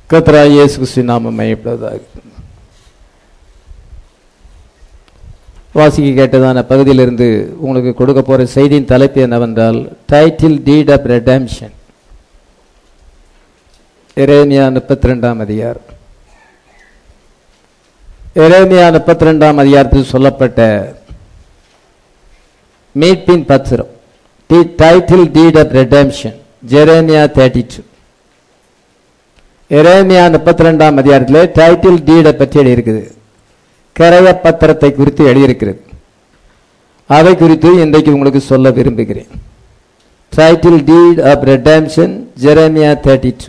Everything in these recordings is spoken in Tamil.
கர்த்தராகிய இயேசு கிறிஸ்துவின் நாமம் மையப்படுவதாக வாசிக்க கேட்டதான பகுதியிலிருந்து உங்களுக்கு கொடுக்க போற செய்தியின் தலைப்பு என்னவென்றால் டைட்டில் டீட் ஆஃப் ரெடம்ஷன் எரேமியா முப்பத்தி ரெண்டாம் அதிகாரம் எரேமியா முப்பத்தி ரெண்டாம் அதிகாரத்தில் சொல்லப்பட்ட மீட்பின் பத்திரம் title deed of redemption Jeremiah thirty two எரேமியா முப்பத்தி ரெண்டாம் அதிகாரத்தில் டைட்டில் டீடை பற்றி எழுதியிருக்குது கரைய பத்திரத்தை குறித்து எழுதியிருக்கிறது அதை குறித்து இன்றைக்கு உங்களுக்கு சொல்ல விரும்புகிறேன் title deed of redemption Jeremiah thirty two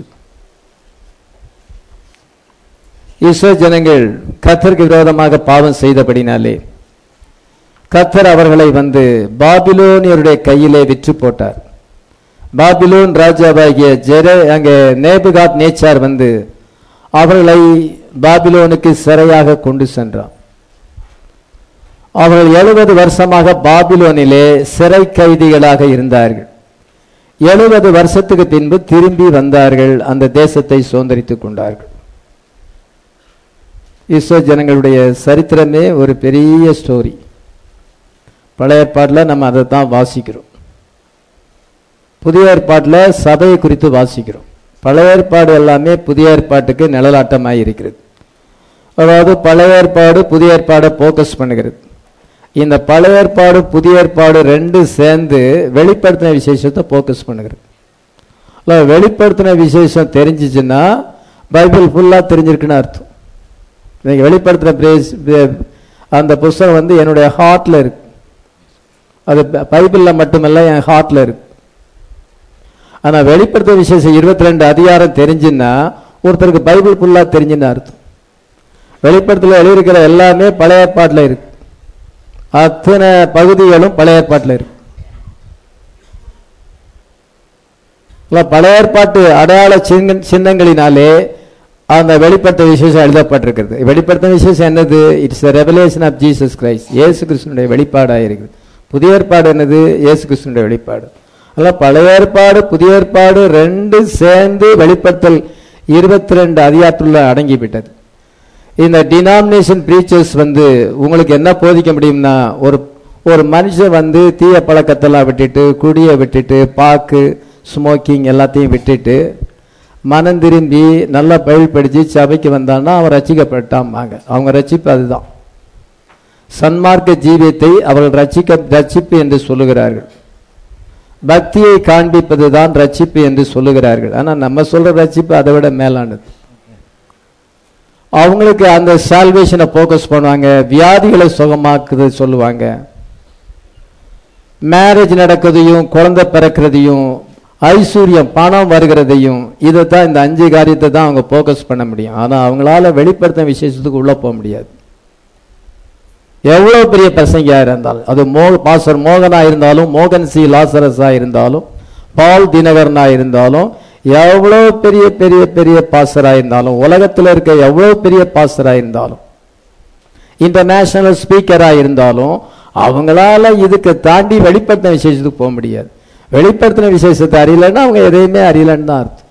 இஸ்ரோ ஜனங்கள் கத்தருக்கு விரோதமாக பாவம் செய்தபடினாலே கத்தர் அவர்களை வந்து பாபிலோனியருடைய கையிலே விற்று போட்டார் பாபிலோன் ராஜாவாகிய ஜெர அங்கே நேபுகாத் நேச்சார் வந்து அவர்களை பாபிலோனுக்கு சிறையாக கொண்டு சென்றான் அவர்கள் எழுபது வருஷமாக பாபிலோனிலே சிறை கைதிகளாக இருந்தார்கள் எழுபது வருஷத்துக்கு பின்பு திரும்பி வந்தார்கள் அந்த தேசத்தை சுதந்திரித்துக் கொண்டார்கள் இஸ்ரோ ஜனங்களுடைய சரித்திரமே ஒரு பெரிய ஸ்டோரி பழைய ஏற்பாட்டில் நம்ம அதை தான் வாசிக்கிறோம் புதிய ஏற்பாட்டில் சபையை குறித்து வாசிக்கிறோம் பழைய ஏற்பாடு எல்லாமே புதிய ஏற்பாட்டுக்கு நிழலாட்டமாக இருக்கிறது அதாவது பழைய ஏற்பாடு புதிய ஏற்பாடை ஃபோக்கஸ் பண்ணுகிறது இந்த பழைய ஏற்பாடு புதிய ஏற்பாடு ரெண்டு சேர்ந்து வெளிப்படுத்தின விசேஷத்தை ஃபோக்கஸ் பண்ணுகிறது இல்லை வெளிப்படுத்தின விசேஷம் தெரிஞ்சிச்சுன்னா பைபிள் ஃபுல்லாக தெரிஞ்சிருக்குன்னு அர்த்தம் நீங்கள் வெளிப்படுத்தின பிரேஸ் அந்த புஸ்தகம் வந்து என்னுடைய ஹார்ட்டில் இருக்கு அது பைபிளில் மட்டுமல்ல என் ஹார்ட்டில் இருக்கு ஆனால் வெளிப்படுத்த விசேஷம் இருபத்தி ரெண்டு அதிகாரம் தெரிஞ்சுன்னா ஒருத்தருக்கு பைபிள் ஃபுல்லாக தெரிஞ்சுன்னு அர்த்தம் வெளிப்படத்தில் எழுதியிருக்கிற எல்லாமே பழைய ஏற்பாட்டில் இருக்கு அத்தனை பகுதிகளும் பழைய ஏற்பாட்டில் இருக்கு பழைய ஏற்பாட்டு அடையாள சின்ன சின்னங்களினாலே அந்த வெளிப்படுத்த விசேஷம் எழுதப்பட்டிருக்கிறது வெளிப்படுத்த விசேஷம் என்னது it's revelation of Jesus Christ இயேசு கிருஷ்ணனுடைய வெளிப்பாடாக இருக்குது புதிய ஏற்பாடு என்னது இயேசு கிருஷ்ணனுடைய வெளிப்பாடு அல்ல பழைய ஏற்பாடு புதிய ஏற்பாடு ரெண்டு சேர்ந்து வெளிப்படுத்தல் இருபத்தி ரெண்டு அதிகாரத்துள்ள அடங்கிவிட்டது இந்த டினாமினேஷன் பிரீச்சர்ஸ் வந்து உங்களுக்கு என்ன போதிக்க முடியும்னா ஒரு ஒரு மனுஷன் வந்து தீய பழக்கத்தெல்லாம் விட்டுட்டு குடியை விட்டுட்டு பாக்கு ஸ்மோக்கிங் எல்லாத்தையும் விட்டுட்டு மனம் திரும்பி நல்லா பயில் படித்து சபைக்கு வந்தான்னா அவன் ரசிக்கப்பட்டாம்பாங்க அவங்க ரசிப்பு அதுதான் சன்மார்க்க ஜீவியத்தை அவர்கள் ரசிக்க ரட்சிப்பு என்று சொல்லுகிறார்கள் பக்தியை காண்பிப்பது தான் ரட்சிப்பு என்று சொல்லுகிறார்கள் ஆனால் நம்ம சொல்ற ரட்சிப்பு அதை விட மேலானது அவங்களுக்கு அந்த சால்வேஷனை ஃபோக்கஸ் பண்ணுவாங்க வியாதிகளை சுகமாக்குது சொல்லுவாங்க மேரேஜ் நடக்கிறதையும் குழந்தை பிறக்கிறதையும் ஐஸ்வர்யம் பணம் வருகிறதையும் இதை தான் இந்த அஞ்சு காரியத்தை தான் அவங்க ஃபோக்கஸ் பண்ண முடியும் ஆனால் அவங்களால வெளிப்படுத்த விசேஷத்துக்கு உள்ள போக முடியாது எவ்வளோ பெரிய பிரசங்கியா இருந்தாலும் அது மோ பாஸ்டர் மோகனா இருந்தாலும் மோகன் சி லாசரஸா இருந்தாலும் பால் தினகரனா இருந்தாலும் எவ்வளோ பெரிய பெரிய பெரிய பாஸ்டரா இருந்தாலும் உலகத்தில் இருக்க எவ்வளோ பெரிய பாஸ்டரா இருந்தாலும் இன்டர்நேஷனல் ஸ்பீக்கரா இருந்தாலும் அவங்களால இதுக்கு தாண்டி வெளிப்படுத்தின விசேஷத்துக்கு போக முடியாது வெளிப்படுத்தின விசேஷத்தை அறியலைன்னா அவங்க எதையுமே அறியலன்னு தான் அர்த்தம்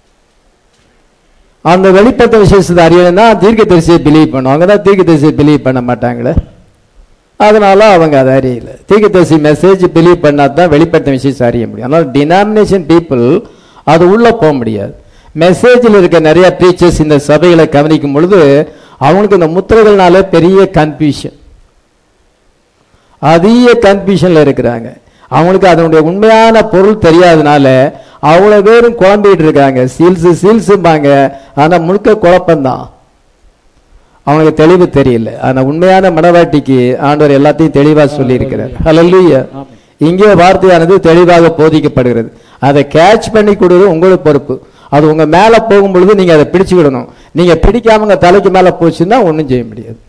அந்த வெளிப்படுத்த விசேஷத்தை அறியலைன்னா தீர்க்க தரிசியை பிலீவ் பண்ணும் அவங்க தான் தீர்க்க தரிசியை பிலீவ் பண்ண மாட்டாங்களே அதனால அவங்க அதை அறியல தீர்க்கதரிசி மெசேஜ் பிலீவ் பண்ணா தான் வெளிப்படுத்த விசேஷம் அறிய முடியும் அதனால டினாமினேஷன் பீப்புள் அது உள்ள போக முடியாது மெசேஜில் இருக்க நிறைய டீச்சர்ஸ் இந்த சபைகளை கவனிக்கும் பொழுது அவங்களுக்கு இந்த முத்திரைகள்னால பெரிய கன்ஃபியூஷன் அதிக கன்ஃபியூஷன்ல இருக்கிறாங்க அவங்களுக்கு அதனுடைய உண்மையான பொருள் தெரியாதனால அவ்வளவு பேரும் குழம்பிட்டு இருக்காங்க சீல்ஸ் சீல்ஸும்பாங்க ஆனா முழுக்க குழப்பம்தான் அவங்களுக்கு தெளிவு தெரியல ஆனா உண்மையான மனவாட்டிக்கு ஆண்டவர் எல்லாத்தையும் தெளிவா சொல்லி இருக்கிறார் ஹலல்லுயா இங்கே வார்த்தையானது தெளிவாக போதிக்கப்படுகிறது அதை கேட்ச் பண்ணி கொடுறது உங்களுக்கு பொறுப்பு அது உங்க மேல போகும் பொழுது நீங்க அதை பிடிச்சுக்கிடணும் நீங்க பிடிக்காம உங்க தலைக்கு மேல போச்சுன்னா ஒன்றும் செய்ய முடியாது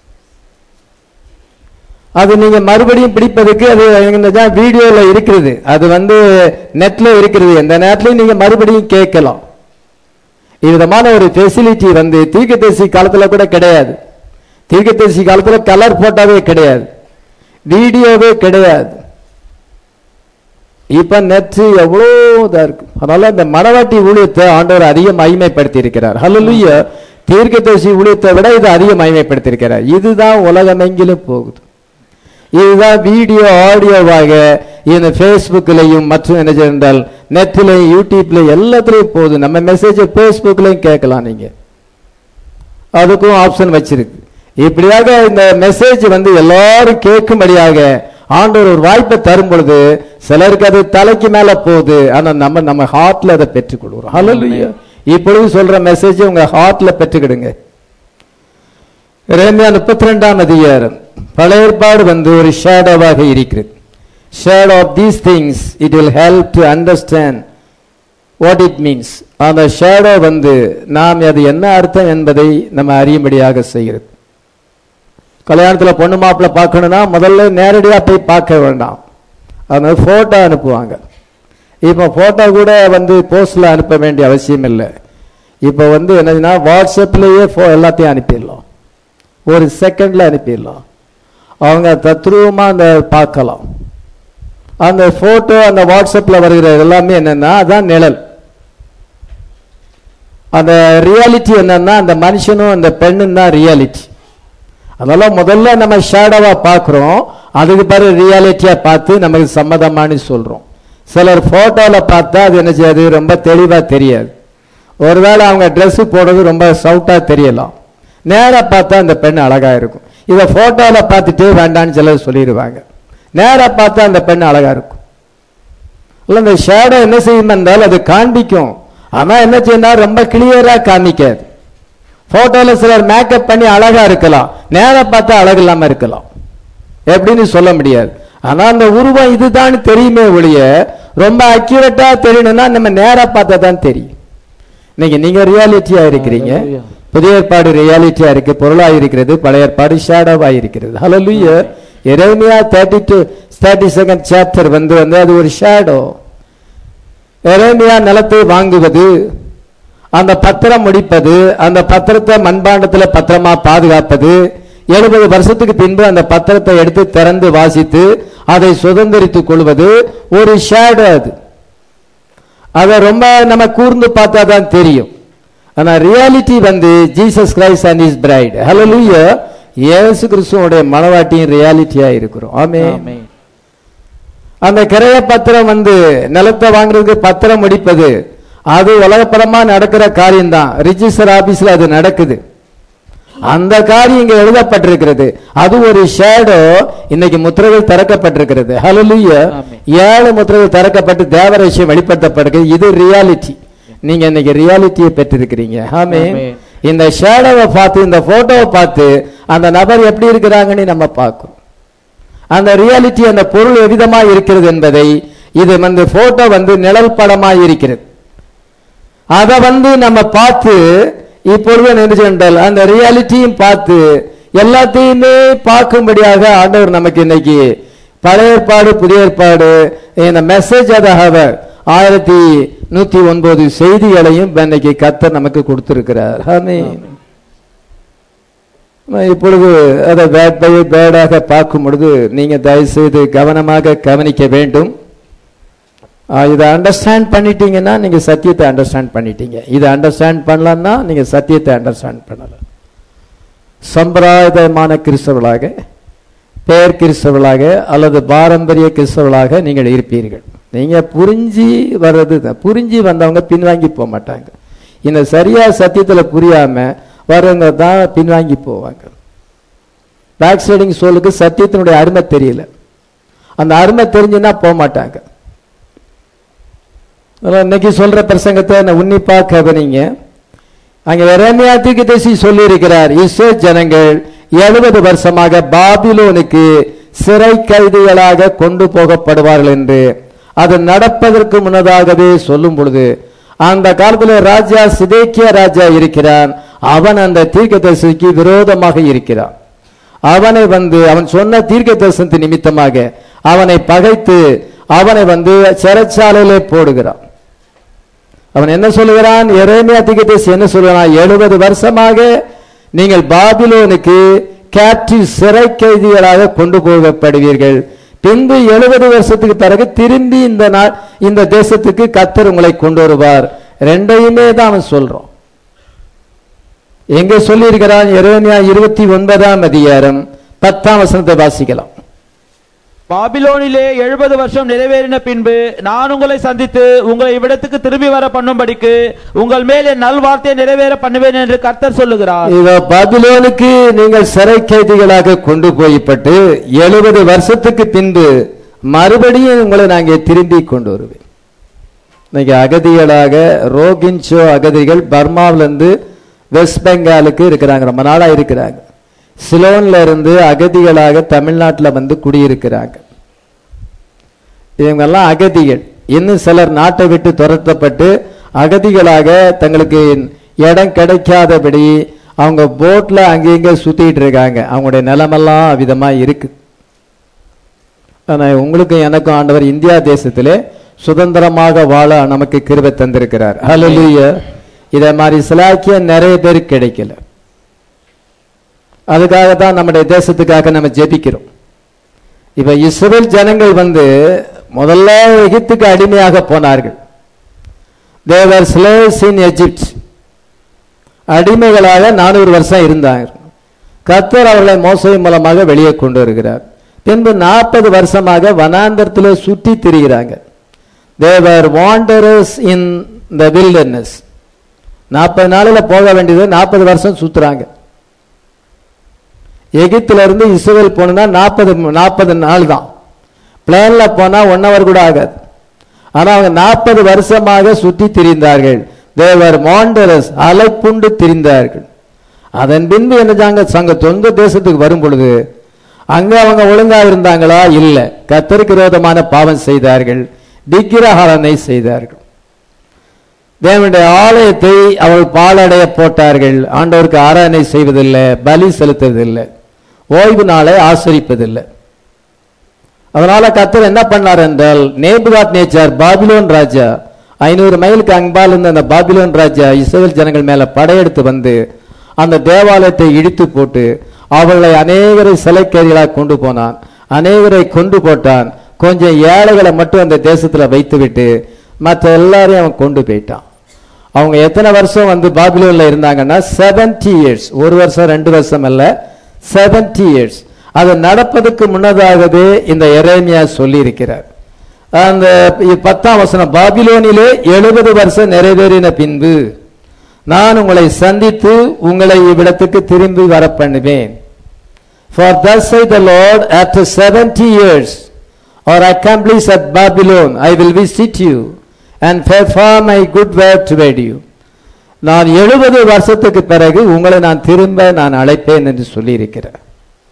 அது நீங்க மறுபடியும் பிடிப்பதற்கு அது வீடியோல இருக்கிறது அது வந்து நெட்ல இருக்கிறது எந்த நேரத்திலையும் நீங்க மறுபடியும் கேட்கலாம் விதமான ஒரு ஃபெசிலிட்டி வந்து தீர்க்கதரிசி காலத்துல கூட கிடையாது தீர்க்கதரிசி காலத்துல கலர் போட்டாவே கிடையாது வீடியோவே கிடையாது இப்ப நெற்று எவ்வளோ இதா இருக்கு அதனால இந்த மணவாட்டி ஊழியத்தை ஆண்டவர் அதிக மகிமைப்படுத்தி இருக்கிறார் ஹalleluya தீர்க்கதரிசி ஊழியத்தை விட இது அதிக மகிமைப்படுத்தி இருக்கிறார் இதுதான் உலகமெங்கிலும் போகுது இதுதான் வீடியோ ஆடியோவாக இந்த ஃபேஸ்புக்லையும் மற்றும் என்ன என்றால் நெட்லையும் யூடியூப்ல எல்லாத்துலயும் போகுது நம்ம மெசேஜ் ஃபேஸ்புக்லையும் கேட்கலாம் நீங்க அதுக்கும் ஆப்ஷன் வச்சிருக்கு இப்படியாக இந்த மெசேஜ் வந்து எல்லாரும் கேட்கும்படியாக ஆண்டவர் ஒரு வாய்ப்பை தரும் பொழுது சிலருக்கு அது தலைக்கு மேல போகுது ஆனா நம்ம நம்ம ஹார்ட்ல அதை பெற்றுக்கொள்கிறோம் ஹalleluya இப்பொழுது சொல்ற மெசேஜ் உங்க ஹார்ட்ல பெற்றுக்கிடுங்க இரேமியா முப்பத்தி ரெண்டாம் அதிகாரம் பழைய ஏற்பாடு வந்து ஒரு ஷேடோவாக இருக்கிறது shadow of these things it will help to understand what it means அந்த ஷேடோ வந்து நாம் அது என்ன அர்த்தம் என்பதை நம்ம அறியும்படியாக செய்கிறது கல்யாணத்துல பொண்ணு மாப்பிள்ளை பார்க்கணும்னா முதல்ல நேரடியா போய் பார்க்க வேண்டாம் அதனால போட்டோ அனுப்புவாங்க இப்போ போட்டோ கூட வந்து போஸ்ட்ல அனுப்ப வேண்டிய அவசியம் இல்லை இப்போ வந்து என்னதுன்னா வாட்ஸ்அப்லயே ஃபோ- எல்லாத்தையும் அனுப்பிடலாம் ஒரு செகண்ட்ல அனுப்பிடலாம் அவங்க தத்ரூபமா அந்த பார்க்கலாம் அந்த போட்டோ அந்த வாட்ஸ்அப்ல வருகிற எல்லாமே என்னன்னா அதான் நிழல் அந்த ரியாலிட்டி என்னன்னா அந்த மனுஷனும் அந்த பெண்ணும் தான் ரியாலிட்டி அதனால முதல்ல நம்ம ஷேடோவா பார்க்குறோம் அதுக்கு பிறகு ரியாலிட்டியா பார்த்து நமக்கு சம்மதமானு சொல்றோம் சிலர் போட்டோல பார்த்தா அது என்ன செய்யாது ரொம்ப தெளிவா தெரியாது ஒருவேளை அவங்க Dress போடுறது ரொம்ப சவுட்டா தெரியலாம் நேரா பார்த்தா அந்த பெண் அழகா இருக்கும் இதை போட்டோல பார்த்துட்டு வேண்டான்னு சிலர் சொல்லிடுவாங்க நேரா பார்த்தா அந்த பெண் அழகா இருக்கும் இல்ல இந்த ஷேடோ என்ன செய்யும் என்றால் அது காண்பிக்கும் ஆனா என்ன செய்யணும் ரொம்ப கிளியரா காமிக்காது போட்டோல சிலர் மேக்கப் பண்ணி அழகா இருக்கலாம் நேரா பார்த்தா அழகு இல்லாம இருக்கலாம் எப்படின்னு சொல்ல முடியாது ஆனா அந்த உருவம் இதுதான் தெரியுமே ஒழிய ரொம்ப அக்யூரேட்டா தெரியணும்னா நம்ம நேரா பார்த்தா தான் தெரியும் இன்னைக்கு நீங்க ரியாலிட்டியா இருக்கிறீங்க Hallelujah. புதிய ஏற்பாடு ரியாலிட்டியா இருக்கு பொருளா இருக்கிறது பழைய ஏற்பாடு ஷேடோவா இருக்கிறது ஹalleluya எரேமியா thirty two thirty second chapter வந்து வந்து அது ஒரு ஷேடோ எரேமியா நிலத்தை வாங்குவது அந்த பத்திரம் முடிப்பது அந்த பத்திரத்தை மண்பாண்டத்துல பத்திரமா பாதுகாப்பது எழுபது வருஷத்துக்கு பின்பு அந்த பத்திரத்தை எடுத்து திறந்து வாசித்து அதை சுதந்திரித்துக் கொள்வது ஒரு ஷேடோ அது அதை ரொம்ப நம்ம கூர்ந்து பார்த்தா தான் தெரியும் ஆனா ரியாலிட்டி வந்து Jesus Christ and is bride ஹalleluya இயேசு கிறிஸ்துவோட மனவாட்டியின் ரியாலிட்டியா இருக்கிறோம் ஆமே ஆமென். அந்த கிரைய பத்திரம் வந்து நிலத்தை வாங்குறதுக்கு பத்திரம் முடிப்பது அது உலகப்பரமா நடக்கிற காரியம் தான் ரிஜிஸ்டர் ஆபீஸ்ல அது நடக்குது அந்த காரியம் இங்க எழுதப்பட்டிருக்கிறது அது ஒரு ஷேடோ இன்னைக்கு முத்திரைகள் திறக்கப்பட்டிருக்கிறது ஹalleluya ஆமென். ஏழு முத்திரைகள் திறக்கப்பட்டு தேவரட்சியம் வெளிப்படுத்தப்படுகிறது இது ரியாலிட்டி நீங்க இன்னைக்கு ரியாலிட்டியை பெற்றிருக்கிறீங்க ஆமே ஆமென். இந்த ஷேடோவை பார்த்து இந்த போட்டோவை பார்த்து அந்த நபர் எப்படி இருக்கிறாங்கன்னு நம்ம பார்க்கிறோம் அந்த ரியாலிட்டி அந்த பொருள் எவ்விதமா இருக்கிறது என்பதை இது வந்து போட்டோ வந்து நிழல் படமா இருக்கிறது அதை வந்து நம்ம பார்த்து இப்பொழுது என்ன சென்றால் அந்த ரியாலிட்டியும் பார்த்து எல்லாத்தையுமே பார்க்கும்படியாக ஆண்டவர் நமக்கு இன்னைக்கு பழைய ஏற்பாடு புதிய ஏற்பாடு இந்த மெசேஜ் அதாக ஆயிரத்தி நூத்தி ஒன்பது செய்திகளையும் இன்னைக்கு கத்தர் நமக்கு கொடுத்திருக்கிறார் ஆமென். இப்பொழுது அதை பேட் பை பேடாக பார்க்கும் பொழுது நீங்க தயவு செய்து கவனமாக கவனிக்க வேண்டும் ஆ, இதை அண்டர்ஸ்டாண்ட் பண்ணிட்டீங்கன்னா நீங்க சத்தியத்தை அண்டர்ஸ்டாண்ட் பண்ணிட்டீங்க இதை அண்டர்ஸ்டாண்ட் பண்ணலன்னா நீங்க சத்தியத்தை அண்டர்ஸ்டாண்ட் பண்ணல சம்பிரதாயமான கிறிஸ்தவர்களாக பெயர் கிறிஸ்தவர்களாக அல்லது பாரம்பரிய கிறிஸ்தவர்களாக நீங்கள் இருப்பீர்கள் நீங்க புரிஞ்சு வர்றது தான் புரிஞ்சு வந்தவங்க பின்வாங்கி போக மாட்டாங்க இந்த சரியா சத்தியத்துல புரியாம வர்றவங்க தான் பின்வாங்கி போவாங்க பேக் ஸ்லைடிங் சோலுக்கு சத்தியத்தினுடைய அருமை தெரியல அந்த அருமை தெரிஞ்சுன்னா போக மாட்டாங்க அதனால இன்னைக்கு சொல்ற பிரசங்கத்தை நான் உன்னிப்பா கவனிங்க அங்க எரேமியா தீர்க்கதரிசி சொல்லி இருக்கிறார் இஸ்ரேல் ஜனங்கள் எழுபது வருஷமாக பாபிலோனுக்கு சிறை கைதிகளாக கொண்டு போகப்படுவார்கள் என்று அது நடப்பதற்கு முன்னதாகவே சொல்லும் பொழுது அந்த காலத்துல ராஜா சிதேக்கிய ராஜா இருக்கிறான் அவன் அந்த தீர்க்கதரிசிக்கு விரோதமாக இருக்கிறான் அவனை வந்து அவன் சொன்ன தீர்க்க தரிசனத்தின் நிமித்தமாக அவனை பகைத்து அவனை வந்து சிறைச்சாலையிலே போடுகிறான் அவன் என்ன சொல்லுகிறான் எரேமியா தீர்க்கதரிசி என்ன சொல்லுகிறான் எழுபது வருஷமாக நீங்கள் பாபிலோனுக்கு கேப்டிவ் சிறை கைதிகளாக கொண்டு போகப்படுவீர்கள் பின்பு எழுபது வருஷத்துக்கு பிறகு திரும்பி இந்த நாள் இந்த தேசத்துக்கு கத்தர் உங்களை கொண்டு வருவார் ரெண்டையுமே தான் அவன் சொல்றோம் எங்க சொல்லியிருக்கிறான் எரேமியா இருபத்தி ஒன்பதாம் அதிகாரம் பத்தாம் வசனத்தை வாசிக்கலாம் பாபிலோனிலே எழுபது வருஷம் நிறைவேறின பின்பு நான் உங்களை சந்தித்து உங்களை இவ்விடத்துக்கு திரும்பி வர பண்ணும்படிக்கு உங்கள் மேல் என் நல்வார்த்தையை நிறைவேற பண்ணுவேன் என்று கர்த்தர் சொல்லுகிறார் இவ பாபிலோனுக்கு நீங்கள் சிறை கைதிகளாக கொண்டு போய்ப்பட்டு எழுபது வருஷத்துக்கு பின்பு மறுபடியும் உங்களை நாங்கள் திரும்பி கொண்டு வருவேன் இன்னைக்கு அகதிகளாக ரோகின்சோ அகதிகள் பர்மாவில இருந்து வெஸ்ட் பெங்காலுக்கு இருக்கிறாங்க ரொம்ப நாளா இருக்கிறாங்க சிலோன்ல இருந்து அகதிகளாக தமிழ்நாட்டில் வந்து குடியிருக்கிறாங்க இவங்கெல்லாம் அகதிகள் இன்னும் சிலர் நாட்டை விட்டு துரத்தப்பட்டு அகதிகளாக தங்களுக்கு இடம் கிடைக்காதபடி அவங்க போட்ல அங்கங்க சுத்திட்டு இருக்காங்க அவங்களுடைய நிலமெல்லாம் விதமா இருக்கு ஆனா உங்களுக்கும் எனக்கும் ஆண்டவர் இந்தியா தேசத்திலே சுதந்திரமாக வாழ நமக்கு கிருபை தந்திருக்கிறார் ஹalleluya இத மாதிரி சிலாக்கியம் நிறைய பேருக்கு கிடைக்கல அதுக்காக தான் நம்முடைய தேசத்துக்காக நம்ம ஜெபிக்கிறோம் இப்ப இஸ்ரேல் ஜனங்கள் வந்து முதல்ல எகிப்துக்கு அடிமையாக போனார்கள் தேவர் ஸ்லேவ்ஸ் இன் எஜிப்ட் அடிமைகளாக நானூறு வருஷம் இருந்தாங்க கத்தர் அவர்களை மோசை மூலமாக வெளியே கொண்டு வருகிறார் பின்பு நாற்பது வருஷமாக வனாந்தரத்திலே சுற்றி திரிகிறாங்க தேவர் வாண்டரஸ் இன் த வில்டர்னஸ் நாற்பது நாளில் போக வேண்டியது நாற்பது வருஷம் சுத்துறாங்க எகிப்துல இருந்து இஸ்ரேல் போனா நாற்பது நாற்பது நாள் தான் பிளேன்ல போனா ஒன் ஹவர் கூட ஆகாது ஆனா அவங்க நாற்பது வருஷமாக சுற்றி திரிந்தார்கள் தேவர் மாண்டரஸ் அலைப்புண்டு திரிந்தார்கள் அதன் பின்பு என்னஞ்சாங்க சங்க சொந்த தேசத்துக்கு வரும் பொழுது அங்க அவங்க ஒழுங்கா இருந்தாங்களா இல்ல கத்தருக்கு விரோதமான பாவம் செய்தார்கள் விக்கிரகாரனை செய்தார்கள் தேவனுடைய ஆலயத்தை அவள் பாலடைய போட்டார்கள் ஆண்டவருக்கு ஆராதனை செய்வதில்லை பலி செலுத்துவதில்லை ஓய்வு நாளை ஆசரிப்பதில்லை அதனால கத்தர் என்ன பண்ணார் என்றால் நேபுகாத் நேச்சார் பாபிலோன் ராஜா ஐநூறு மைலுக்கு அங்பால் இருந்த அந்த பாபிலோன் ராஜா இஸ்ரேல் ஜனங்கள் மேல படையெடுத்து வந்து அந்த தேவாலயத்தை இடித்து போட்டு அவர்களை அநேகரை சிலைக்கேரிகளாக கொண்டு போனான் அநேகரை கொண்டு போட்டான் கொஞ்சம் ஏழைகளை மட்டும் அந்த தேசத்துல வைத்துவிட்டு மற்ற எல்லாரையும் அவன் கொண்டு போயிட்டான் அவங்க எத்தனை வருஷம் வந்து பாபிலோன்ல இருந்தாங்கன்னா 70 இயர்ஸ் ஒரு வருஷம் ரெண்டு வருஷம் அல்ல 70 இயர்ஸ் அது நடப்பதற்கு முன்னதாகவே இந்த எரேமியா சொல்லி இருக்கிறார் அந்த பத்தாம் வசனம் பாபிலோனிலே எழுபது வருஷம் நிறைவேறின பின்பு நான் உங்களை சந்தித்து உங்களை இவ்விடத்துக்கு திரும்பி வர பண்ணுவேன் For thus say the Lord, after 70 years, or accomplish at Babylon, I will visit you and perform my good word toward you. நான் எழுபது வருஷத்துக்கு பிறகு உங்களை நான் திரும்ப நான் அழைப்பேன் என்று சொல்லியிருக்கிறேன்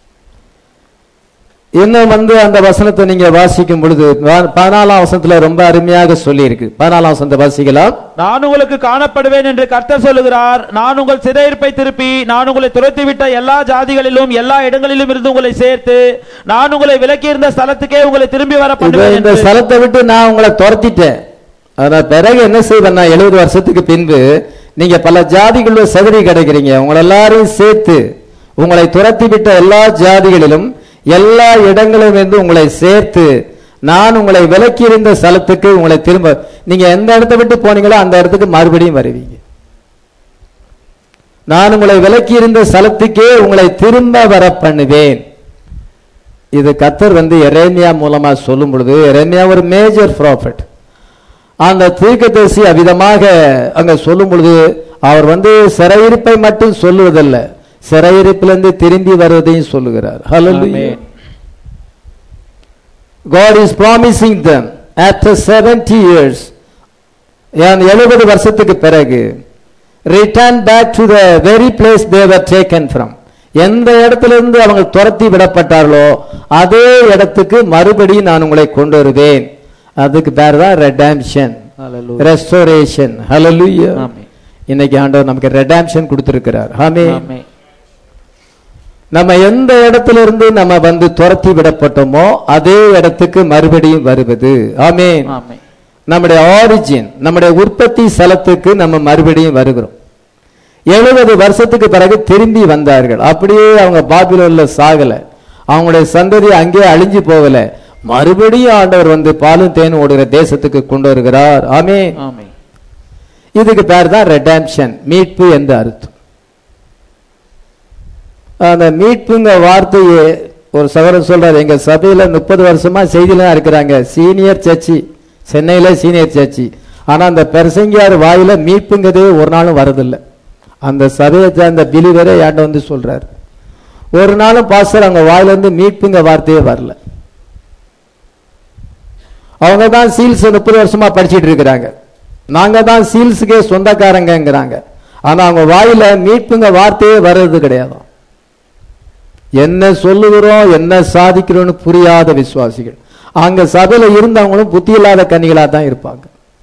இன்னும் வந்து அந்த வசனத்தை நீங்க வாசிக்கும் பொழுது ப- பதினாலாம் வசனத்துல ரொம்ப அருமையாக சொல்லி இருக்கு பதினாலாம் வசனத்தை வாசிக்கலாம் நான் உங்களுக்கு காணப்படுவேன் என்று கர்த்தர் சொல்லுகிறார் நான் உங்கள் சிறையிருப்பை திருப்பி நான் உங்களை துரத்திவிட்ட எல்லா ஜாதிகளிலும் எல்லா இடங்களிலும் இருந்து உங்களை சேர்த்து நான் உங்களை விலக்கியிருந்த ஸ்தலத்துக்கே உங்களை திரும்பி வர இப்ப பண்ணுவேன் இந்த என்று ஸ்தலத்தை விட்டு நான் உங்களை துரத்திட்டேன் ஆனா பிறகு என்ன செய்வேன் நான் எழுபது வருஷத்துக்கு பின்பு நீங்க பல ஜாதிகளோட சதுரி கிடைக்கிறீங்க உங்களை எல்லாரையும் சேர்த்து உங்களை துரத்தி விட்ட எல்லா ஜாதிகளிலும் எல்லா இடங்களிலும் இருந்து உங்களை சேர்த்து நான் உங்களை விலக்கி இருந்த ஸ்தலத்துக்கு உங்களை திரும்ப நீங்க எந்த இடத்தை விட்டு போனீங்களோ அந்த இடத்துக்கு மறுபடியும் வருவீங்க நான் உங்களை விலக்கி இருந்த ஸ்தலத்துக்கே உங்களை திரும்ப வர பண்ணுவேன் இது கத்தர் வந்து எரேமியா மூலமா சொல்லும் பொழுது எரேமியா ஒரு மேஜர் ப்ராஃபிட் அந்த தீர்க்கதரிசி அவ்விதமாக அங்க சொல்லும் பொழுது அவர் வந்து சிறையிருப்பை மட்டும் சொல்லுவதல்ல சிறையிருப்பிலிருந்து திரும்பி வருவதையும் சொல்லுகிறார் Hallelujah. Amen. God is promising them after 70 years எழுபது வருஷத்துக்கு பிறகு return back to the very place they were taken from எந்த இடத்திலிருந்து அவங்க துரத்தி விடப்பட்டார்களோ அதே இடத்துக்கு மறுபடியும் நான் உங்களை கொண்டு வருவேன் அதுக்கு பேர் தான் ரெடாம்ஷன் Hallelujah. ரெஸ்டோரேஷன் ஹalleluya ஆமென். இன்னைக்கு ஆண்டவர் நமக்கு ரெடாம்ஷன் கொடுத்திருக்கிறார் ஆமென் ஆமென். நம்ம எந்த இடத்துல இருந்து நம்ம வந்து துரத்தி விடப்பட்டோமோ அதே இடத்துக்கு மறுபடியும் வருவது ஆமென் ஆமென். நம்முடைய ஆரிஜின் நம்முடைய உற்பத்தி ஸ்தலத்துக்கு நம்ம மறுபடியும் வருகிறோம் எழுபது வருஷத்துக்கு பிறகு திரும்பி வந்தார்கள் அப்படியே அவங்க பாபிலோன்ல சாகல அவங்களுடைய சந்ததி அங்கேயே அழிஞ்சு போகல மறுபடியும் ஆண்டவர் வந்து பாலும் தேனும் ஓடுகிற தேசத்துக்கு கொண்டு வருகிறார் ஆமே ஆமென் இதுக்கு பேர் தான் ரெடாம்ஷன் மீட்பு என்று அர்த்தம் அந்த மீட்புங்க வார்த்தையை ஒரு சகோதரர் சொல்றாரு எங்க சபையில முப்பது வருஷமா செய்திலாம் இருக்கிறாங்க சீனியர் சர்ச்சி சென்னையில சீனியர் சர்ச்சி ஆனா அந்த பெருசங்கியார் வாயில மீட்புங்கிறதே ஒரு நாளும் வரதில்லை அந்த சபையை சேர்ந்த பிலிவரே ஏண்ட வந்து சொல்றாரு ஒரு நாளும் பாஸ்டர் அவங்க வாயில இருந்து மீட்புங்க வார்த்தையே வரல அவங்க தான் சீல்ஸ் முப்பது வருஷமா படிச்சிட்டு இருக்கிறாங்க நாங்க தான் சீல்ஸுக்கே சொந்தக்காரங்கங்கிறாங்க ஆனா அவங்க வாயில மீட்புங்க வார்த்தையே வர்றது கிடையாது என்ன சொல்லுகிறோம் என்ன சாதிக்கிறோம்னு புரியாத விசுவாசிகள் அங்க சபையில இருந்தவங்களும் புத்தி இல்லாத கன்னிகளா தான் இருப்பாங்க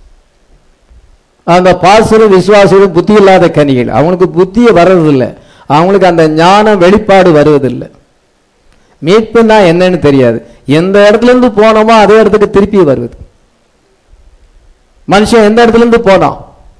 அந்த பாசரும் விசுவாசிகளும் புத்தி இல்லாத கனிகள் அவனுக்கு புத்தியே வர்றதில்லை அவங்களுக்கு அந்த ஞானம் வெளிப்பாடு வருவதில்லை மீட்புன்னா என்னன்னு தெரியாது எந்த இடத்துல இருந்து போனோமோ அதே இடத்துக்கு திருப்பி வருவது மனுஷன் எந்த இடத்துல இருந்து போனோம்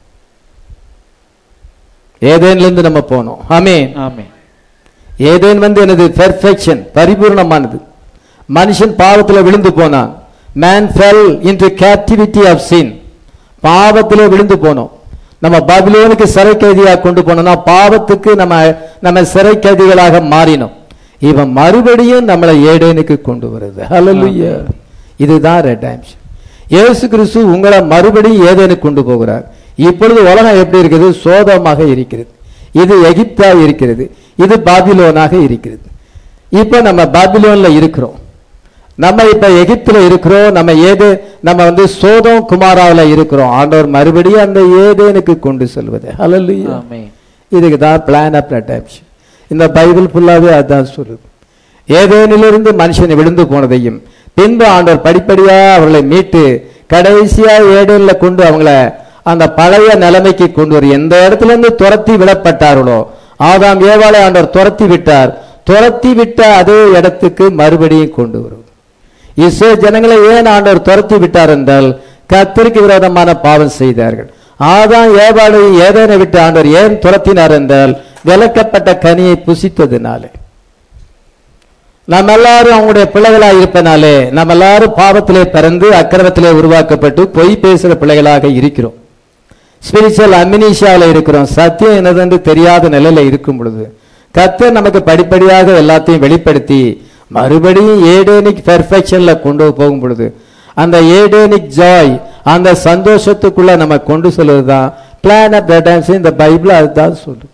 ஏதேன்ல இருந்து நம்ம போனோம் ஆமென் ஆமென் ஏதேன் வந்து எனது பெர்ஃபெக்ஷன் பரிபூர்ணமானது மனுஷன் பாவத்துல விழுந்து போனான் man fell into captivity of sin பாவத்திலே விழுந்து போனோம் நம்ம பாபிலோனுக்கு சிறை கைதியாக கொண்டு போனோம்னா பாவத்துக்கு நம்ம நம்ம சிறை கைதிகளாக மாறினோம் இவன் மறுபடியும் நம்மளை ஏடேனுக்கு கொண்டு வருது ஹalleluya இதுதான் ரெடாம்ஷன் இயேசு கிறிஸ்து உங்களை மறுபடியும் ஏதேனுக்கு கொண்டு போகிறார் இப்பொழுது உலகம் எப்படி இருக்குது சோதமாக இருக்கிறது இது எகிப்தா இருக்கிறது இது பாபிலோனாக இருக்கிறது இப்ப நம்ம பாபிலோன்ல இருக்கிறோம் நம்ம இப்ப எகிப்துல இருக்கிறோம் நம்ம ஏது நம்ம வந்து சோதம் குமாராவில் இருக்கிறோம் ஆண்டவர் மறுபடியும் அந்த ஏதேனுக்கு கொண்டு செல்வது ஹalleluya ஆமென் இதுக்கு தான் பிளான் ஆஃப் ரெடாம்ஷன் இந்த பைபிள் ஃபுல்லாவே அதான் சொல்லுது ஏதேனிலிருந்து மனுஷன் விழுந்து போனதையும் பின்பு ஆண்டவர் படிப்படியா அவர்களை மீட்டு கடைசியா ஏடேன்ல கொண்டு அவங்கள அந்த பழைய நிலைமைக்கு கொண்டு வரும் எந்த இடத்துல இருந்து துரத்தி விடப்பட்டார்களோ ஆதாம் ஏவாளை ஆண்டவர் துரத்தி விட்டார் துரத்தி விட்ட அதே இடத்துக்கு மறுபடியும் கொண்டு வரும் இஸ்ரோ ஜனங்களை ஏன் ஆண்டவர் துரத்தி விட்டார் என்றால் கத்திற்கு விரோதமான பாவம் செய்தார்கள் ஆதாம் ஏவாளை ஏதேனை விட்டு ஆண்டவர் ஏன் துரத்தினார் என்றால் விலக்கப்பட்ட கனியை புசித்ததினாலே நம்ம எல்லாரும் அவங்களுடைய பிள்ளைகளா இருப்பனாலே நம்ம எல்லாரும் பாவத்திலே பிறந்து அக்கிரமத்திலே உருவாக்கப்பட்டு பொய் பேசுற பிள்ளைகளாக இருக்கிறோம் ஸ்பிரிச்சுவல் அமினிஷியாவில் இருக்கிறோம் சத்தியம் என்னதென்று தெரியாத நிலையில இருக்கும் பொழுது கர்த்தர் நமக்கு படிப்படியாக எல்லாத்தையும் வெளிப்படுத்தி மறுபடியும் ஏடேனிக் பெர்ஃபெக்ஷன்ல கொண்டு போகும் பொழுது அந்த ஏடேனிக் ஜாய் அந்த சந்தோஷத்துக்குள்ள நம்ம கொண்டு செல்வதுதான் பிளான் ஆஃப் ரெடான்ஸ் இந்த பைபிள் அதுதான் சொல்லுது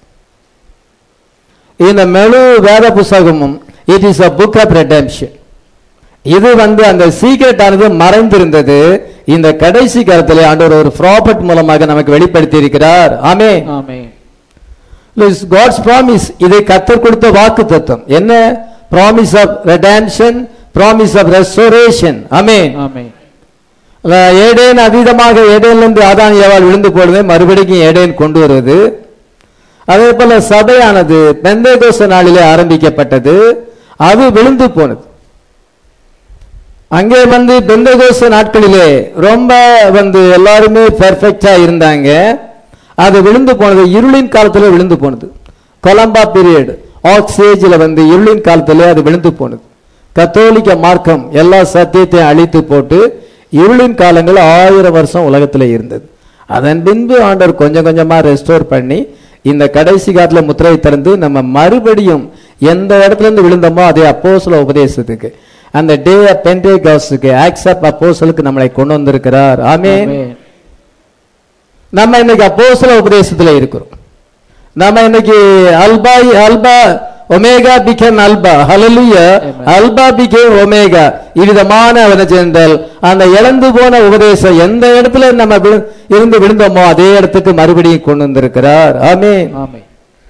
இந்த முழு வேத புஸ்தகமும் it is a book of redemption இது வந்து அந்த சீக்ரெட் ஆனது மறைந்திருந்தது இந்த கடைசி காலத்திலே ஆண்டவர் ஒரு ப்ராபர்ட் மூலமாக நமக்கு வெளிப்படுத்தி இருக்கிறார் ஆமே ஆமென் காட்ஸ் ப்ராமிஸ் இதை கத்தர் கொடுத்த வாக்கு தத்துவம் என்ன promise of redemption promise of restoration ஆமே ஆமென் ஏடேன் அதீதமாக ஏடேன்லேருந்து ஆதான் ஏவாள் விழுந்து போடுவது மறுபடியும் ஏடேன் கொண்டு வருவது அதே போல சபையானது பெந்தேகோச நாளிலே ஆரம்பிக்கப்பட்டது அது விழுந்து போனது அங்கே வந்து பெந்தகோச நாட்களிலே ரொம்ப வந்து எல்லாருமே பெர்ஃபெக்டா இருந்தாங்க அது விழுந்து போனது இருளின் காலத்துல விழுந்து போனது கொலம்பா பீரியட் ஆக்சேஜில் வந்து இருளின் காலத்திலே அது விழுந்து போனது கத்தோலிக்க மார்க்கம் எல்லா சத்தியத்தையும் அழித்து போட்டு இருளின் காலங்கள் ஆயிரம் வருஷம் உலகத்துல இருந்தது அதன் பின்பு ஆண்டவர் கொஞ்சம் கொஞ்சமா ரெஸ்டோர் பண்ணி இந்த கடைசி காலத்துல முத்திரை திறந்து நம்ம மறுபடியும் எந்த இடத்துல இருந்து விழுந்தோமோ அதே அப்போஸ்தல உபதேசத்துக்கு அந்த டே ஆஃப் பென்டேகாஸ்டுக்கு ஆக்சப் அப்போஸ்தலுக்கு நம்மளை கொண்டு வந்திருக்கிறார் ஆமென் ஆமென் நம்ம இன்னைக்கு அப்போஸ்தல உபதேசத்துல இருக்கிறோம் நம்ம இன்னைக்கு alpha alpha omega became alpha ஹalleluya Amen. அல்பா பிகேம் ஒமேகா இவ்விதமான அவனை சென்றால் அந்த இழந்து போன உபதேசம் எந்த இடத்துல நம்ம விழு- இருந்து விழுந்தோமோ அதே இடத்துக்கு மறுபடியும் கொண்டு வந்திருக்கிறார் ஆமென் ஆமென்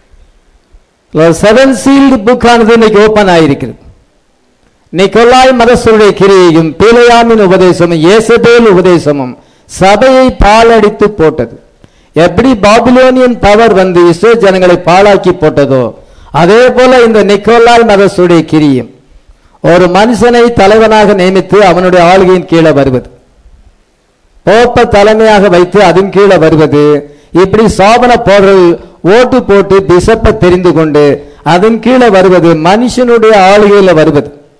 செவன் சீல்டு புக் ஆனது இன்னைக்கு ஓபன் ஆயிருக்கிறது நிக்கோலாய் மதஸ்தருடைய கிரியையும் பீலையாமின் உபதேசமும் ஏசபேல் உபதேசமும் சபையை பாலடித்து போட்டது எப்படி பாபிலோனியன் பவர் வந்து இஸ்ரோ ஜனங்களை பாழாக்கி போட்டதோ அதே போல இந்த நிக்கோலாய் மதஸ்தருடைய கிரியும் ஒரு மனுஷனை தலைவனாக நியமித்து அவனுடைய ஆளுகையின் கீழே வருவது போப்ப தலைமையாக வைத்து அதன் கீழே வருவது இப்படி சாபன போடுறது ஓட்டு போட்டு பிசப்ப தெரிந்து கொண்டு அதன் கீழே வருவது மனுஷனுடைய ஆளுகையில வருவது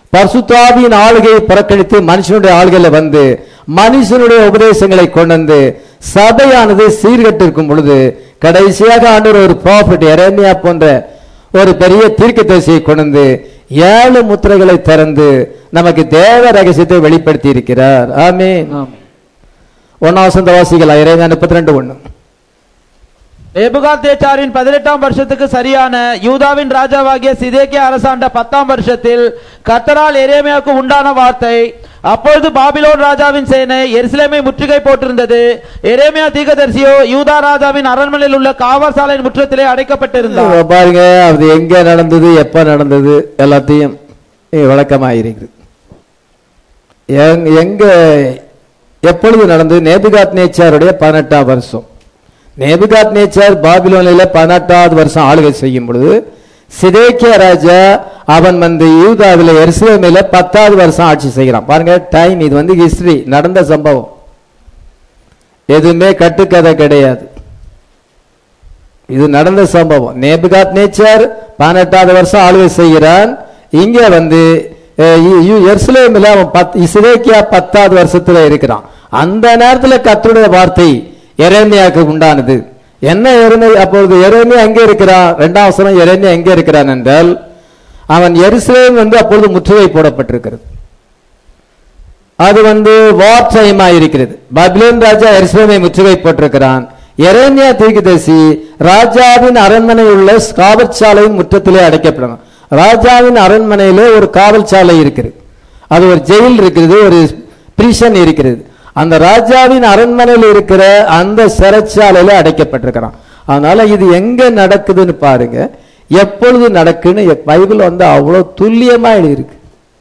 பரிசுத்தாவியின் ஆளுகையை புறக்கணித்து மனுஷனுடைய ஆளுகையில வந்து மனுஷனுடைய உபதேசங்களை கொண்டு வந்து சபையானது சீர்கட்டிருக்கும் பொழுது கடைசியாக ஆண்டவர் ஒரு ப்ராஃபிட் எரேமியா போன்ற ஒரு பெரிய தீர்க்கதரிசியை கொண்டு வந்து ஏழு முத்திரைகளை திறந்து நமக்கு தேவ ரகசியத்தை வெளிப்படுத்தி இருக்கிறார் ஆமென் ஒன்னாம் வசந்த வாசிகள் இறைவா முப்பத்தி ரெண்டு ஒண்ணு நேபுகாத்தேச்சாரின் பதினெட்டாம் வருஷத்துக்கு சரியான யூதாவின் ராஜாவாகிய சிதேக்கிய அரசாண்ட பத்தாம் வருஷத்தில் கர்த்தரால் எரேமியாவுக்கு உண்டான வார்த்தை அப்பொழுது பாபிலோன் ராஜாவின் சேனை எருசலேமை முற்றுகை போட்டிருந்தது எரேமியா தீர்க்கதரிசியோ யூதா ராஜாவின் அரண்மனையில் உள்ள காவற்சாலையின் முற்றத்திலே அடைக்கப்பட்டிருந்தார் இங்க பாருங்க அது எங்க நடந்தது எப்ப நடந்தது எல்லாத்தையும் இங்க விளக்கமாயிருக்குது எங்க- எங்க எப்பொழுது நடந்தது நேபுகாத் நேச்சாருடைய பதினெட்டாம் வருஷம் நேபுகாத் நேச்சார் பாபிலோனில பதினெட்டாவது வருஷம் ஆளுகை செய்யும் பொழுது சிதேக்கிய ராஜா அவன் வந்து யூதாவில் எருசலேமில பத்தாவது வருஷம் ஆட்சி செய்கிறான் பாருங்க டைம் இது வந்து ஹிஸ்டரி நடந்த சம்பவம் எதுவுமே கட்டுக்கதை கிடையாது இது நடந்த சம்பவம் நேபுகாத் நேச்சர் பதினெட்டாவது வருஷம் ஆளுகை செய்கிறான் இங்க வந்து அஹ், இ- இ- எருசலேமில் அவன் பத் இஸ்ரேக்கியா பத்தாவது வருஷத்துல இருக்கிறான் அந்த நேரத்துல கர்த்தருடைய வார்த்தை எரேமியாவுக்கு உண்டானது என்ன எருமை அப்பொழுது எரேமியா எங்க இருக்கிறான் ரெண்டாம் வசனம் எரேமியா எங்க இருக்கிறான் என்றால் அவன் எருசலேம் வந்து அப்பொழுது முற்றுகை போடப்பட்டிருக்கிறது அது வந்து வார் டைமா இருக்கிறது பபிலோன் ராஜா எருசலேமை முற்றுகை போட்டிருக்கிறான் எரேமியா தீர்க்கதரிசி ராஜாவின் அரண்மனை உள்ள காவற்சாலையின் முற்றத்திலே அடைக்கப்படணும் ராஜாவின் அரண்மனையிலே ஒரு காவல்சாலை இருக்கிறது அது ஒரு ஜெயில் இருக்கிறது ஒரு பிரிஷன் இருக்கிறது அந்த ராஜாவின் அரண்மனையில் இருக்கிற அந்த சிறைச்சாலையில அடைக்கப்பட்டிருக்கிறான் அதனால இது எங்க நடக்குதுன்னு பாருங்க எப்பொழுது நடக்குன்னு பைபிள் வந்து அவ்வளவு துல்லியமா எழுதியிருக்கு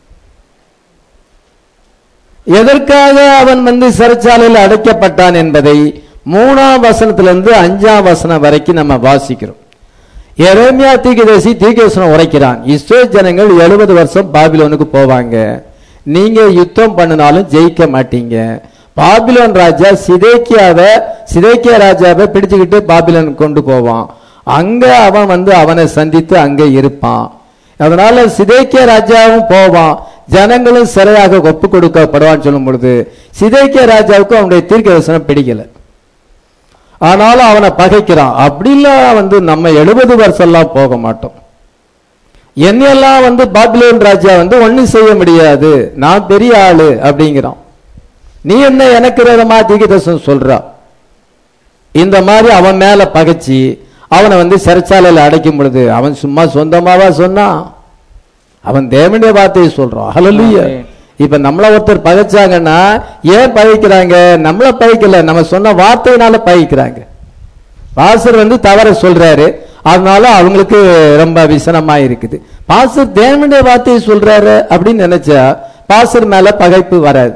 எதற்காக அவன் வந்து சிறைச்சாலையில் அடைக்கப்பட்டான் என்பதை மூணாம் வசனத்திலிருந்து அஞ்சாம் வசனம் வரைக்கும் நம்ம வாசிக்கிறோம் எரேமியா தீர்க்கதரிசி தீர்க்கதரிசனம் உரைக்கிறான் இஸ்ரேல் ஜனங்கள் எழுபது வருஷம் பாபிலோனுக்கு போவாங்க நீங்க யுத்தம் பண்ணினாலும் ஜெயிக்க மாட்டீங்க பாபிலோன் ராஜா சிதேக்கியாவை சிதேக்கியா ராஜாவை பிடிச்சுக்கிட்டு பாபிலோன் கொண்டு போவான் அங்க அவன் வந்து அவனை சந்தித்து அங்க இருப்பான் அதனால சிதேக்கிய ராஜாவும் போவான் ஜனங்களும் சிறையாக ஒப்பு கொடுக்கப்படுவான்னு சொல்லும் பொழுது சிதேக்கிய ராஜாவுக்கு அவனுடைய தீர்க்க தரிசனம் பிடிக்கல ஆனாலும் அவனை பகைக்கிறான் அப்படிலாம் வந்து நம்ம எழுபது வருஷம்லாம் போக மாட்டோம் என்னையெல்லாம் வந்து பாபிலோன் ராஜா வந்து ஒண்ணும் செய்ய முடியாது நான் பெரிய ஆளு அப்படிங்கிறான் நீ என்ன எனக்கு விரோதமா தீர்க்க தரிசனம் சொல்றா இந்த மாதிரி அவன் மேல பகைச்சி அவனை வந்து சிறைச்சாலையில அடைக்கும் பொழுது அவன் சும்மா சொந்தமாவா சொன்னான் அவன் தேவனுடைய வார்த்தையை சொல்றான் ஹalleluya ஆமென். இப்ப நம்மள ஒருத்தர் பகைச்சாங்கன்னா ஏன் பகைக்கிறாங்க நம்மள பகைக்கல நம்ம சொன்ன வார்த்தையினால பகைக்கிறாங்க பாசர் வந்து தவற சொல்றாரு அதனால அவங்களுக்கு ரொம்ப விசனமா இருக்குது பாசர் தேவனுடைய வார்த்தையை சொல்றாரு அப்படின்னு நினைச்சா பாசர் மேல பகைப்பு வராது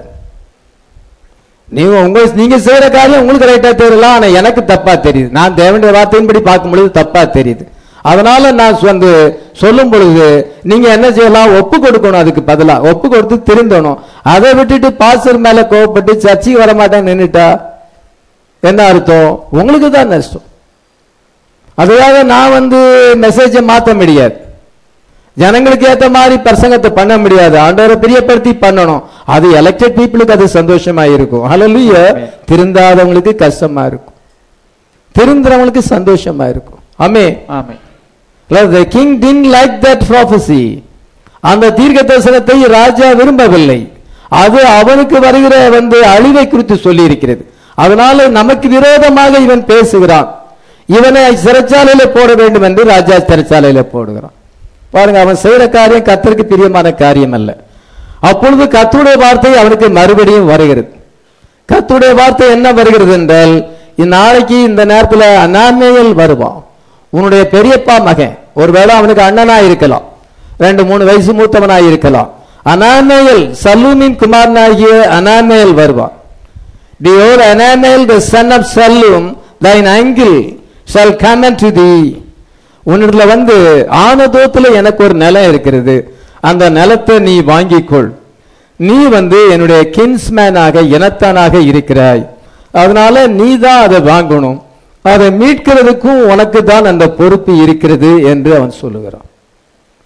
நீங்க உங்க நீங்க செய்யற காரியம் உங்களுக்கு ரைட்டா தெரியலாம் ஆனா எனக்கு தப்பா தெரியுது நான் தேவனுடைய வார்த்தையின்படி பார்க்கும் பொழுது தப்பா தெரியுது அதனால நான் வந்து சொல்லும் பொழுது நீங்க என்ன செய்யலாம் ஒப்பு கொடுக்கணும் அதுக்கு பதிலா ஒப்பு கொடுத்து திருந்தணும் அதை விட்டுட்டு பாஸ்டர் மேல கோவப்பட்டு சர்ச்சைக்கு வர மாட்டேன் நின்னுட்டா என்ன அர்த்தம் உங்களுக்கு தான் நஷ்டம் அதுக்காக நான் வந்து மெசேஜை மாத்த முடியாது ஜனங்களுக்கு ஏத்த மாதிரி பிரசங்கத்தை பண்ண முடியாது ஆண்டவரை பிரியப்படுத்தி பண்ணணும் அது எலெக்டட் பீப்புளுக்கு அது சந்தோஷமா இருக்கும் ஹalleluya திருந்தாதவங்களுக்கு கஷ்டமா இருக்கும் திருந்துறவங்களுக்கு சந்தோஷமா இருக்கும் ஆமே ஆமென் the king didn't like that prophecy அந்த தீர்க்க தரிசனத்தை ராஜா விரும்பவில்லை அது அவனுக்கு வருகிற வந்து அழிவை குறித்து சொல்லி இருக்கிறது அதனால நமக்கு விரோதமாக இவன் பேசுகிறான் இவனை சிறைச்சாலையில போட வேண்டும் என்று ராஜா சிறைச்சாலையில போடுகிறான் பாருங்க அவன் செய்யற காரியம் கத்தருக்கு பிரியமான காரியம் அல்ல அப்பொழுது கத்துடைய வார்த்தை அவனுக்கு மறுபடியும் வருகிறது கத்துடைய வார்த்தை என்ன வருகிறது என்றால் இந்நாளைக்கு இந்த நேரத்துல அனாமேயல் வருவான் உன்னுடைய பெரியப்பா மகன் ஒருவேளை அவனுக்கு அண்ணனா இருக்கலாம் ரெண்டு மூணு வயசு மூத்தவனா இருக்கலாம் அனாமேயல் சல்லூமின் குமாரனாகிய அனாமேயல் வருவான் Behold, Ananiel, the son of Sallum, thine uncle, shall come unto thee. உன்னிடத்துல வந்து ஆனதோத்துல எனக்கு ஒரு நிலம் இருக்கிறது அந்த நிலத்தை நீ வாங்கிக்கொள் நீ வந்து என்னுடைய கின்ஸ்மேனாக இனத்தானாக இருக்கிறாய் அதனால நீ தான் அதை வாங்கணும் அதை மீட்கிறதுக்கும் உனக்கு தான் அந்த பொறுப்பு இருக்கிறது என்று அவன் சொல்லுகிறான்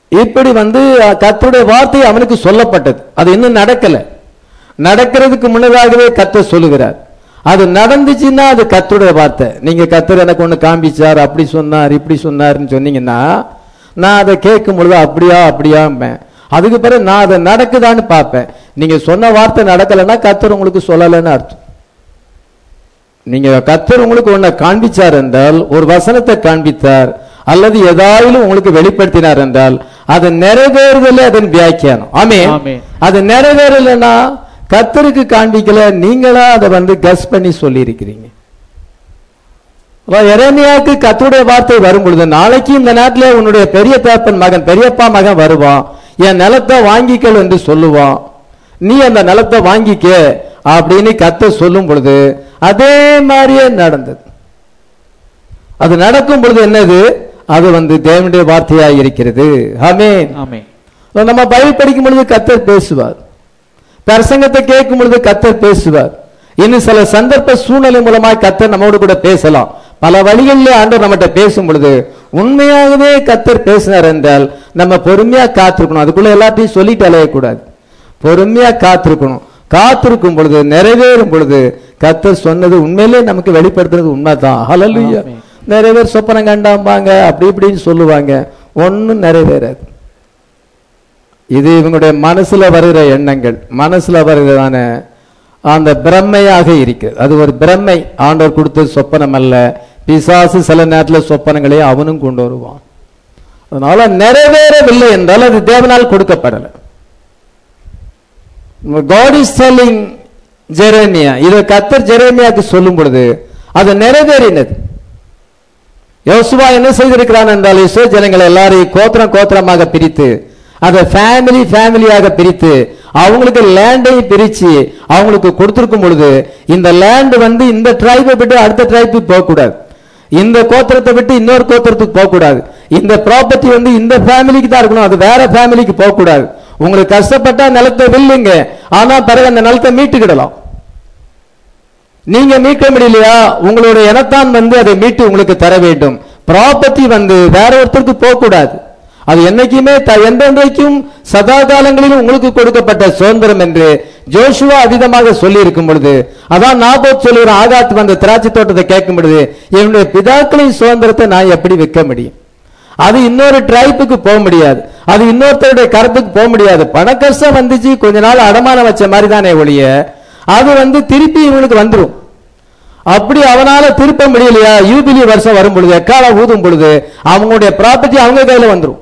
இப்படி வந்து அஹ், கர்த்தருடைய வார்த்தை அவனுக்கு சொல்லப்பட்டது அது இன்னும் நடக்கல நடக்கிறதுக்கு முன்னதாகவே கர்த்தர் சொல்லுகிறார் அது நடந்துச்சுன்னா அது கர்த்தருடைய வார்த்தை நீங்க கர்த்தர் எனக்கு ஒண்ணு காண்பிச்சார் அப்படி சொன்னார் இப்படி சொன்னார்னு சொன்னீங்கன்னா நான் அதை கேட்கும் பொழுது அப்படியா அப்படியாம்பேன் அதுக்கு பிறகு நான் அதை நடக்குதான்னு பார்ப்பேன் நீங்க சொன்ன வார்த்தை நடக்கலைன்னா கர்த்தர் உங்களுக்கு சொல்லலைன்னு அர்த்தம் நீங்க கர்த்தர் உங்களுக்கு ஒன்ன காண்பிச்சார் என்றால் ஒரு வசனத்தை காண்பித்தார் அல்லது ஏதாவது உங்களுக்கு வெளிப்படுத்தினார் என்றால் அது நிறைவேறுதல அதன் வியாக்கியானம் ஆமே ஆமென். அது நிறைவேறலைன்னா கர்த்தருக்கு காண்பிக்கல நீங்களா அதை வந்து கஸ் பண்ணி சொல்லி இருக்கிறீங்க எரேமியாவுக்கு கர்த்தருடைய வார்த்தை வரும் பொழுது நாளைக்கு இந்த நாட்டிலே உன்னுடைய பெரிய தகப்பன் மகன் பெரியப்பா மகன் வருவான் என் நிலத்தை வாங்கிக்கல் என்று சொல்லுவான் நீ அந்த நிலத்தை வாங்கிக்க அப்படின்னு கத்த சொல்லும் பொழுது அதே மாதிரியே நடந்தது அது நடக்கும் பொழுது என்னது அது வந்து தேவனுடைய வார்த்தையாக இருக்கிறது ஆமென் ஆமென் நம்ம பைபிள் படிக்கும் பொழுது கத்தர் பேசுவார் பிரசங்கத்தை கேட்கும் பொழுது கத்தர் பேசுவார் இன்னும் சில சந்தர்ப்ப சூழ்நிலை மூலமாய் கத்தர் நம்மோடு கூட பேசலாம் பல வழிகளிலே ஆண்டவர் நம்மகிட்ட பேசும் பொழுது உண்மையாகவே கத்தர் பேசினார் என்றால் நம்ம பொறுமையா காத்திருக்கணும் அதுக்குள்ள எல்லாத்தையும் சொல்லிட்டு அலையக்கூடாது பொறுமையா காத்திருக்கணும் காத்திருக்கும் பொழுது நிறைவேறும் பொழுது கத்தர் சொன்னது உண்மையிலே நமக்கு வெளிப்படுத்துறது உண்மைதான் ஹalleluya ஆமென். நிறைய பேர் சொப்பனம் கண்டாம்பாங்க அப்படி இப்படின்னு சொல்லுவாங்க ஒன்றும் நிறைவேறாது இது இவங்களுடைய மனசுல வருகிற எண்ணங்கள் மனசுல வருகிறதான அந்த பிரம்மையாக இருக்கிறது அது ஒரு பிரம்மை ஆண்டவர் கொடுத்த சொப்பனம் அல்ல பிசாசு சில நேரத்தில் சொப்பனங்களை அவனும் கொண்டு வருவான் அதனால நிறைவேறவில்லை என்றால் அது தேவனால் கொடுக்கப்படலை காட் இஸ் டெல்லிங் ஜெரேமியா இதை கத்தர் ஜெரேமியாக்கு சொல்லும் பொழுது அது நிறைவேறினது யோசுவா என்ன செய்திருக்கிறான் என்றால் இஸ்ரோ ஜனங்கள் எல்லாரையும் கோத்திரம் கோத்திரமாக பிரித்து அதை ஃபேமிலி ஃபேமிலியாக பிரித்து அவங்களுக்கு லேண்டையும் பிரிச்சு அவங்களுக்கு கொடுத்திருக்கும் பொழுது இந்த லேண்ட் வந்து இந்த ட்ரைபை விட்டு அடுத்த ட்ரைபுக்கு போகக்கூடாது இந்த கோத்திரத்தை விட்டு இன்னொரு கோத்திரத்துக்கு போகக்கூடாது இந்த ப்ராப்பர்ட்டி வந்து இந்த ஃபேமிலிக்கு தான் இருக்கணும் அது வேற ஃபேமிலிக்கு போகக்கூடாது உங்களுக்கு கஷ்டப்பட்டா நிலத்தை வில்லுங்க ஆனா பிறகு அந்த நிலத்தை மீட்டுக்கிடலாம் நீங்க மீட்க முடியலையா உங்களோட இனத்தான் வந்து அதை மீட்டு உங்களுக்கு தர வேண்டும் ப்ராப்பர்ட்டி வந்து வேற ஒருத்தருக்கு போக கூடாது அது என்னைக்குமே த- என்றென்றைக்கும் சதா காலங்களிலும் உங்களுக்கு கொடுக்கப்பட்ட சுதந்திரம் என்று ஜோஷுவா அதிகமாக சொல்லி இருக்கும் பொழுது அதான் நாபோத் சொல்லுகிற ஆகாத் வந்த திராட்சை தோட்டத்தை கேட்கும் பொழுது என்னுடைய பிதாக்களின் சுதந்திரத்தை நான் எப்படி விற்க முடியும் அது இன்னொரு ட்ரைப்புக்கு போக முடியாது அது இன்னொருத்தருடைய கருத்துக்கு போக முடியாது பண கஷ்டம் வந்துச்சு கொஞ்ச நாள் அடமானம் வச்ச மாதிரி தானே ஒழிய அது வந்து திருப்பி இவனுக்கு வந்துரும் அப்படி அவனால திருப்ப முடியலையா யூபிலி வருஷம் வரும் பொழுது எக்காலம் ஊதும் பொழுது அவங்களுடைய ப்ராப்பர்ட்டி அவங்க கையில வந்துரும்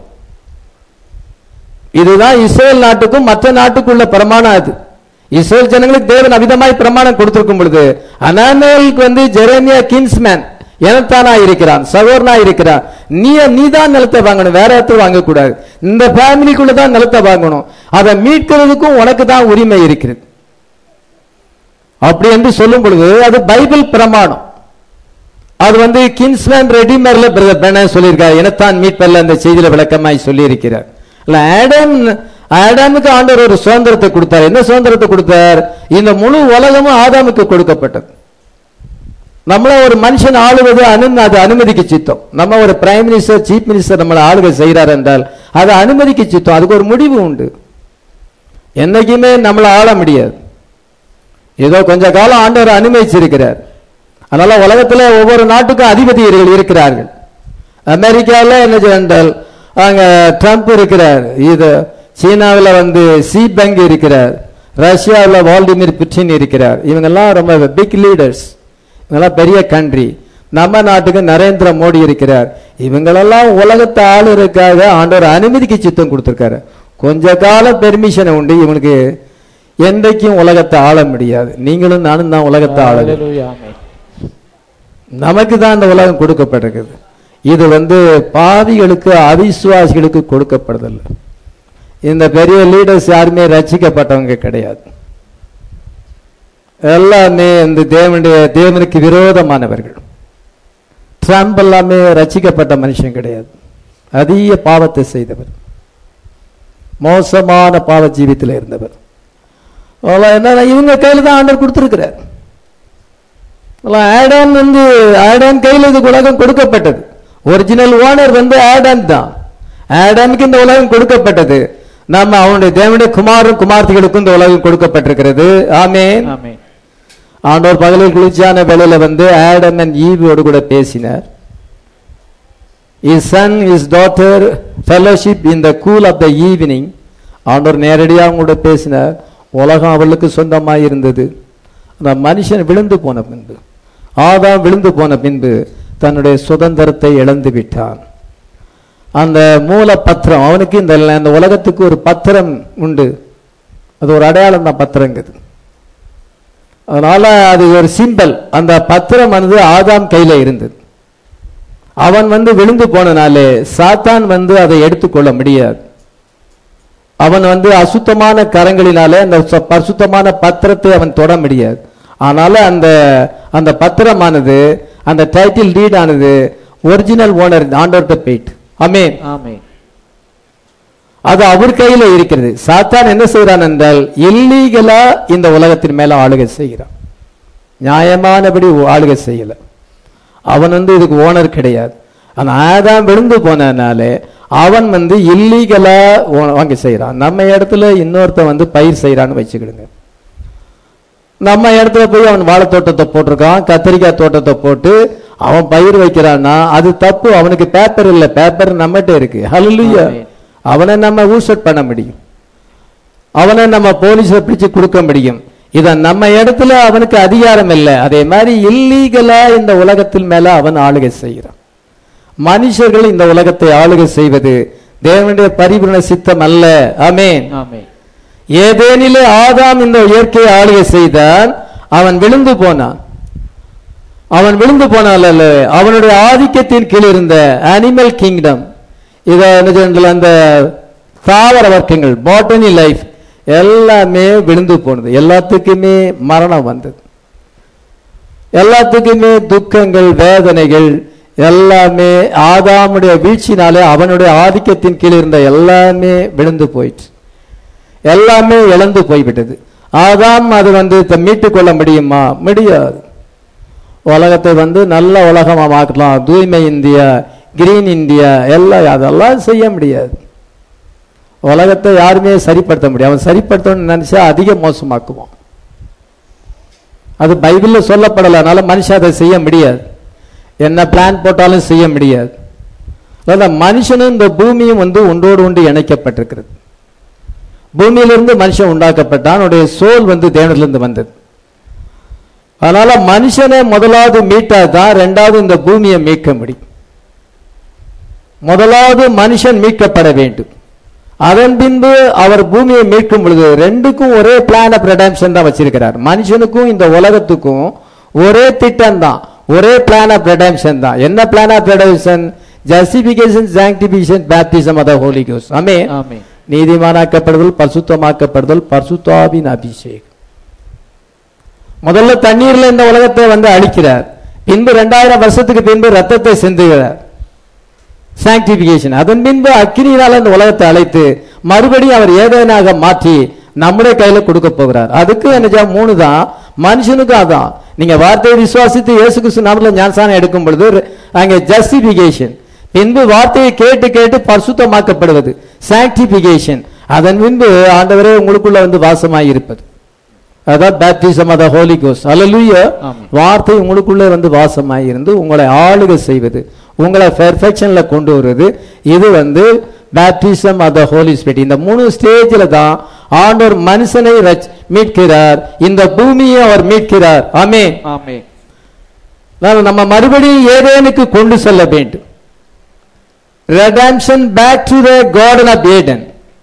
இதுதான் இஸ்ரேல் நாட்டுக்கும் மற்ற நாட்டுக்குள்ள பிரமாணம் அது இஸ்ரேல் ஜனங்களுக்கு தேவன் அவிதமாய் பிரமாணம் கொடுத்திருக்கும் பொழுது அனாமேலுக்கு வந்து ஜெரேமியா கின்ஸ்மேன் எனத்தானா இருக்கிறான் சகோதரனா இருக்கிறான் நீ நீ தான் நிலத்தை வாங்கணும் வேற இடத்துல வாங்கக்கூடாது இந்த ஃபேமிலிக்குள்ள தான் நிலத்தை வாங்கணும் அதை மீட்கிறதுக்கும் உனக்கு தான் உரிமை இருக்கிறது அப்படி என்று சொல்லும் பொழுது அது பைபிள் பிரமாணம் அது வந்து கின்ஸ்மேன் ரெடிமேர்ல பிரதர் பென சொல்லியிருக்கார் எனத்தான் மீட்பல்ல அந்த செய்தியில விளக்கமாய் சொல்லி இருக்கிறார் இல்ல ஆடம் ஆடாமுக்கு ஆண்டவர் ஒரு சுதந்திரத்தை கொடுத்தார் என்ன சுதந்திரத்தை கொடுத்தார் இந்த முழு உலகமும் ஆதாமுக்கு கொடுக்கப்பட்டது நம்மள ஒரு மனுஷன் ஆளுவது அனு அது அனுமதிக்கு சித்தம் நம்ம ஒரு பிரைம் மினிஸ்டர் சீஃப் மினிஸ்டர் நம்மளை ஆளுகை செய்கிறார் என்றால் அது அனுமதிக்கு சித்தம் அதுக்கு ஒரு முடிவு உண்டு என்னைக்குமே நம்மளை ஆள முடியாது ஏதோ கொஞ்ச காலம் ஆண்டவர் அனுமதிச்சிருக்கிறார் அதனால உலகத்துல ஒவ்வொரு நாட்டுக்கும் அதிபதிகள் இருக்கிறார்கள் அமெரிக்காவில் என்ன என்றால் அங்க ட்ரம்ப் இருக்கிறார் இது சீனாவில் வந்து சி பெங் இருக்கிறார் ரஷ்யாவில் வால்டிமிர் புட்டின் இருக்கிறார் இவங்கெல்லாம் ரொம்ப பிக் லீடர்ஸ் இவங்கெல்லாம் பெரிய கண்ட்ரி நம்ம நாட்டுக்கு நரேந்திர மோடி இருக்கிறார் இவங்களெல்லாம் உலகத்தை ஆளுறதுக்காக ஆண்டவர் அனுமதிக்கு சித்தம் கொடுத்திருக்காரு கொஞ்ச காலம் பெர்மிஷன் உண்டு இவனுக்கு என்றைக்கும் உலகத்தை ஆள முடியாது நீங்களும் நானும் தான் உலகத்தை ஆள Hallelujah. ஆமென். நமக்கு தான் அந்த உலகம் கொடுக்கப்பட்டிருக்குது இது வந்து பாவிகளுக்கு அவிசுவாசிகளுக்கு கொடுக்கப்படுதல்ல இந்த பெரிய லீடர்ஸ் யாருமே ரட்சிக்கப்பட்டவங்க கிடையாது எல்லாமே இந்த தேவனுடைய தேவனுக்கு விரோதமானவர்கள் ட்ரம்ப் எல்லாமே ரட்சிக்கப்பட்ட மனுஷன் கிடையாது அதிக பாவத்தை செய்தவர் மோசமான பாவ ஜீவித்தில் இருந்தவர் அதெல்லாம் என்னன்னா இவங்க கையில் தான் ஆண்டவர் கொடுத்துருக்கிறார் அதெல்லாம் ஆடான் வந்து ஆடான் கையில் இது உலகம் கொடுக்கப்பட்டது ஒரிஜினல் ஓனர் வந்து ஆடான் தான் ஆடமுக்கு இந்த உலகம் கொடுக்கப்பட்டது நம்ம அவனுடைய தேவனுடைய குமாரும் குமார்த்திகளுக்கும் இந்த உலகம் கொடுக்கப்பட்டிருக்கிறது ஆமென் ஆமென் ஆண்டவர் பகலில் குளிர்ச்சியான வேளையில வந்து ஆடம் அண்ட் ஈவோடு கூட பேசினார் is son is daughter fellowship in the cool of the evening ஆண்டவர் நேரடியாக அவங்க கூட பேசினார் உலகம் அவளுக்கு சொந்தமாக இருந்தது அந்த மனுஷன் விழுந்து போன பின்பு ஆதாம் விழுந்து போன பின்பு தன்னுடைய சுதந்திரத்தை இழந்து விட்டான் அந்த மூல பத்திரம் அவனுக்கு இந்த இந்த உலகத்துக்கு ஒரு பத்திரம் உண்டு அது ஒரு அடையாளம் தான் பத்திரங்குது அதனால அது ஒரு சிம்பல் அந்த பத்திரம் வந்து ஆதாம் கையில இருந்தது அவன் வந்து விழுந்து போனனாலே சாத்தான் வந்து அதை எடுத்துக்கொள்ள முடியாது அவன் வந்து அசுத்தமான கரங்களினாலே அந்த ச- பரிசுத்தமான பத்திரத்தை அவன் தொட முடியாது ஆனால அந்த அந்த பத்திரமானது அந்த டைட்டில் டீட் ஆனது ஒரிஜினல் ஓனர் ஆண்டவர்கிட்ட போயிட்டு அமேன் ஆமென் அது அவர் கையில இருக்கிறது சாத்தான் என்ன செய்கிறான் என்றால் இல்லீகலா இந்த உலகத்தின் மேல ஆளுகை செய்கிறான் நியாயமானபடி ஆளுகை செய்யல அவன் வந்து இதுக்கு ஓனர் கிடையாது ஆனா ஆதாம் விழுந்து போனதுனாலே அவன் வந்து இல்லீகலா வாங்கி செய்கிறான் நம்ம இடத்துல இன்னொருத்தன் வந்து பயிர் செய்யறான்னு வச்சுக்கிடுங்க நம்ம இடத்துல போய் அவன் வாழை தோட்டத்தை போட்டிருக்கான் கத்திரிக்காய் தோட்டத்தை போட்டு அவன் பயிர் வைக்கிறான்னா அது தப்பு அவனுக்கு பேப்பர் இல்ல பேப்பர் நம்மகிட்ட இருக்கு ஹalleluya ஆமென். அவனை நம்ம ஊசட் பண்ண முடியும் அவனை நம்ம போலீஸ்ல பிடிச்சு கொடுக்க முடியும் இத நம்ம இடத்துல அவனுக்கு அதிகாரம் இல்லை அதே மாதிரி இல்லீகலா இந்த உலகத்தின் மேல அவன் ஆளுகை செய்கிறான் மனுஷர்கள் இந்த உலகத்தை ஆளுகை செய்வது தேவனுடைய பரிபூரண சித்தம் அல்ல ஆமென் ஆமென் ஏதேனிலே ஆதாம் இந்த இயற்கையை ஆளுகை செய்தான் அவன் விழுந்து போனான் அவன் விழுந்து போனால் அல்ல அவனுடைய ஆதிக்கத்தின் கீழ் இருந்த அனிமல் கிங்டம் இத என்ன சொல்றது, அந்த தாவர வர்க்கங்கள் பாட்டனி லைஃப் எல்லாமே விழுந்து போனது எல்லாத்துக்குமே மரணம் வந்தது எல்லாத்துக்குமே துக்கங்கள் வேதனைகள் எல்லாமே ஆதாமுடைய வீழ்ச்சினாலே அவனுடைய ஆதிக்கத்தின் கீழ் இருந்த எல்லாமே விழுந்து போயிற்று எல்லாமே இழந்து போய்விட்டது ஆதாம் அது வந்து த- மீட்டுக் கொள்ள முடியுமா முடியாது உலகத்தை வந்து நல்ல உலகமா மாற்றலாம் தூய்மை இந்தியா கிரீன் இந்தியா எல்லாம் அதெல்லாம் செய்ய முடியாது உலகத்தை யாருமே சரிப்படுத்த முடியாது அவன் சரிப்படுத்தணும்னு நினைச்சா அதிக மோசமாக்குவான் அது பைபிள்ல சொல்லப்படல அதனால மனுஷன் அதை செய்ய முடியாது என்ன பிளான் போட்டாலும் செய்ய முடியாது அதனால மனுஷனும் இந்த பூமியும் வந்து ஒன்றோடு ஒன்று இணைக்கப்பட்டிருக்கிறது பூமியிலிருந்து மனுஷன் உண்டாக்கப்பட்டான் அவனுடைய சோல் வந்து தேவனிலிருந்து வந்தது அதனால மனுஷனை முதலாவது மீட்டா தான் ரெண்டாவது இந்த பூமியை மீட்க முடியும் முதலாவது மனுஷன் மீட்கப்பட வேண்டும் அதன் பின்பு அவர் பூமியை மீட்கும் பொழுது ரெண்டுக்கும் ஒரே பிளான் ஆஃப் ரெடம்ஷன் தான் வச்சிருக்கிறார் மனுஷனுக்கும் இந்த உலகத்துக்கும் ஒரே திட்டம் தான் ஒரே பிளான் ஆஃப் ரெடம்ஷன் தான் என்ன plan of redemption justification sanctification baptism அத ஹோலி கோஸ் ஆமே ஆமென் நீதிமானாக்கப்படுதல் பரிசுத்தமாக்கப்படுதல் பரிசுத்தாவின் அபிஷேகம் முதல்ல தண்ணீர்ல இந்த உலகத்தை வந்து அழிக்கிறார் பின்பு ரெண்டாயிரம் வருஷத்துக்கு பின்பு ரத்தத்தை சிந்துகிறார் சாங்டிபிகேஷன் அதன் பின்பு அக்கினியினால இந்த உலகத்தை அழைத்து மறுபடியும் அவர் ஏதேனாக மாற்றி நம்முடைய கையில கொடுக்க போகிறார் அதுக்கு என்ன மூணு தான் மனுஷனுக்கு அதான் நீங்க வார்த்தையை விசுவாசித்து இயேசு கிறிஸ்து நாமத்துல ஞானசானம் எடுக்கும் பொழுது அங்கே ஜஸ்டிபிகேஷன் பின்பு வார்த்தையை கேட்டு கேட்டு பரிசுத்தமாக்கப்படுவது சாங்டிபிகேஷன் அதன் பின்பு ஆண்டவரே உங்களுக்குள்ள வந்து வாசமாய் இருப்பது அதான் பேப்டிசம் அத ஹோலி கோஸ் அல்லலுய ஆமென். வார்த்தை உங்களுக்குள்ளே வந்து வாசமாய் இருந்து உங்களை ஆளுகை செய்வது உங்களை பெர்ஃபெக்ஷன்ல கொண்டு வருவது இது வந்து பேப்டிசம் அத ஹோலி ஸ்பிரிட் இந்த மூணு ஸ்டேஜில் தான் ஆண்டவர் மனுஷனை ரச்- மீட்கிறார் இந்த பூமியை அவர் மீட்கிறார் ஆமே ஆமென் நம்ம மறுபடியும் ஏதேனுக்கு கொண்டு செல்ல வேண்டும் redemption back to the garden of Eden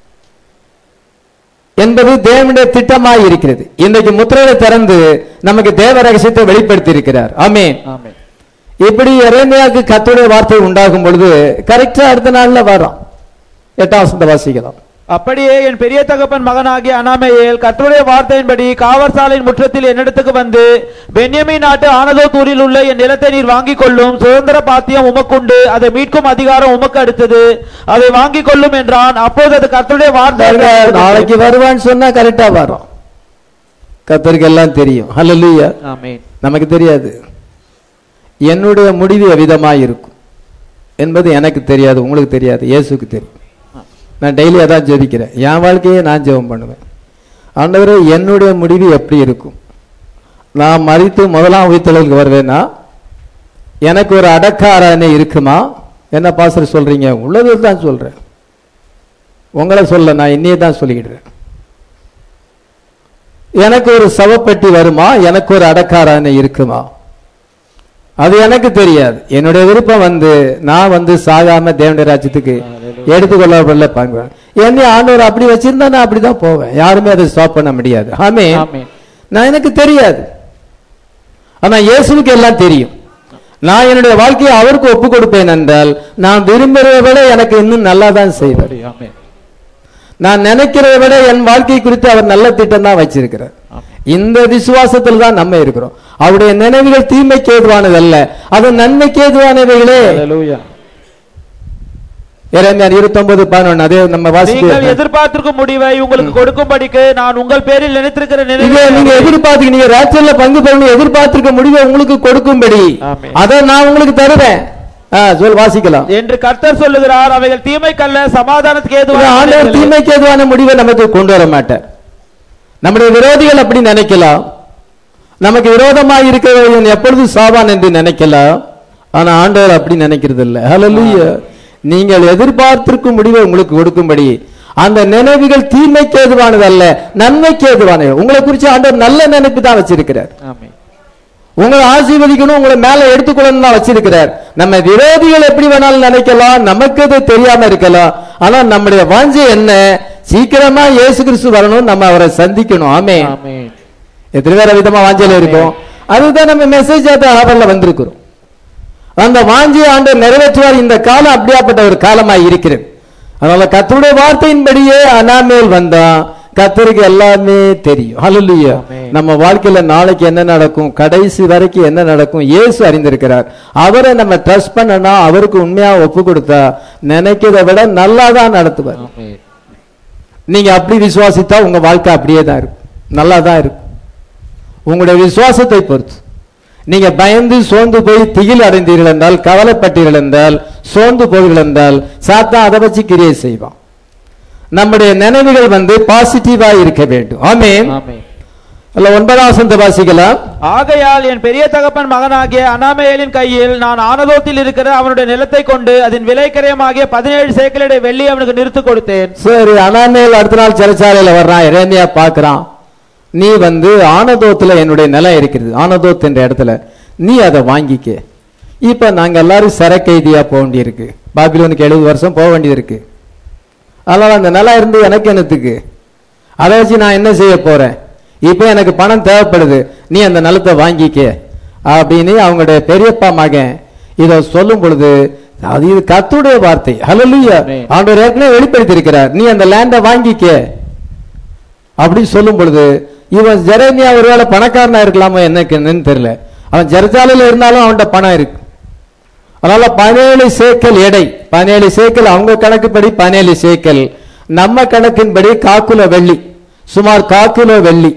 என்பது தேவனுடைய திட்டமாய் இருக்கிறது இன்றைக்கு முத்திரையை திறந்து நமக்கு தேவ ரகசியத்தை வெளிப்படுத்தி இருக்கிறார் ஆமென் ஆமென் இப்படி எரேமியாவுக்கு கத்துடைய வார்த்தை உண்டாகும் பொழுது கரெக்டா அடுத்த நாள்ல வரும் எட்டாம் வசந்த வாசிக்கலாம் அப்படியே என் பெரிய தகப்பன் மகனாகிய அனாமையேல் கர்த்தருடைய வார்த்தையின்படி காவற்சாலையின் முற்றத்தில் என்னிடத்துக்கு வந்து பென்யமீன் நாட்டு ஆனதோத்தூரில் உள்ள என் நிலத்தை நீர் வாங்கிக் கொள்ளும் சுதந்திர பாத்தியம் உமக்குண்டு அதை மீட்கும் அதிகாரம் உமக்கு அடுத்தது அதை வாங்கிக் கொள்ளும் என்றான் அப்போது அது கர்த்தருடைய வார்த்தை பாருங்க, நாளைக்கு வருவான்னு சொன்னா கரெக்டா வரும் கத்தருக்கு எல்லாம் தெரியும் ஹalleluya ஆமென் நமக்கு தெரியாது என்னுடைய முடிவு எவ்விதமாய் இருக்கும் என்பது எனக்கு தெரியாது உங்களுக்கு தெரியாது இயேசுக்கு தெரியும் நான் டெய்லி அதான் ஜெபிக்கிறேன் என் வாழ்க்கையை நான் ஜெபம் பண்ணுவேன் ஆண்டவரே என்னுடைய முடிவு எப்படி இருக்கும் நான் மறித்து முதலாம் உயிர்த்தலுக்கு வருவேன்னா எனக்கு ஒரு அடக்க ஆராதனை இருக்குமா என்ன பாசர் சொல்றீங்க உள்ளது தான் சொல்றேன் உங்களை சொல்ல நான் என்னையே தான் சொல்லிக்கிடுறேன் எனக்கு ஒரு சவப்பெட்டி வருமா எனக்கு ஒரு அடக்க ஆராதனை இருக்குமா அது எனக்கு தெரியாது என்னுடைய விருப்பம் வந்து நான் வந்து சாகாம தேவனுடைய ராஜ்யத்துக்கு எடுத்துக்கொள்ளப்படல பங்கு என்னை ஆண்டவர் அப்படி வச்சிருந்தா நான் அப்படிதான் போவேன் யாருமே அதை ஸ்டாப் பண்ண முடியாது ஆமே ஆமென். நான் எனக்கு தெரியாது ஆனா இயேசுவுக்கு எல்லாம் தெரியும் நான் என்னுடைய வாழ்க்கையை அவருக்கு ஒப்பு கொடுப்பேன் என்றால் நான் விரும்புறதை விட எனக்கு இன்னும் நல்லா தான் செய்வார் ஆமென். நான் நினைக்கிறதை விட என் வாழ்க்கை குறித்து அவர் நல்ல திட்டம் தான் வச்சிருக்கிறார் இந்த விசுவாசத்தில் தான் நம்ம இருக்கிறோம் அவருடைய நினைவுகள் தீமைக்கு ஏதுவானதல்ல அது நன்மைக்கு ஏதுவானவைகளே ஹalleluya. இறைமையார் இருபத்தொன்பது பதினொன்னு அதே நம்ம நீங்கள் வாசிக்க எதிர்பார்த்திருக்கும் முடிவை உங்களுக்கு கொடுக்கும்படிக்கு நான் உங்கள் பேரில் நினைத்திருக்கிற இதை நீங்க நினைவு எதிர்பார்த்து நீங்க ராஜ்யத்துல பங்கு பெறணும் எதிர்பார்த்திருக்க முடிவை உங்களுக்கு கொடுக்கும்படி ஆமென். அதை நான் உங்களுக்கு தருவேன் ஆ, சொல் வாசிக்கலாம் என்று கர்த்தர் சொல்லுகிறார் அவைகள் தீமைக்கல்ல சமாதானத்துக்கு இது ஆண்டவர் ஏதுவான தீமைக்கு ஏதுவான முடிவை நமக்கு கொண்டு வர மாட்டார் நம்முடைய விரோதிகள் அப்படி நினைக்கலாம் நமக்கு விரோதமாக இருக்கிறவன் எப்பொழுது சாவான் என்று நினைக்கலாம் ஆனா ஆண்டவர் அப்படி நினைக்கிறது இல்ல ஹalleluya நீங்கள் எதிர்பார்த்திருக்கும் முடிவை உங்களுக்கு கொடுக்கும்படி அந்த நினைவுகள் தீமைக்கு ஏதுவானது அல்ல நன்மைக்கு ஏதுவானது உங்களை குறித்து ஆண்டவர் நல்ல நினைப்பு தான் வச்சிருக்கிறார் ஆமென். உங்களை ஆசீர்வதிக்கணும் உங்களை மேல எடுத்துக்கொள்ளணும் தான் வச்சிருக்கிறார் நம்ம விரோதிகள் எப்படி வேணாலும் நினைக்கலாம் நமக்கு அது தெரியாம இருக்கலாம் ஆனா நம்முடைய வாஞ்சை என்ன சீக்கிரமா இயேசு கிறிஸ்து வரணும் நம்ம அவரை சந்திக்கணும் ஆமே ஆமென். எத்தனை வேற விதமா வாஞ்சையில இருக்கும் அதுதான் நம்ம மெசேஜ் ஹாபர்ல வந்திருக்கிறோம் அந்த வாஞ்சியை ஆண்டு நிறைவேற்றுவார் இந்த காலம் அப்படியாப்பட்ட ஒரு காலமாய் இருக்கிறது அதனால கத்தருடைய வார்த்தையின்படியே அனாமேல் வந்தான் கத்தருக்கு எல்லாமே தெரியும் ஹalleluya ஆமென். நம்ம வாழ்க்கையில நாளைக்கு என்ன நடக்கும் கடைசி வரைக்கும் என்ன நடக்கும் இயேசு அறிந்திருக்கிறார் அவரை நம்ம ட்ரஸ்ட் பண்ணனா அவருக்கு உண்மையா ஒப்பு கொடுத்தா நினைக்கிறதை விட நல்லா தான் நடத்துவார் ஆமென். நீங்க அப்படி விசுவாசித்தா உங்க வாழ்க்கை அப்படியே தான் இருக்கும் நல்லா தான் இருக்கும் உங்களுடைய விசுவாசத்தை பொறுத்து நீங்க பயந்து சோர்ந்து போய் திகில் அடைந்தீர்கள் என்றால் கவலைப்பட்டீர்கள் என்றால் சோர்ந்து போவீர்கள் என்றால் சாத்தான் அதை வச்சு கிரியை செய்வான் நம்முடைய நினைவுகள் வந்து பாசிட்டிவா இருக்க வேண்டும் ஆமென் ஆமென். அல்ல ஒன்பதாம் வசனத்தை வாசிக்கலாம் ஆகையால் என் பெரிய தகப்பன் மகனாகிய அனாமேலின் கையில் நான் ஆனதோத்தில் இருக்கிற அவனுடைய நிலத்தை கொண்டு அதன் விலைக்கரையமாகிய பதினேழு சேக்கலடை வெள்ளி அவனுக்கு நிறுத்து கொடுத்தேன் சரி அனாமேல் அடுத்த நாள் சிறைச்சாலையில வர்றான் இறைமையா பார்க்கறான் நீ வந்து ஆனதோத்துல என்னுடைய நிலம் இருக்கிறது ஆனதோத் என்ற இடத்துல நீ அதை வாங்கிக்க இப்ப நாங்க எல்லாரும் சிறை கைதியா போக வேண்டியிருக்கு பாபிலோனுக்கு எழுபது வருஷம் போக வேண்டியது இருக்கு அதனால அந்த நிலம் இருந்து எனக்கு என்னத்துக்கு அதை வச்சு நான் என்ன செய்ய போறேன் இப்ப எனக்கு பணம் தேவைப்படுது நீ அந்த நிலத்தை வாங்கிக்க அப்படின்னு அவங்களுடைய பெரியப்பா மகன் இத சொல்லும் பொழுது அது இது கத்துடைய வார்த்தை ஹalleluya ஆமென். ஆண்டவர் ஏற்கனவே வெளிப்படுத்தி இருக்கிறார் நீ அந்த லேண்டை வாங்கிக்க அப்படி சொல்லும் பொழுது இவன் ஜெரேமியா ஒருவேளை பணக்காரனா இருக்கலாமோ எனக்கு என்னன்னு தெரியல அவன் ஜெரஜாலையில இருந்தாலும் அவன்கிட்ட பணம் இருக்கு அதனால பதினேழு சேக்கல் எடை பதினேழு சேக்கல் அவங்க கணக்குப்படி பதினேழு சேக்கல் நம்ம கணக்கின்படி காக்குல வெள்ளி சுமார் காக்குல வெள்ளி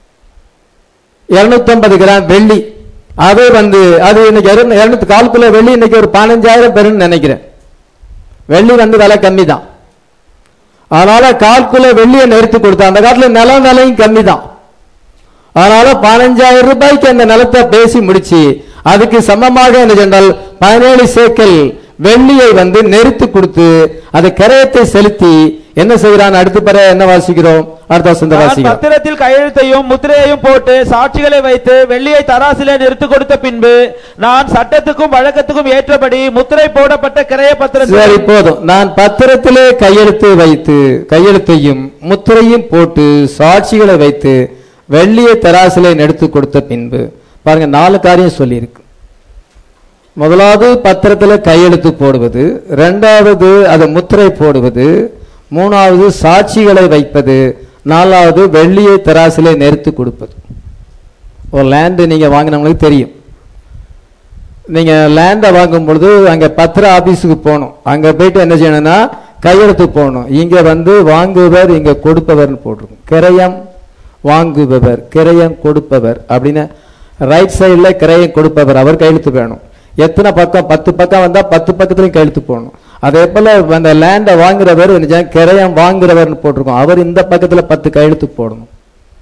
250 கிராம் வெள்ளி அது வந்து அது இன்னைக்கு இருநூத்தி கால் கிலோ வெள்ளி இன்னைக்கு ஒரு பதினஞ்சாயிரம் பெருன்னு நினைக்கிறேன் வெள்ளி வந்து விலை கம்மி தான் அதனால கால் கிலோ வெள்ளியை நிறுத்தி கொடுத்தா அந்த காலத்துல நிலம் விலையும் கம்மி தான் அதனால பதினஞ்சாயிரம் ரூபாய்க்கு அந்த நிலத்தை பேசி முடிச்சு அதுக்கு சமமாக என்ன சொன்னால் பதினேழு சேக்கல் வெள்ளியை வந்து நெருத்து கொடுத்து அது கரையத்தை செலுத்தி என்ன செய்கிறான் அடுத்து பிற என்ன வாசிக்கிறோம் அடுத்த வசந்த நான் வாசிக்கிறோம் பத்திரத்தில் கையெழுத்தையும் முத்திரையையும் போட்டு சாட்சிகளை வைத்து வெள்ளியை தராசிலே நிறுத்து கொடுத்த பின்பு நான் சட்டத்துக்கும் வழக்கத்துக்கும் ஏற்றபடி முத்திரை போடப்பட்ட கிரைய சரி பத்திரத்தில் போதும் நான் பத்திரத்திலே கையெழுத்து வைத்து கையெழுத்தையும் முத்திரையும் போட்டு சாட்சிகளை வைத்து வெள்ளியை தராசிலே எடுத்து கொடுத்த பின்பு பாருங்க நாலு காரியம் சொல்லியிருக்கு முதலாவது பத்திரத்துல கையெழுத்து போடுவது ரெண்டாவது அது முத்திரை போடுவது மூணாவது சாட்சிகளை வைப்பது நாலாவது வெள்ளியை தராசிலே நிறுத்து கொடுப்பது ஒரு லேண்டு நீங்க வாங்கினவங்களுக்கு தெரியும் நீங்க லேண்டை வாங்கும் பொழுது அங்க பத்திர ஆபீஸுக்கு போகணும் அங்க போயிட்டு என்ன செய்யணும்னா கையெழுத்து போகணும் இங்க வந்து வாங்குபவர் இங்க கொடுப்பவர்னு போட்டிருக்கும் கிரயம் வாங்குபவர் கிரயம் கொடுப்பவர் அப்படின்னு ரைட் சைடுல கிரயம் கொடுப்பவர் அவர் கையெழுத்து வேணும் எத்தனை பக்கம் பத்து பக்கம் வந்தா பத்து பக்கத்துலயும் கையெழுத்து போகணும் அதே போல அந்த லேண்டை வாங்குறவர் என்ன கிரையம் வாங்குறவர்னு போட்டிருக்கோம் அவர் இந்த பக்கத்துல பத்து கையெழுத்து போடணும்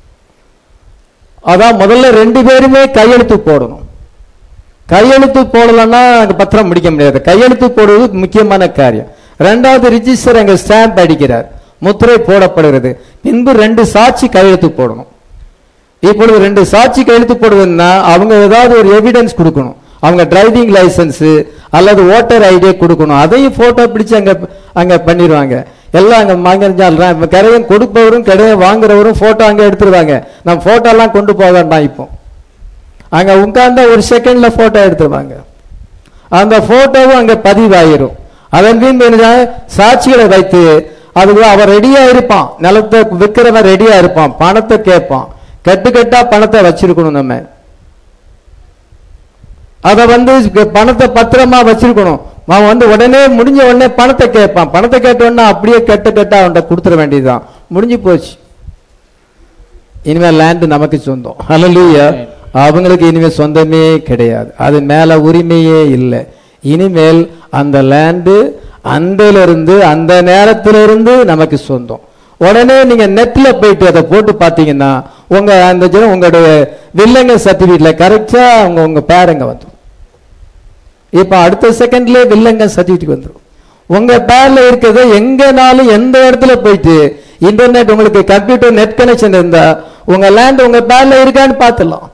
அதான் முதல்ல ரெண்டு பேருமே கையெழுத்து போடணும் கையெழுத்து போடலன்னா அங்க பத்திரம் முடிக்க முடியாது கையெழுத்து போடுவது முக்கியமான காரியம் ரெண்டாவது ரிஜிஸ்டர் அங்க ஸ்டாம்ப் அடிக்கிறார் முத்திரை போடப்படுகிறது பின்பு ரெண்டு சாட்சி கையெழுத்து போடணும் இப்பொழுது ரெண்டு சாட்சி கையெழுத்து போடுவதுன்னா அவங்க ஏதாவது ஒரு எவிடன்ஸ் கொடுக்கணும் அவங்க டிரைவிங் லைசன்ஸ் அல்லது ஓட்டர் ஐடியை கொடுக்கணும் அதையும் போட்டோ பிடிச்சு அங்க அங்க பண்ணிடுவாங்க எல்லாம் அங்க மங்கஞ்சால் கரையும் கொடுப்பவரும் கடையை வாங்குறவரும் போட்டோ அங்க எடுத்துருவாங்க நம்ம போட்டோ எல்லாம் கொண்டு போக வேண்டாம் இப்போ அங்க உட்கார்ந்தா ஒரு செகண்ட்ல போட்டோ எடுத்துருவாங்க அந்த போட்டோவும் அங்க பதிவாயிரும் அதன் பின்பு என்ன சாட்சிகளை வைத்து அதுக்கு அவன் ரெடியா இருப்பான் நிலத்தை விற்கிறவன் ரெடியா இருப்பான் பணத்தை கேட்பான் கட்டு கட்டா பணத்தை வச்சிருக்கணும் நம்ம அத வந்து பணத்தை பத்திரமா வச்சிருக்கணும் அவன் வந்து உடனே முடிஞ்ச உடனே பணத்தை கேட்பான் பணத்தை கேட்ட உடனே அப்படியே கட்டு கட்டா அவன்கிட்ட கொடுத்துட வேண்டியதுதான் முடிஞ்சு போச்சு இனிமே லேண்ட் நமக்கு சொந்தம் ஹalleluya அவங்களுக்கு இனிமே சொந்தமே கிடையாது அது மேல உரிமையே இல்லை இனிமேல் அந்த லேண்டு அந்திலிருந்து அந்த நேரத்திலிருந்து நமக்கு சொந்தம் உடனே நீங்க நெட்ல போயிட்டு அதை போட்டு பாத்தீங்கன்னா உங்க அந்த ஜனம் உங்களுடைய வில்லங்க சர்டிபிகேட்ல கரெக்டா உங்க உங்க பேருங்க வந்துடும் இப்ப அடுத்த செகண்ட்லயே வில்லங்க சர்டிபிகேட் வந்துடும் உங்க பேர்ல இருக்கிறது எங்கனாலும் எந்த இடத்துல போயிட்டு இன்டர்நெட் உங்களுக்கு கம்ப்யூட்டர் நெட் கனெக்ஷன் இருந்தா உங்க லேண்ட் உங்க பேர்ல இருக்கான்னு பார்த்துடலாம்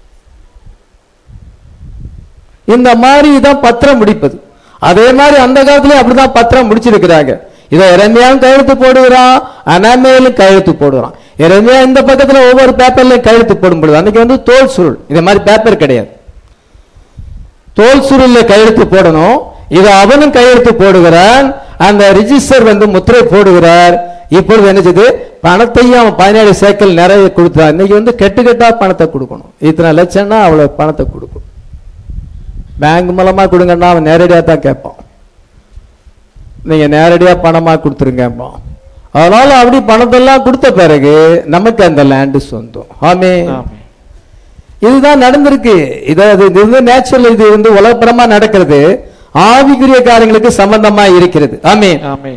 இந்த மாதிரி தான் பத்திரம் முடிப்பது அதே மாதிரி அந்த காலத்துல அப்படிதான் பத்திரம் முடிச்சிருக்கிறாங்க இதை இறமையாவும் கையெழுத்து போடுகிறான் அனாமையிலும் கையெழுத்து போடுறான் இறமையா இந்த பக்கத்துல ஒவ்வொரு பேப்பர்லயும் கையெழுத்து போடும் பொழுது அன்னைக்கு வந்து தோல் சுருள் இந்த மாதிரி பேப்பர் கிடையாது தோல் சுருள்ல கையெழுத்து போடணும் இது அவனும் கையெழுத்து போடுகிறான் அந்த ரிஜிஸ்டர் வந்து முத்திரை போடுகிறார் இப்பொழுது என்ன செய்யுது பணத்தையும் அவன் பதினேழு சேக்கல் நிறைய கொடுத்தான் இன்னைக்கு வந்து கெட்டு கெட்டா பணத்தை கொடுக்கணும் இத்தனை லட்சம்னா அவ்வளவு பணத்தை கொடுக்கணும் பேங்க் மூலமா கொடுங்கன்னா அவன் நேரடியா தான் கேட்பான் நீங்க நேரடியா பணமா கொடுத்துருங்கப்பான் அதனால அப்படி பணத்தெல்லாம் கொடுத்த பிறகு நமக்கு அந்த லேண்டு சொந்தம் ஆமே ஆமென். இதுதான் நடந்திருக்கு இது அது இது வந்து நேச்சுரல் இது வந்து உலகப்புறமா நடக்கிறது ஆவிக்குரிய காரியங்களுக்கு சம்பந்தமா இருக்கிறது ஆமே ஆமென்.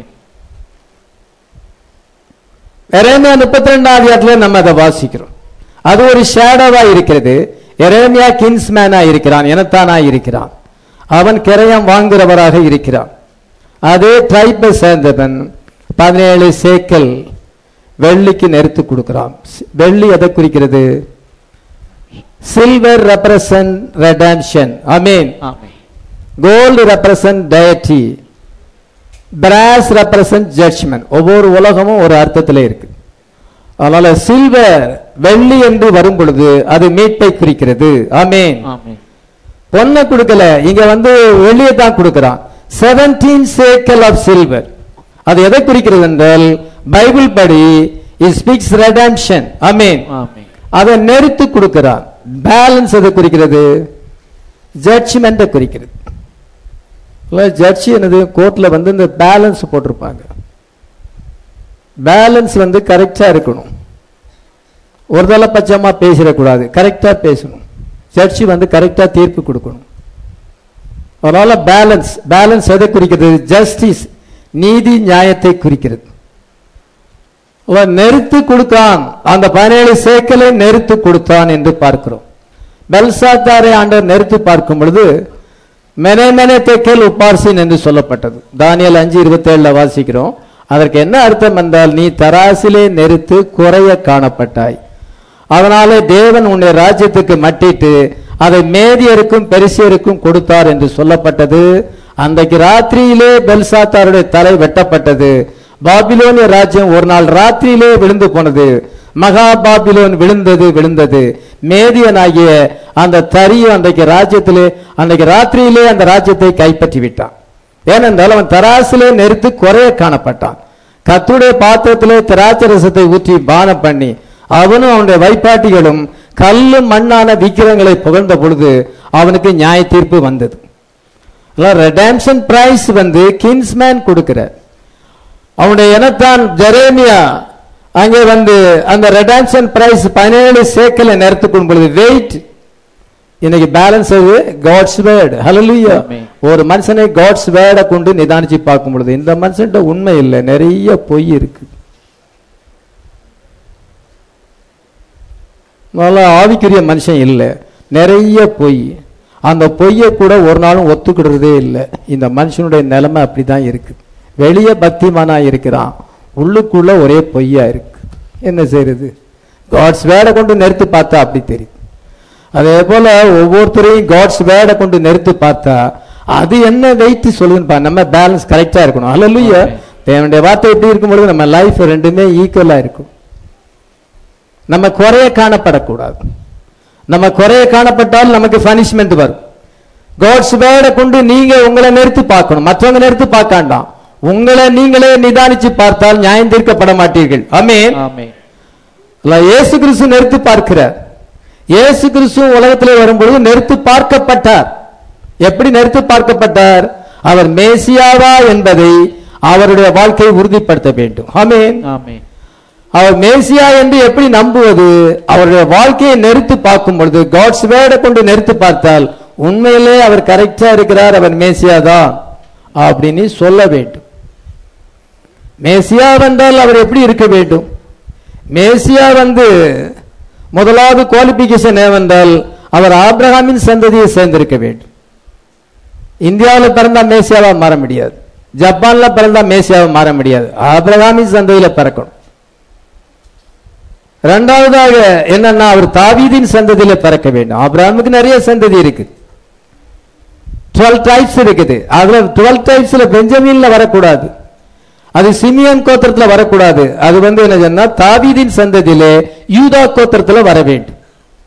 எரேமியா முப்பத்தி ரெண்டாவது இடத்துல நம்ம அதை வாசிக்கிறோம் அது ஒரு ஷேடோவா இருக்கிறது எரேமியா கின்ஸ்மேனா இருக்கிறான் எனத்தானா இருக்கிறான் அவன் கிரயம் வாங்குறவராக இருக்கிறான் அதே ட்ரைப்பை சேர்ந்தவன் பதினேழு சேக்கல் வெள்ளிக்கு நெருத்து கொடுக்கிறான் வெள்ளி எதை குறிக்கிறது சில்வர் ரெப்ரசன்ட் ரெடம்ஷன் அமீன் ஆமென். Gold represent deity brass represent judgment ஒவ்வொரு உலகமும் ஒரு அர்த்தத்தில் இருக்கு அதனால சில்வர் வெள்ளி என்று வரும் பொழுது அது மீட்பை குறிக்கிறது ஆமென் ஆமென். பொண்ணை கொடுக்கல இங்க வந்து வெள்ளியை தான் கொடுக்கிறான் செவன்டீன் சேக்கல் ஆஃப் சில்வர் அது எதை குறிக்கிறது என்றால் பைபிள் படி இட் ஸ்பீக்ஸ் ரெடம்ஷன் ஆமென் ஆமென். அதை நெருத்து கொடுக்கிறான் பேலன்ஸ் எதை குறிக்கிறது ஜட்ஜ்மெண்ட்டை குறிக்கிறது ஜட்ஜி என்னது கோர்ட்ல வந்து இந்த பேலன்ஸ் போட்டிருப்பாங்க பேலன்ஸ் வந்து கரெக்டா இருக்கணும் ஒரு தலை பட்சமா பேசிடக்கூடாது கரெக்டா பேசணும் ஜட்ஜி வந்து கரெக்டா தீர்ப்பு கொடுக்கணும் அதனால பேலன்ஸ் பேலன்ஸ் எதை குறிக்கிறது ஜஸ்டிஸ் நீதி நியாயத்தை குறிக்கிறது அவன் நெருத்து கொடுத்தான் அந்த பதினேழு சேக்கலை நெருத்து கொடுத்தான் என்று பார்க்கிறோம் பெல்சாத்தாரை ஆண்டவர் நெருத்து பார்க்கும் பொழுது மெனே மெனே தெக்கேல் உப்பார்சின் என்று சொல்லப்பட்டது தானியல் அஞ்சு இருபத்தி ஏழுல வாசிக்கிறோம் அதற்கு என்ன அர்த்தம் என்றால் நீ தராசிலே நெருத்து குறைய காணப்பட்டாய் அதனாலே தேவன் உன்னை ராஜ்யத்துக்கு மட்டிட்டு அதை மேதியருக்கும் பெரிசியருக்கும் கொடுத்தார் என்று சொல்லப்பட்டது அன்றைக்கு ராத்திரியிலே பெல்சாத்தாருடைய தலை வெட்டப்பட்டது பாபிலோனிய ராஜ்யம் ஒரு நாள் ராத்திரியிலே விழுந்து போனது மகா பாபிலோன் விழுந்தது விழுந்தது மேதியனாகிய அந்த தரியும் அன்றைக்கு ராஜ்யத்திலே அன்றைக்கு ராத்திரியிலே அந்த ராஜ்யத்தை கைப்பற்றி விட்டான் ஏனென்றால் அவன் தராசிலே நெருத்து குறைய காணப்பட்டான் கத்துடைய பாத்திரத்திலே திராட்சை ரசத்தை ஊற்றி பானம் பண்ணி அவனும் அவனுடைய வைப்பாட்டிகளும் கல்லும் மண்ணான விக்கிரங்களை புகழ்ந்த பொழுது அவனுக்கு நியாய தீர்ப்பு வந்தது ரெடாம்ஷன் பிரைஸ் வந்து கின்ஸ்மேன் கொடுக்கிறார் அவனுடைய இனத்தான் ஜெரேமியா அங்கே வந்து அந்த ரெடான்ஷன் பிரைஸ் பதினேழு சேக்கலை நிறுத்து கொள்ளும் பொழுது வெயிட் இன்னைக்கு பேலன்ஸ் காட்ஸ் வேர்டு ஹalleluya Amen. ஒரு மனுஷனை காட்ஸ் வேர்டை கொண்டு நிதானிச்சு பார்க்கும் பொழுது இந்த மனுஷன்ட்ட உண்மை இல்லை நிறைய பொய் இருக்கு நல்ல ஆவிக்குரிய மனுஷன் இல்லை நிறைய பொய் அந்த பொய்யை கூட ஒரு நாளும் ஒத்துக்கிடுறதே இல்லை இந்த மனுஷனுடைய நிலைமை அப்படிதான் இருக்கு வெளியே பக்திமானா இருக்கிறான் உள்ளுக்குள்ள ஒரே பொய்யா இருக்கு என்ன செய்யறது காட்ஸ் வேர்டை கொண்டு நிறுத்து பார்த்தா அப்படி தெரியுது அதே போல ஒவ்வொருத்தரையும் காட்ஸ் வேர்டை கொண்டு நிறுத்து பார்த்தா அது என்ன வெயிட் சொல்லுதுன்னு பா நம்ம பேலன்ஸ் கரெக்டா இருக்கணும் அல்ல தேவனுடைய வார்த்தை எப்படி இருக்கும் பொழுது நம்ம லைஃப் ரெண்டுமே ஈக்குவலா இருக்கும் நம்ம குறைய காணப்படக்கூடாது நம்ம குறைய காணப்பட்டால் நமக்கு பனிஷ்மெண்ட் வரும் காட்ஸ் வேர்டை கொண்டு நீங்க உங்களை நிறுத்தி பார்க்கணும் மற்றவங்க நிறுத்தி பார்க்காண்டாம் உங்களை நீங்களே நிதானிச்சு பார்த்தால் நியாயம் தீர்க்கப்பட மாட்டீர்கள் ஆமென் ஆமென் அல்ல, இயேசு கிறிஸ்து நிறுத்தி பார்க்கிறார் இயேசு கிறிஸ்து உலகத்திலே வரும்பொழுது நிறுத்தி பார்க்கப்பட்டார் எப்படி நிறுத்தி பார்க்கப்பட்டார் அவர் மேசியாவா என்பதை அவருடைய வாழ்க்கையை உறுதிப்படுத்த வேண்டும் ஆமென் ஆமென் அவர் மேசியா என்று எப்படி நம்புவது அவருடைய வாழ்க்கையை நிறுத்தி பார்க்கும் பொழுது காட்ஸ் வேர்டை கொண்டு நிறுத்தி பார்த்தால் உண்மையிலே அவர் கரெக்டா இருக்கிறார் அவர் மேசியா தான் அப்படின்னு சொல்ல வேண்டும் மேசியா வந்தால் அவர் எப்படி இருக்க வேண்டும் மேசியா வந்து முதலாவது குவாலிபிகேஷன் என்னவென்றால் அவர் ஆபிரகாமின் சந்ததியை சேர்ந்திருக்க வேண்டும் இந்தியாவில் பிறந்தா மேசியாவா மாற முடியாது ஜப்பான்ல பிறந்தா மேசியாவா மாற முடியாது ஆபிரகாமின் சந்ததியில பிறக்கணும் இரண்டாவதாக என்னன்னா அவர் தாவீதின் சந்ததியில பிறக்க வேண்டும் ஆபிரகாமுக்கு நிறைய சந்ததி இருக்கு டுவெல் டைப்ஸ் இருக்குது அதுல டுவெல் டைப்ஸ்ல பெஞ்சமின்ல வரக்கூடாது அது சிமியன் கோத்திரத்துல வரக்கூடாது அது வந்து என்ன சொன்னா தாவீதின் சந்ததியிலே யூதா கோத்திரத்துல வர வேண்டும்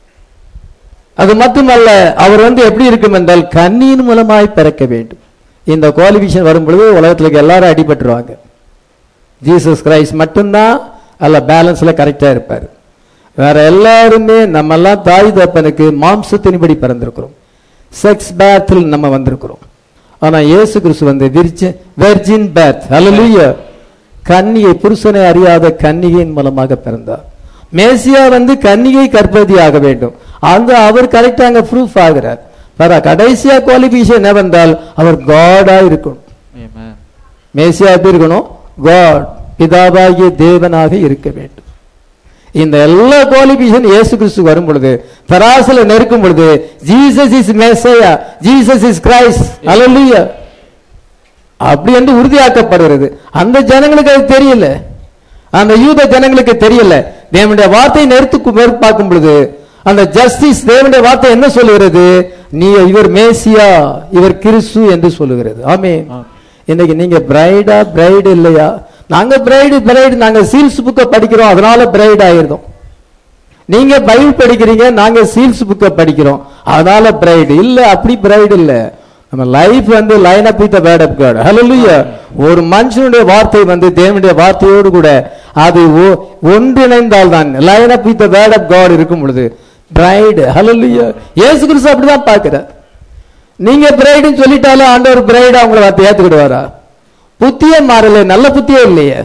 அது மட்டுமல்ல அவர் வந்து எப்படி இருக்கும் என்றால் கண்ணியின் மூலமாய் பிறக்க வேண்டும் இந்த குவாலிஃபிகேஷன் வரும் பொழுது உலகத்துல இருக்க எல்லாரும் அடிபட்டுருவாங்க ஜீசஸ் கிரைஸ்ட் மட்டும்தான் அல்ல பேலன்ஸ்ல கரெக்டா இருப்பார் வேற எல்லாருமே நம்ம எல்லாம் தாய் தப்பனுக்கு மாம்சத்தின்படி பிறந்திருக்கிறோம் செக்ஸ் பேத்தில் நம்ம வந்திருக்கிறோம் ஆனா இயேசு கிறிஸ்து வந்து விரிச்ச வெர்ஜின் பேத் ஹalleluya கன்னிகை புருஷனை அறியாத கன்னிகையின் மூலமாக பிறந்தார் மேசியா வந்து கன்னிகை கற்பதி ஆக வேண்டும் அந்த அவர் கரெக்டா அங்க ப்ரூஃப் ஆகிறார் வேற கடைசியா குவாலிஃபிகேஷன் என்ன வந்தால் அவர் காடா இருக்கணும் ஆமென் மேசியா எப்படி இருக்கணும் காட் பிதாவாகிய தேவனாக இருக்க வேண்டும் இந்த எல்லா குவாலிபிகேஷன் இயேசு கிறிஸ்து வரும் பொழுது தராசுல நெருக்கும் பொழுது Jesus is Messiah Jesus is Christ அல்லேலூயா அப்படி என்று உறுதியாக்கப்படுகிறது அந்த ஜனங்களுக்கு அது தெரியல அந்த யூத ஜனங்களுக்கு தெரியல தேவனுடைய வார்த்தை நெருத்து பார்க்கும் பொழுது அந்த ஜஸ்டிஸ் தேவனுடைய வார்த்தை என்ன சொல்லுகிறது நீ இவர் மேசியா இவர் கிறிஸ்து என்று சொல்லுகிறது ஆமென் ஆமென். இன்னைக்கு நீங்க பிரைடா பிரைடு இல்லையா நாங்க பிரைடு பிரைடு நாங்க சீல்ஸ் புக்கை படிக்கிறோம் அதனால பிரைட் ஆயிருந்தோம் நீங்க பைபிள் படிக்கிறீங்க நாங்க சீல்ஸ் புக்கை படிக்கிறோம் அதனால பிரைடு இல்ல அப்படி பிரைடு இல்ல நம்ம லைஃப் வந்து line up with word of God ஹalleluya ஒரு மனுஷனுடைய வார்த்தை வந்து தேவனுடைய வார்த்தையோடு கூட அது ஒ- ஒன்றிணைந்தால் தான் line up with word of God இருக்கும் பொழுது பிரைடு ஹalleluya இயேசு கிறிஸ்து அப்படிதான் பார்க்கிறார் நீங்க பிரைடுன்னு சொல்லிட்டாலும் ஆண்டவர் பிரைடு அவங்கள வார்த்தை ஏத்துக்கிடுவாரா புத்தியே மாறல நல்ல புத்தியே இல்லையே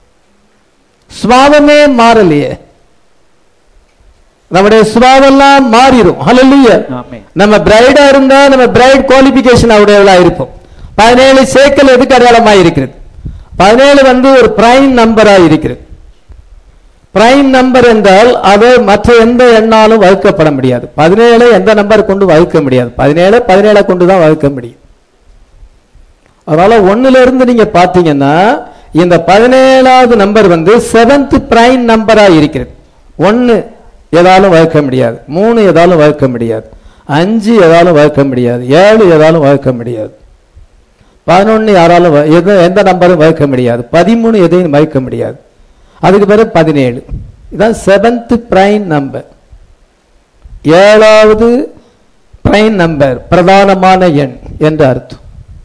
சுவாவமே மாறலையே நம்முடைய சுபாவெல்லாம் மாறிடும் ஹalleluya ஆமென் நம்ம பிரைடா இருந்தா நம்ம பிரைட் குவாலிபிகேஷன் உடையவளா இருப்போம் பதினேழு சேக்கல் எதுக்கு அடையாளமா இருக்கிறது பதினேழு வந்து ஒரு பிரைம் நம்பரா இருக்கிறது பிரைம் நம்பர் என்றால் அது மற்ற எந்த எண்ணாலும் வகுக்கப்பட முடியாது பதினேழு எந்த நம்பர் கொண்டு வகுக்க முடியாது பதினேழு பதினேழை கொண்டு தான் வகுக்க முடியும் அதனால ஒண்ணுல இருந்து நீங்க பாத்தீங்கன்னா இந்த பதினேழாவது நம்பர் வந்து செவன்த் பிரைம் நம்பரா இருக்கிறது ஒன்னு எதாலும் வகுக்க முடியாது மூணு எதாலும் வகுக்க முடியாது அஞ்சு எதாலும் வகுக்க முடியாது ஏழு எதாலும் வகுக்க முடியாது பதினொன்னு யாராலும் வ- எது எந்த நம்பரும் வகுக்க முடியாது பதிமூணு எதையும் வகுக்க முடியாது அதுக்கு பிறகு பதினேழு இதான் செவன்த் பிரைம் நம்பர் ஏழாவது பிரைம் நம்பர் பிரதானமான எண் என்று அர்த்தம்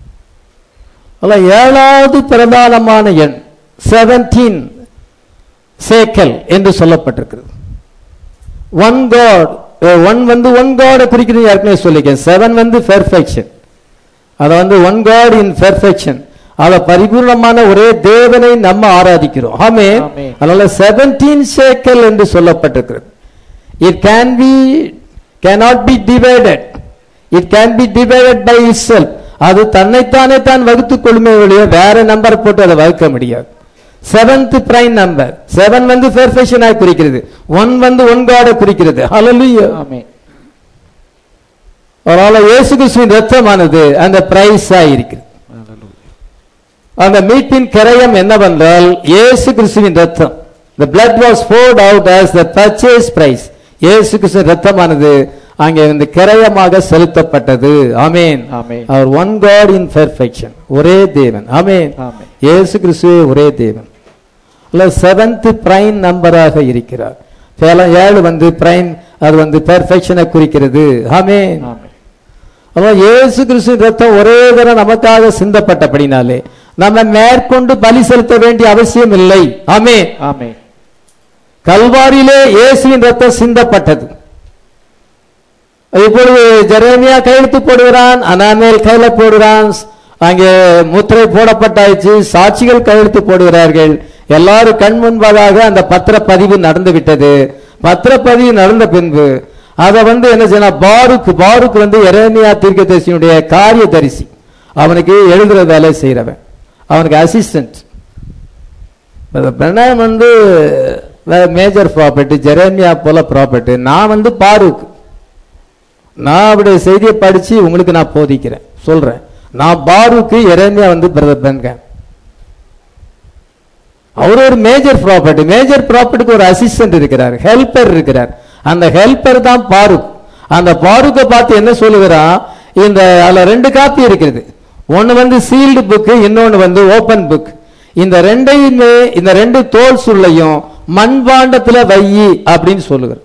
அல்ல ஏழாவது பிரதானமான எண் செவன்டீன் சேக்கல் என்று சொல்லப்பட்டிருக்கிறது ஒன் காட் ஒன் வந்து ஒன் காட குறிக்கிறது ஏற்கனவே சொல்லிக்கேன் செவன் வந்து பெர்ஃபெக்ஷன் அதை வந்து ஒன் காட் இன் பெர்ஃபெக்ஷன் அத பரிபூர்ணமான ஒரே தேவனை நம்ம ஆராதிக்கிறோம் ஆமே ஆமென். அதனால செவன்டீன் சேக்கல் என்று சொல்லப்பட்டிருக்கிறது it can be cannot be divided it can be divided by itself அது தன்னைத்தானே தான் வகுத்துக் கொள்ளுமே ஒழிய வேற நம்பர் போட்டு அதை வகுக்க முடியாது செவன்த் பிரைம் நம்பர் செவன் வந்து பெர்ஃபெக்ஷனாக குறிக்கிறது ஒன் வந்து ஒன் காட குறிக்கிறது ஹalleluya ஆமென் அதனால இயேசு கிறிஸ்துவின் ரத்தமானது அந்த பிரைஸா இருக்கிறது அந்த மீட்பின் கரையம் என்னவென்றால் இயேசு கிறிஸ்துவின் ரத்தம் the blood was poured out as the purchase price இயேசு கிறிஸ்துவின் ரத்தமானது அங்கே வந்து கிரயமாக செலுத்தப்பட்டது ஆமென் ஆமென். அவர் ஒன் காட் இன் பெர்ஃபெக்ஷன் ஒரே தேவன் ஆமென் ஆமென். இயேசு கிறிஸ்துவே ஒரே தேவன் இல்ல செவன்த் பிரைம் நம்பராக இருக்கிறார் சேலம் ஏழு வந்து பிரைம் அது வந்து பெர்ஃபெக்ஷனை குறிக்கிறது ஆமென் ஆமென் அப்ப இயேசு கிறிஸ்து ரத்தம் ஒரே தடவை நமக்காக சிந்தப்பட்டபடினாலே நம்ம மேற்கொண்டு பலி செலுத்த வேண்டிய அவசியம் இல்லை ஆமே ஆமென் கல்வாரியிலே இயேசுவின் ரத்தம் சிந்தப்பட்டது இப்பொழுது ஜெரேமியா கையெழுத்து போடுகிறான் அனாமேல் கையில போடுகிறான் அங்கே முத்திரை போடப்பட்டாயிற்று சாட்சிகள் கையெழுத்து போடுகிறார்கள் எல்லாரும் கண் முன்பாக அந்த பத்திரப்பதிவு நடந்து விட்டது பத்திரப்பதிவு நடந்த பின்பு அதை வந்து என்ன செய்யணும் பாருக்கு பாருக்கு வந்து எரேமியா தீர்க்கதரிசியினுடைய காரியதரிசி அவனுக்கு எழுதுற வேலை செய்யறவன் அவனுக்கு அசிஸ்டன்ட் பிரணயம் வந்து மேஜர் ப்ராப்பர்ட்டி ஜெரேமியா போல ப்ராப்பர்ட்டி நான் வந்து பாருக்கு நான் அவருடைய செய்தியை படிச்சு உங்களுக்கு நான் போதிக்கிறேன் சொல்றேன் நான் பாருக்கு எரேமியா வந்து பிரதர் பென்கேன் அவர் ஒரு மேஜர் ப்ராப்பர்ட்டி மேஜர் ப்ராப்பர்ட்டிக்கு ஒரு அசிஸ்டன்ட் இருக்கிறார் ஹெல்பர் இருக்கிறார் அந்த ஹெல்பர் தான் பாருக் அந்த பாருக்கை பார்த்து என்ன சொல்லுகிறான் இந்த அதுல ரெண்டு காப்பி இருக்குது ஒன்னு வந்து சீல்டு புக் இன்னொன்னு வந்து ஓபன் புக் இந்த ரெண்டையுமே இந்த ரெண்டு தோல் சுள்ளையும் மண்பாண்டத்துல வையி அப்படின்னு சொல்லுகிறார்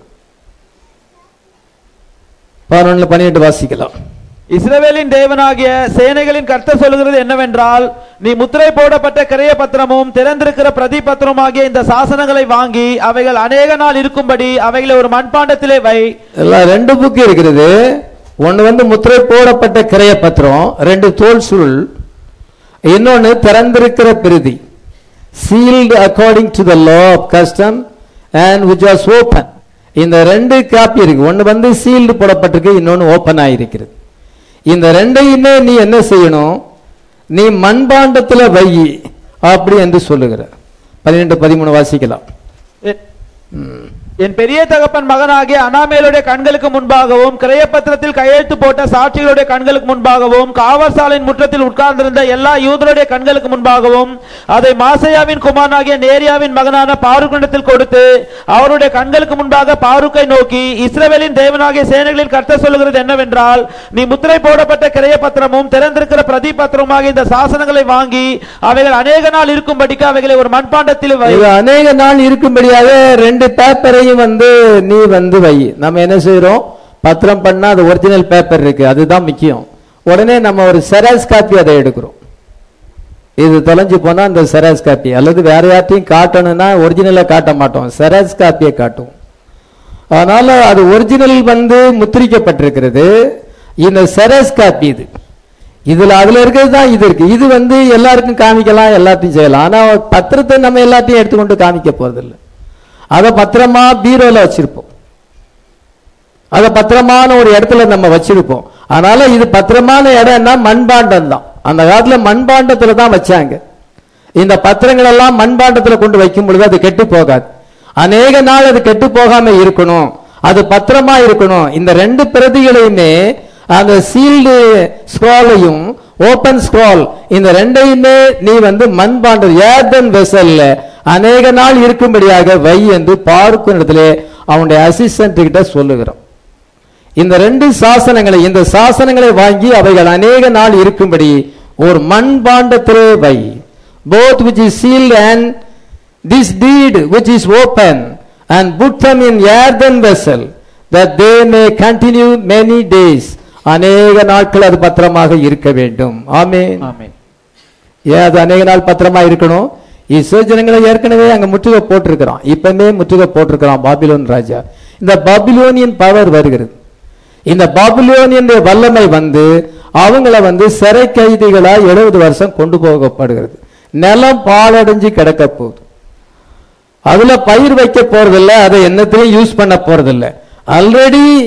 பதினொன்னுல பன்னிரெண்டு வாசிக்கலாம் இஸ்ரவேலின் தேவனாகிய சேனைகளின் கர்த்தர் சொல்லுகிறது என்னவென்றால் நீ முத்திரை போடப்பட்ட கிரைய பத்திரமும் திறந்திருக்கிற பிரதி பத்திரமாகிய இந்த சாசனங்களை வாங்கி அவைகள் அநேக நாள் இருக்கும்படி அவைகளை ஒரு மண்பாண்டத்திலே வை எல்லாம் ரெண்டு புக் இருக்கிறது ஒன்னு வந்து முத்திரை போடப்பட்ட கிரைய பத்திரம் ரெண்டு தோல் சுருள் இன்னொன்னு திறந்திருக்கிற பிரதி sealed according to the law of custom and which was open இந்த ரெண்டு காப்பி இருக்கு ஒன்னு வந்து சீல்டு போடப்பட்டிருக்கு இன்னொன்னு ஓப்பன் ஆயிருக்கிறது இந்த ரெண்டையுமே நீ என்ன செய்யணும் நீ மண்பாண்டத்துல வை அப்படி என்று சொல்லுகிறார் பன்னிரெண்டு பதிமூணு வாசிக்கலாம் என்- என் பெரிய தகப்பன் மகனாகிய அனாமேலுடைய கண்களுக்கு முன்பாகவும் கிரையப்பத்திரத்தில் கையெழுத்து போட்ட சாட்சிகளுடைய கண்களுக்கு முன்பாகவும் காவற்சாலையின் முற்றத்தில் உட்கார்ந்திருந்த எல்லா யூதருடைய கண்களுக்கு முன்பாகவும் அதை மாசையாவின் குமாரனாகிய நேரியாவின் மகனான பாருக்கிடத்தில் கொடுத்து அவருடைய கண்களுக்கு முன்பாக பாருக்கை நோக்கி இஸ்ரவேலின் தேவனாகிய சேனைகளின் கர்த்தர் சொல்லுகிறது என்னவென்றால் நீ முத்திரை போடப்பட்ட கிரைய பத்திரமும் திறந்திருக்கிற பிரதி பத்திரமாகிய இந்த சாசனங்களை வாங்கி அவைகள் அநேக நாள் இருக்கும்படிக்கு அவைகளை ஒரு மண்பாண்டத்தில் வை இது அநேக நாள் இருக்கும்படியாக ரெண்டு பேப்பரையும் வந்து நீ வந்து வை நம்ம என்ன செய்றோம் பத்திரம் பண்ணா அது ஒரிஜினல் பேப்பர் இருக்கு அதுதான் முக்கியம் உடனே நம்ம ஒரு செராஸ் காப்பி அதை எடுக்கிறோம் இது தொலைஞ்சு போனா அந்த செராஸ் காப்பி அல்லது வேற யார்ட்டையும் காட்டணும்னா ஒரிஜினலை காட்ட மாட்டோம் செராஸ் காப்பியை காட்டுவோம் அதனால அது ஒரிஜினல் வந்து முத்திரிக்கப்பட்டிருக்கிறது இந்த செரஸ் காப்பி இது இதுல அதுல இருக்கிறது தான் இது இருக்கு இது வந்து எல்லாருக்கும் காமிக்கலாம் எல்லாத்தையும் செய்யலாம் ஆனா பத்திரத்தை நம்ம எல்லாத்தையும் எடுத்துக்கொண்டு காமிக்க போறதில்ல அதை பத்திரமா பீரோல வச்சிருப்போம் அதை பத்திரமான ஒரு இடத்துல நம்ம வச்சிருப்போம் அதனால இது பத்திரமான இடம்னா மண்பாண்டம் தான் அந்த காலத்துல மண்பாண்டத்துல தான் வச்சாங்க இந்த பத்திரங்கள் எல்லாம் மண்பாண்டத்துல கொண்டு வைக்கும் பொழுது அது கெட்டு போகாது அநேக நாள் அது கெட்டு போகாம இருக்கணும் அது பத்திரமா இருக்கணும் இந்த ரெண்டு பிரதிகளையுமே அந்த சீல்டு ஸ்க்ராலையும் ஓபன் ஸ்க்ரால் இந்த ரெண்டையுமே நீ வந்து மண்பாண்டம் ஏர்தன் வெசல்ல அநேக நாள் இருக்கும்படியாக வை என்று பார்க்கும் இடத்துல அவனுடைய அசிஸ்டன்ட் கிட்ட சொல்லுகிறோம் இந்த ரெண்டு சாசனங்களை இந்த சாசனங்களை வாங்கி அவைகள் அநேக நாள் இருக்கும்படி ஒரு மண் பாண்டத்திலே வை both which is sealed and this deed which is open and put them in earthen vessel that they may continue many days அநேக நாட்கள் அது பத்திரமாக இருக்க வேண்டும் ஆமென் ஆமென் ஏன் அது அநேக நாள் பத்திரமா இருக்கணும் இஸ்ரோ ஜனங்களை ஏற்கனவே அங்க முற்றுகை போட்டிருக்கிறான் இப்பவுமே முற்றுகை போட்டிருக்கிறான் பாபிலோன் ராஜா இந்த பாபிலோனியன் பவர் வருகிறது இந்த பாபிலோனியன் வல்லமை வந்து அவங்கள வந்து சிறை கைதிகளா எழுபது வருஷம் கொண்டு போகப்படுகிறது நிலம் பாழடைஞ்சு கிடக்க போகுது அதுல பயிர் வைக்க போறதில்ல அதை என்னத்திலையும் யூஸ் பண்ண போறதில்ல ஆல்ரெடி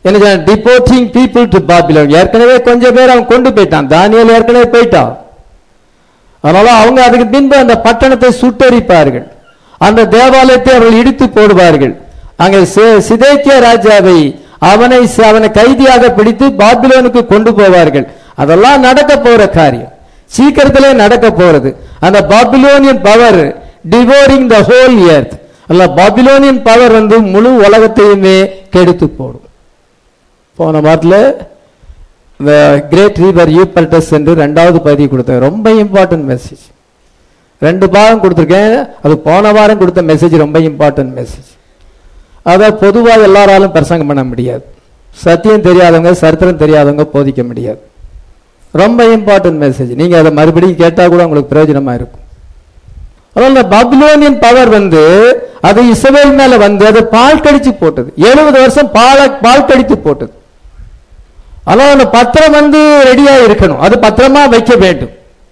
என்ன டிபோர்ட்டிங் பீப்புள் டு பாபிலோன் ஏற்கனவே கொஞ்சம் பேர் அவன் கொண்டு போயிட்டான் தானியல் ஏற்கனவே போயிட்டான் அதனால அவங்க அதுக்கு பின்பு அந்த பட்டணத்தை சுட்டரிப்பார்கள் அந்த தேவாலயத்தை அவர்கள் இடித்து போடுவார்கள் அங்கே சி- சிதேக்கியா ராஜாவை அவனை அவனை கைதியாக பிடித்து பாபிலோனுக்கு கொண்டு போவார்கள் அதெல்லாம் நடக்க போற காரியம் சீக்கிரத்திலே நடக்க போறது அந்த Babylonian power devouring the whole earth அல்ல பாபிலோனியன் பவர் வந்து முழு உலகத்தையுமே கெடுத்து போடும் போன வாரத்தில் இந்த கிரேட் ரிவர் யூப்பர்டஸ் என்று ரெண்டாவது பகுதி கொடுத்தேன் ரொம்ப இம்பார்ட்டன்ட் மெசேஜ் ரெண்டு பாகம் கொடுத்துருக்கேன் அது போன வாரம் கொடுத்த மெசேஜ் ரொம்ப இம்பார்ட்டன்ட் மெசேஜ் அதை பொதுவாக எல்லாராலும் பிரசங்கம் பண்ண முடியாது சத்தியம் தெரியாதவங்க சரித்திரம் தெரியாதவங்க போதிக்க முடியாது ரொம்ப இம்பார்ட்டன்ட் மெசேஜ் நீங்க அதை மறுபடியும் கேட்டா கூட உங்களுக்கு பிரயோஜனமா இருக்கும் அதனால இந்த பாபிலோனியன் பவர் வந்து அது இஸ்ரவேல் மேல வந்து அது பால் கடிச்சு போட்டது எழுபது வருஷம் பால பால் கடித்து போட்டது ஆனால் அந்த பத்திரம் வந்து ரெடியா இருக்கணும் அது பத்திரமா வைக்க வேண்டும்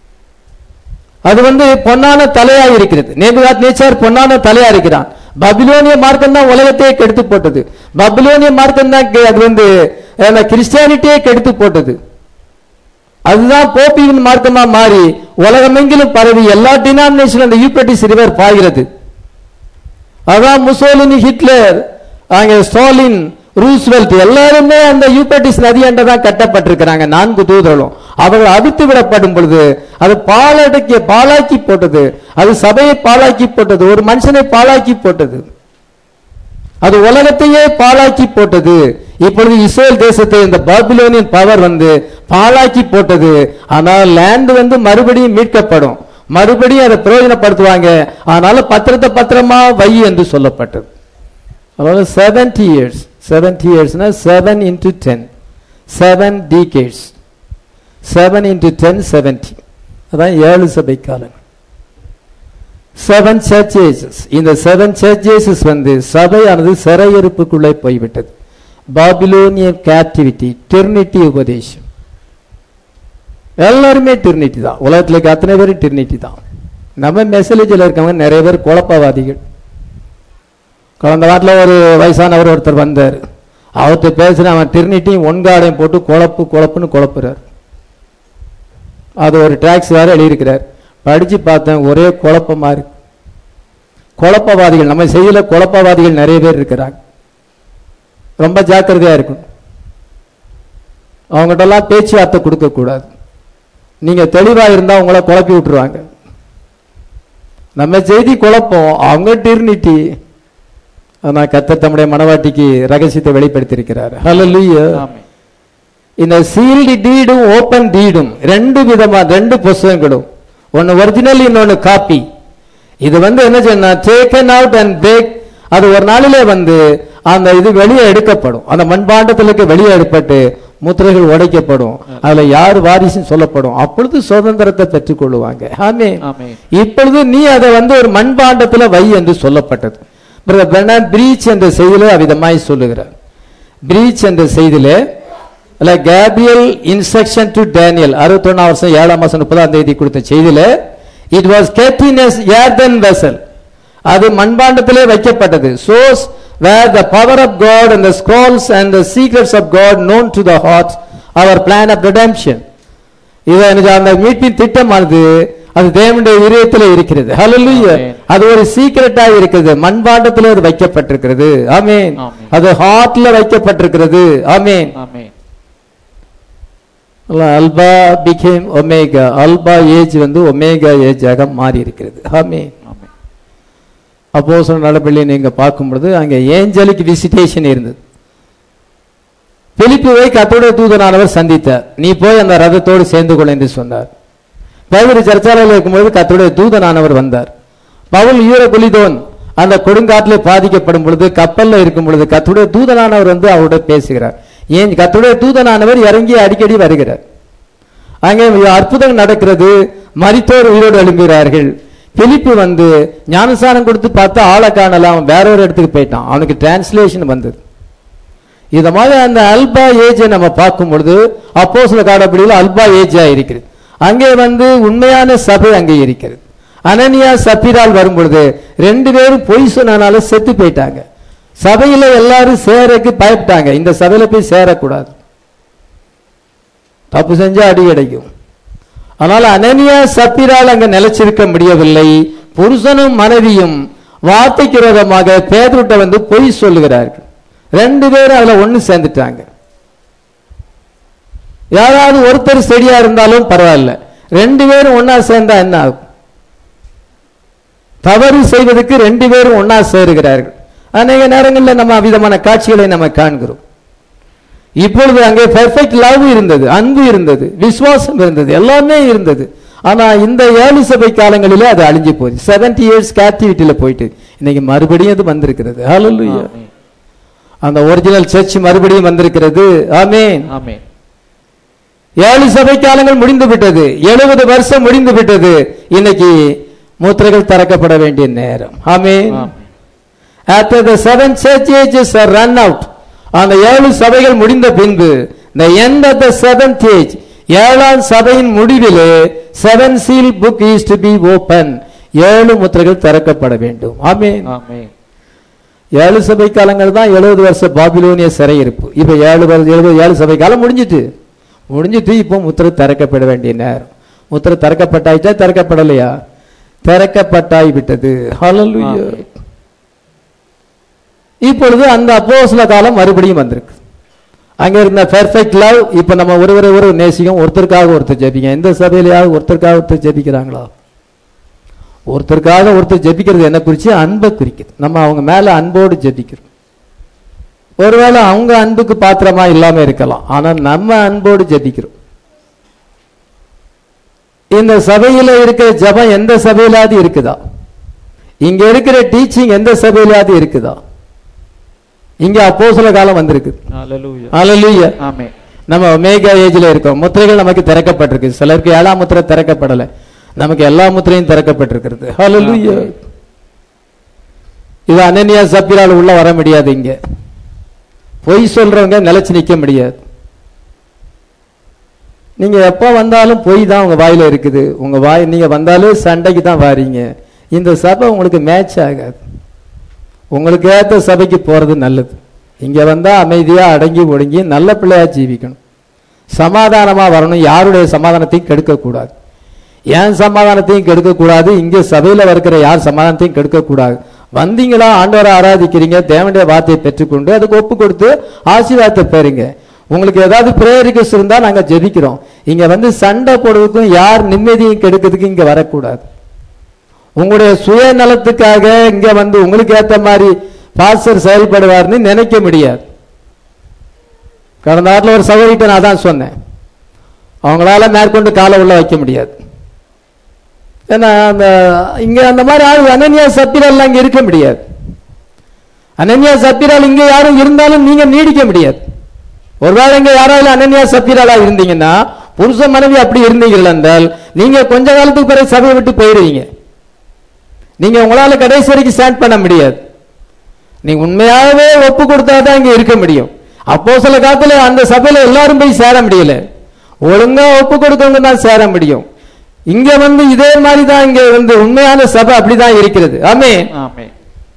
அது வந்து பொன்னான தலையா இருக்கிறது நேபுகாத் நேச்சார் பொன்னான தலையா இருக்கிறான் பபிலோனிய மார்க்கம் தான் உலகத்தையே கெடுத்து போட்டது பபிலோனிய மார்க்கம் தான் கெ- அது வந்து கிறிஸ்டியானிட்டியே கெடுத்து போட்டது அதுதான் போப்பியின் மார்க்கமா மாறி உலகமெங்கிலும் பரவி எல்லா டினாமினேஷன் அந்த யூப்ரட்டிஸ் ரிவர் பாய்கிறது அதான் முசோலினி ஹிட்லர் அங்கே ஸ்டாலின் ரூஸ்வெல்ட் எல்லாருமே அந்த யூப்ரட்டிஸ் நதியாண்ட தான் கட்டப்பட்டிருக்கிறாங்க நான்கு தூதர்களும் அவர்கள் அவித்து விடப்படும் பொழுது அது பாலடக்கிய பாலாக்கி போட்டது அது சபையை பாலாக்கி போட்டது ஒரு மனுஷனை பாலாக்கி போட்டது அது உலகத்தையே பாழாக்கி போட்டது இப்பொழுது இஸ்ரேல் தேசத்தை இந்த பாபிலோனியன் பவர் வந்து பாழாக்கி போட்டது ஆனால் லேண்ட் வந்து மறுபடியும் மீட்கப்படும் மறுபடியும் அதை பிரயோஜனப்படுத்துவாங்க அதனால பத்திரத்தை பத்திரமா வை என்று சொல்லப்பட்டது அதாவது செவன்டி இயர்ஸ் செவன்டி இயர்ஸ்னா seven into ten seven decades seven into ten seventy அதான் ஏழு சபை காலங்கள் செவன் சர்ச்சேசஸ் இந்த செவன் சர்ச்சேசஸ் வந்து சபையானது சிறையிருப்புக்குள்ளே போய்விட்டது பாபிலோனிய கேப்டிவிட்டி டெர்னிட்டி உபதேசம் எல்லாருமே டிர்னிட்டி தான் உலகத்துல இருக்க அத்தனை பேரும் டிர்னிட்டி தான் நம்ம மெசேஜில் இருக்கவங்க நிறைய பேர் குழப்பவாதிகள் கடந்த வாரத்தில் ஒரு வயசானவர் ஒருத்தர் வந்தார் அவர்கிட்ட பேசுன அவன் டிர்னிட்டியும் ஒன்காடையும் போட்டு குழப்பு குழப்புன்னு குழப்புறார் அது ஒரு டாக்ஸ் வேற எழுதியிருக்கிறார் படிச்சு பார்த்தேன் ஒரே குழப்பமா இருக்கு குழப்பவாதிகள் நம்ம செய்யல குழப்பவாதிகள் நிறைய பேர் இருக்கிறாங்க ரொம்ப ஜாக்கிரதையா இருக்கணும் அவங்ககிட்ட எல்லாம் பேச்சுவார்த்தை கொடுக்க கூடாது நீங்க தெளிவா இருந்தா உங்களை குழப்பி விட்டுருவாங்க நம்ம செய்தி குழப்பம் அவங்க டிர்னிட்டி ஆனா கர்த்தர் தம்முடைய மனவாட்டிக்கு ரகசியத்தை வெளிப்படுத்தியிருக்கிறார் ஹalleluya ஆமென். இந்த சீல்டு டீடும் ஓப்பன் டீடும் ரெண்டு விதமா ரெண்டு புஸ்தகங்களும் ஒன்னு ஒரிஜினல் இன்னொன்னு காப்பி இது வந்து என்ன சொன்னா டேக்கன் அவுட் அண்ட் பேக் அது ஒரு நாளிலே வந்து அந்த இது வெளியே எடுக்கப்படும் அந்த மண்பாண்டத்திலுக்கு வெளியே எடுப்பட்டு முத்திரைகள் உடைக்கப்படும் அதுல யார் வாரிசுன்னு சொல்லப்படும் அப்பொழுது சுதந்திரத்தை பெற்றுக் கொள்ளுவாங்க ஆமே ஆமென். இப்பொழுது நீ அதை வந்து ஒரு மண்பாண்டத்துல வை என்று சொல்லப்பட்டது பிரீச் என்ற செய்தியிலே அவ்விதமாய் சொல்லுகிறார் பிரீச் என்ற செய்தியிலே அல்ல கேப்ரியல் இன்ஸ்ட்ரக்ஷன் டு டேனியல் அறுபத்தொன்னாம் வருஷம் ஏழாம் மாசம் முப்பதாம் தேதி கொடுத்த செய்தியில it was kept in earthen vessel அது மண்பாண்டத்திலே வைக்கப்பட்டது source where the power of God and the scrolls and the secrets of God known to the heart அவர் பிளான் ஆஃப் ரிடம்ஷன் இது எனக்கு அந்த மீட்பின் திட்டமானது அது தேவனுடைய இதயத்தில் இருக்கிறது ஹalleluya Amen. அது ஒரு சீக்கிரட்டா இருக்கிறது மண்பாண்டத்தில் அது வைக்கப்பட்டிருக்கிறது ஆமென் Amen. அது ஹார்ட்ல வைக்கப்பட்டிருக்கிறது ஆமென் ஆமென். Alpha became omega alpha age வந்து ஒமேகா ஏஜாக மாறி இருக்கிறது ஆமென் ஆமென். அப்போ சொன்ன நடப்பிள்ளை நீங்க பார்க்கும் பொழுது அங்க ஏஞ்சலிக் விசிட்டேஷன் இருந்தது பிலிப்புவை கத்தோடைய தூதனானவர் சந்தித்தார் நீ போய் அந்த ரதத்தோடு சேர்ந்து கொள் என்று சொன்னார் பவுல் சர்ச்சாலையில் இருக்கும்போது கத்தோடைய தூதனானவர் வந்தார் பவுல் ஈர குலிதோன் அந்த கொடுங்காட்டிலே பாதிக்கப்படும் பொழுது கப்பல்ல இருக்கும் பொழுது கத்துடைய தூதனானவர் வந்து அவரோட பேசுகிறார் ஏன் கத்துடைய தூதனானவர் இறங்கி அடிக்கடி வருகிறார் அங்கே அற்புதம் நடக்கிறது மரித்தோர் உயிரோடு எழும்புகிறார்கள் பிலிப்பு வந்து ஞானசானம் கொடுத்து பார்த்தா ஆளை காணலாம் அவன் வேற ஒரு இடத்துக்கு போயிட்டான் அவனுக்கு டிரான்ஸ்லேஷன் வந்தது இத மாதிரி அந்த அல்பா ஏஜை நம்ம பார்க்கும் பொழுது அப்போ சில காலப்படியில் அல்பா ஏஜா இருக்கிறது அங்கே வந்து உண்மையான சபை அங்கே இருக்கிறது அனனியா சப்பீரால் வரும் பொழுது ரெண்டு பேரும் பொய் சொன்னனால செத்து போயிட்டாங்க சபையில எல்லாரும் சேரக்கு பயப்பட்டாங்க இந்த சபையில போய் சேரக்கூடாது தப்பு செஞ்சா அடி கிடைக்கும் ஆனால் அனனியா சப்பிரால் அங்க நிலைச்சிருக்க முடியவில்லை புருஷனும் மனைவியும் வார்த்தைக்கு விரோதமாக பேதுருட்ட வந்து பொய் சொல்லுகிறார்கள் ரெண்டு பேரும் அதுல ஒண்ணு சேர்ந்துட்டாங்க யாராவது ஒருத்தர் செடியா இருந்தாலும் பரவாயில்ல ரெண்டு பேரும் ஒண்ணா சேர்ந்தா என்ன ஆகும் தவறு செய்வதற்கு ரெண்டு பேரும் ஒண்ணா சேருகிறார்கள் அநேக நேரங்களில் நம்ம விதமான காட்சிகளை நம்ம காண்கிறோம் இப்பொழுது அங்கே பெர்ஃபெக்ட் லவ் இருந்தது அன்பு இருந்தது விசுவாசம் இருந்தது எல்லாமே இருந்தது ஆனா இந்த ஏழு சபை காலங்களிலே அது அழிஞ்சு போச்சு செவன்டி இயர்ஸ் கேப்டிவிட்டியில போயிட்டு இன்னைக்கு மறுபடியும் அது வந்திருக்கிறது ஹalleluya ஆமென். அந்த ஒரிஜினல் சர்ச் மறுபடியும் வந்திருக்கிறது ஆமென் ஆமென் ஏழு சபை காலங்கள் முடிந்து விட்டது எழுபது வருஷம் முடிந்து விட்டது இன்னைக்கு மூத்திரைகள் திறக்கப்பட வேண்டிய நேரம் ஆமென் ஆமென். After the seven churches are run out அந்த ஏழு சபைகள் முடிந்த பின்பு the end of the seventh age ஏழாம் சபையின் முடிவிலே seven seal book is to be open ஏழு முத்திரைகள் திறக்கப்பட வேண்டும் ஆமென் ஆமென் ஏழு சபை காலங்கள் தான் எழுபது வருஷ பாபிலோனிய சிறையிருப்பு இப்ப ஏழு வருஷ எழுபது ஏழு சபை காலம் முடிஞ்சிட்டு முடிஞ்சிட்டு இப்போ முத்திரை திறக்கப்பட வேண்டிய நேரம் முத்திரை திறக்கப்பட்டாயிச்சா திறக்கப்படலையா திறக்கப்பட்டாய் விட்டது ஹalleluya ஆமென். இப்பொழுது அந்த அப்போஸ்ல காலம் மறுபடியும் வந்திருக்கு அங்க இருந்த பெர்ஃபெக்ட் லவ் இப்ப நம்ம ஒருவரை ஒரு நேசிக்கும் ஒருத்தருக்காக ஒருத்தர் ஜெபிங்க எந்த சபையிலயாவது ஒருத்தருக்காக ஒருத்தர் ஜெபிக்கிறாங்களா ஒருத்தருக்காக ஒருத்தர் ஜெபிக்கிறது என்ன குறிச்சு அன்பை குறிக்குது நம்ம அவங்க மேல அன்போடு ஜெபிக்கிறோம் ஒருவேளை அவங்க அன்புக்கு பாத்திரமா இல்லாம இருக்கலாம் ஆனா நம்ம அன்போடு ஜெபிக்கிறோம் இந்த சபையில இருக்கிற ஜெபம் எந்த சபையிலாவது இருக்குதா இங்க இருக்கிற டீச்சிங் எந்த சபையிலாவது இருக்குதா இங்க அப்போஸ்தல காலம் வந்திருக்கு ஹalleluya ஹalleluya ஆமென் நம்ம ஒமேகா ஏஜ்ல இருக்கோம் முத்திரைகள் நமக்கு திறக்கப்பட்டிருக்கு சிலருக்கு ஏழாம் முத்திரை திறக்கப்படல நமக்கு எல்லா முத்திரையும் திறக்கப்பட்டிருக்கிறது ஹalleluya இது அனன்யா சப்பிரால் உள்ள வர முடியாது இங்க பொய் சொல்றவங்க நிலைச்சு நிக்க முடியாது நீங்க எப்ப வந்தாலும் பொய் தான் உங்க வாயில இருக்குது உங்க வாய் நீங்க வந்தாலும் சண்டைக்கு தான் வாரீங்க இந்த சபை உங்களுக்கு மேட்ச் ஆகாது உங்களுக்கு ஏத்த சபைக்கு போறது நல்லது இங்க வந்தா அமைதியா அடங்கி ஒடுங்கி நல்ல பிள்ளையா ஜீவிக்கணும் சமாதானமா வரணும் யாருடைய சமாதானத்தையும் கெடுக்க கூடாது ஏன் சமாதானத்தையும் கெடுக்க கூடாது இங்க சபையில இருக்கிற யார் சமாதானத்தையும் கெடுக்க கூடாது வந்தீங்களா ஆண்டவரை ஆராதிக்கிறீங்க தேவனுடைய வார்த்தையை பெற்றுக்கொண்டு அதுக்கு ஒப்பு கொடுத்து ஆசீர்வாதத்தை பெறுங்க உங்களுக்கு ஏதாவது பிரேயர் ரிக்வஸ்ட் இருந்தா நாங்க ஜெபிக்கிறோம் இங்க வந்து சண்டை போடுறதுக்கும் யார் நிம்மதியும் கெடுக்கிறதுக்கு இங்க வரக்கூடாது உங்களுடைய சுயநலத்துக்காக இங்க வந்து உங்களுக்கு ஏத்த மாதிரி பாஸ்டர் செயல்படுவார்னு நினைக்க முடியாது கடந்த வாரத்தில் ஒரு சகோதரிட்ட நான் தான் சொன்னேன் அவங்களால மேற்கொண்டு காலை உள்ள வைக்க முடியாது ஏன்னா அந்த இங்க அந்த மாதிரி ஆள் அனன்யா சப்பிரால் அங்க இருக்க முடியாது அனன்யா சப்பிரால் இங்க யாரும் இருந்தாலும் நீங்க நீடிக்க முடியாது ஒருவேளை இங்க யாராவது அனன்யா சப்பிராலா இருந்தீங்கன்னா புருஷ மனைவி அப்படி இருந்தீர்கள் என்றால் நீங்க கொஞ்ச காலத்துக்கு பிறகு சபையை விட்டு போயிருவீங்க நீங்க உங்களால கடைசி வரைக்கும் ஸ்டாண்ட் பண்ண முடியாது நீங்க உண்மையாகவே ஒப்பு கொடுத்தா தான் இங்க இருக்க முடியும் அப்போ சில காலத்துல அந்த சபையில எல்லாரும் போய் சேர முடியல ஒழுங்கா ஒப்பு கொடுத்தவங்க தான் சேர முடியும் இங்க வந்து இதே மாதிரி தான் இங்க வந்து உண்மையான சபை அப்படிதான் இருக்கிறது ஆமே ஆமென்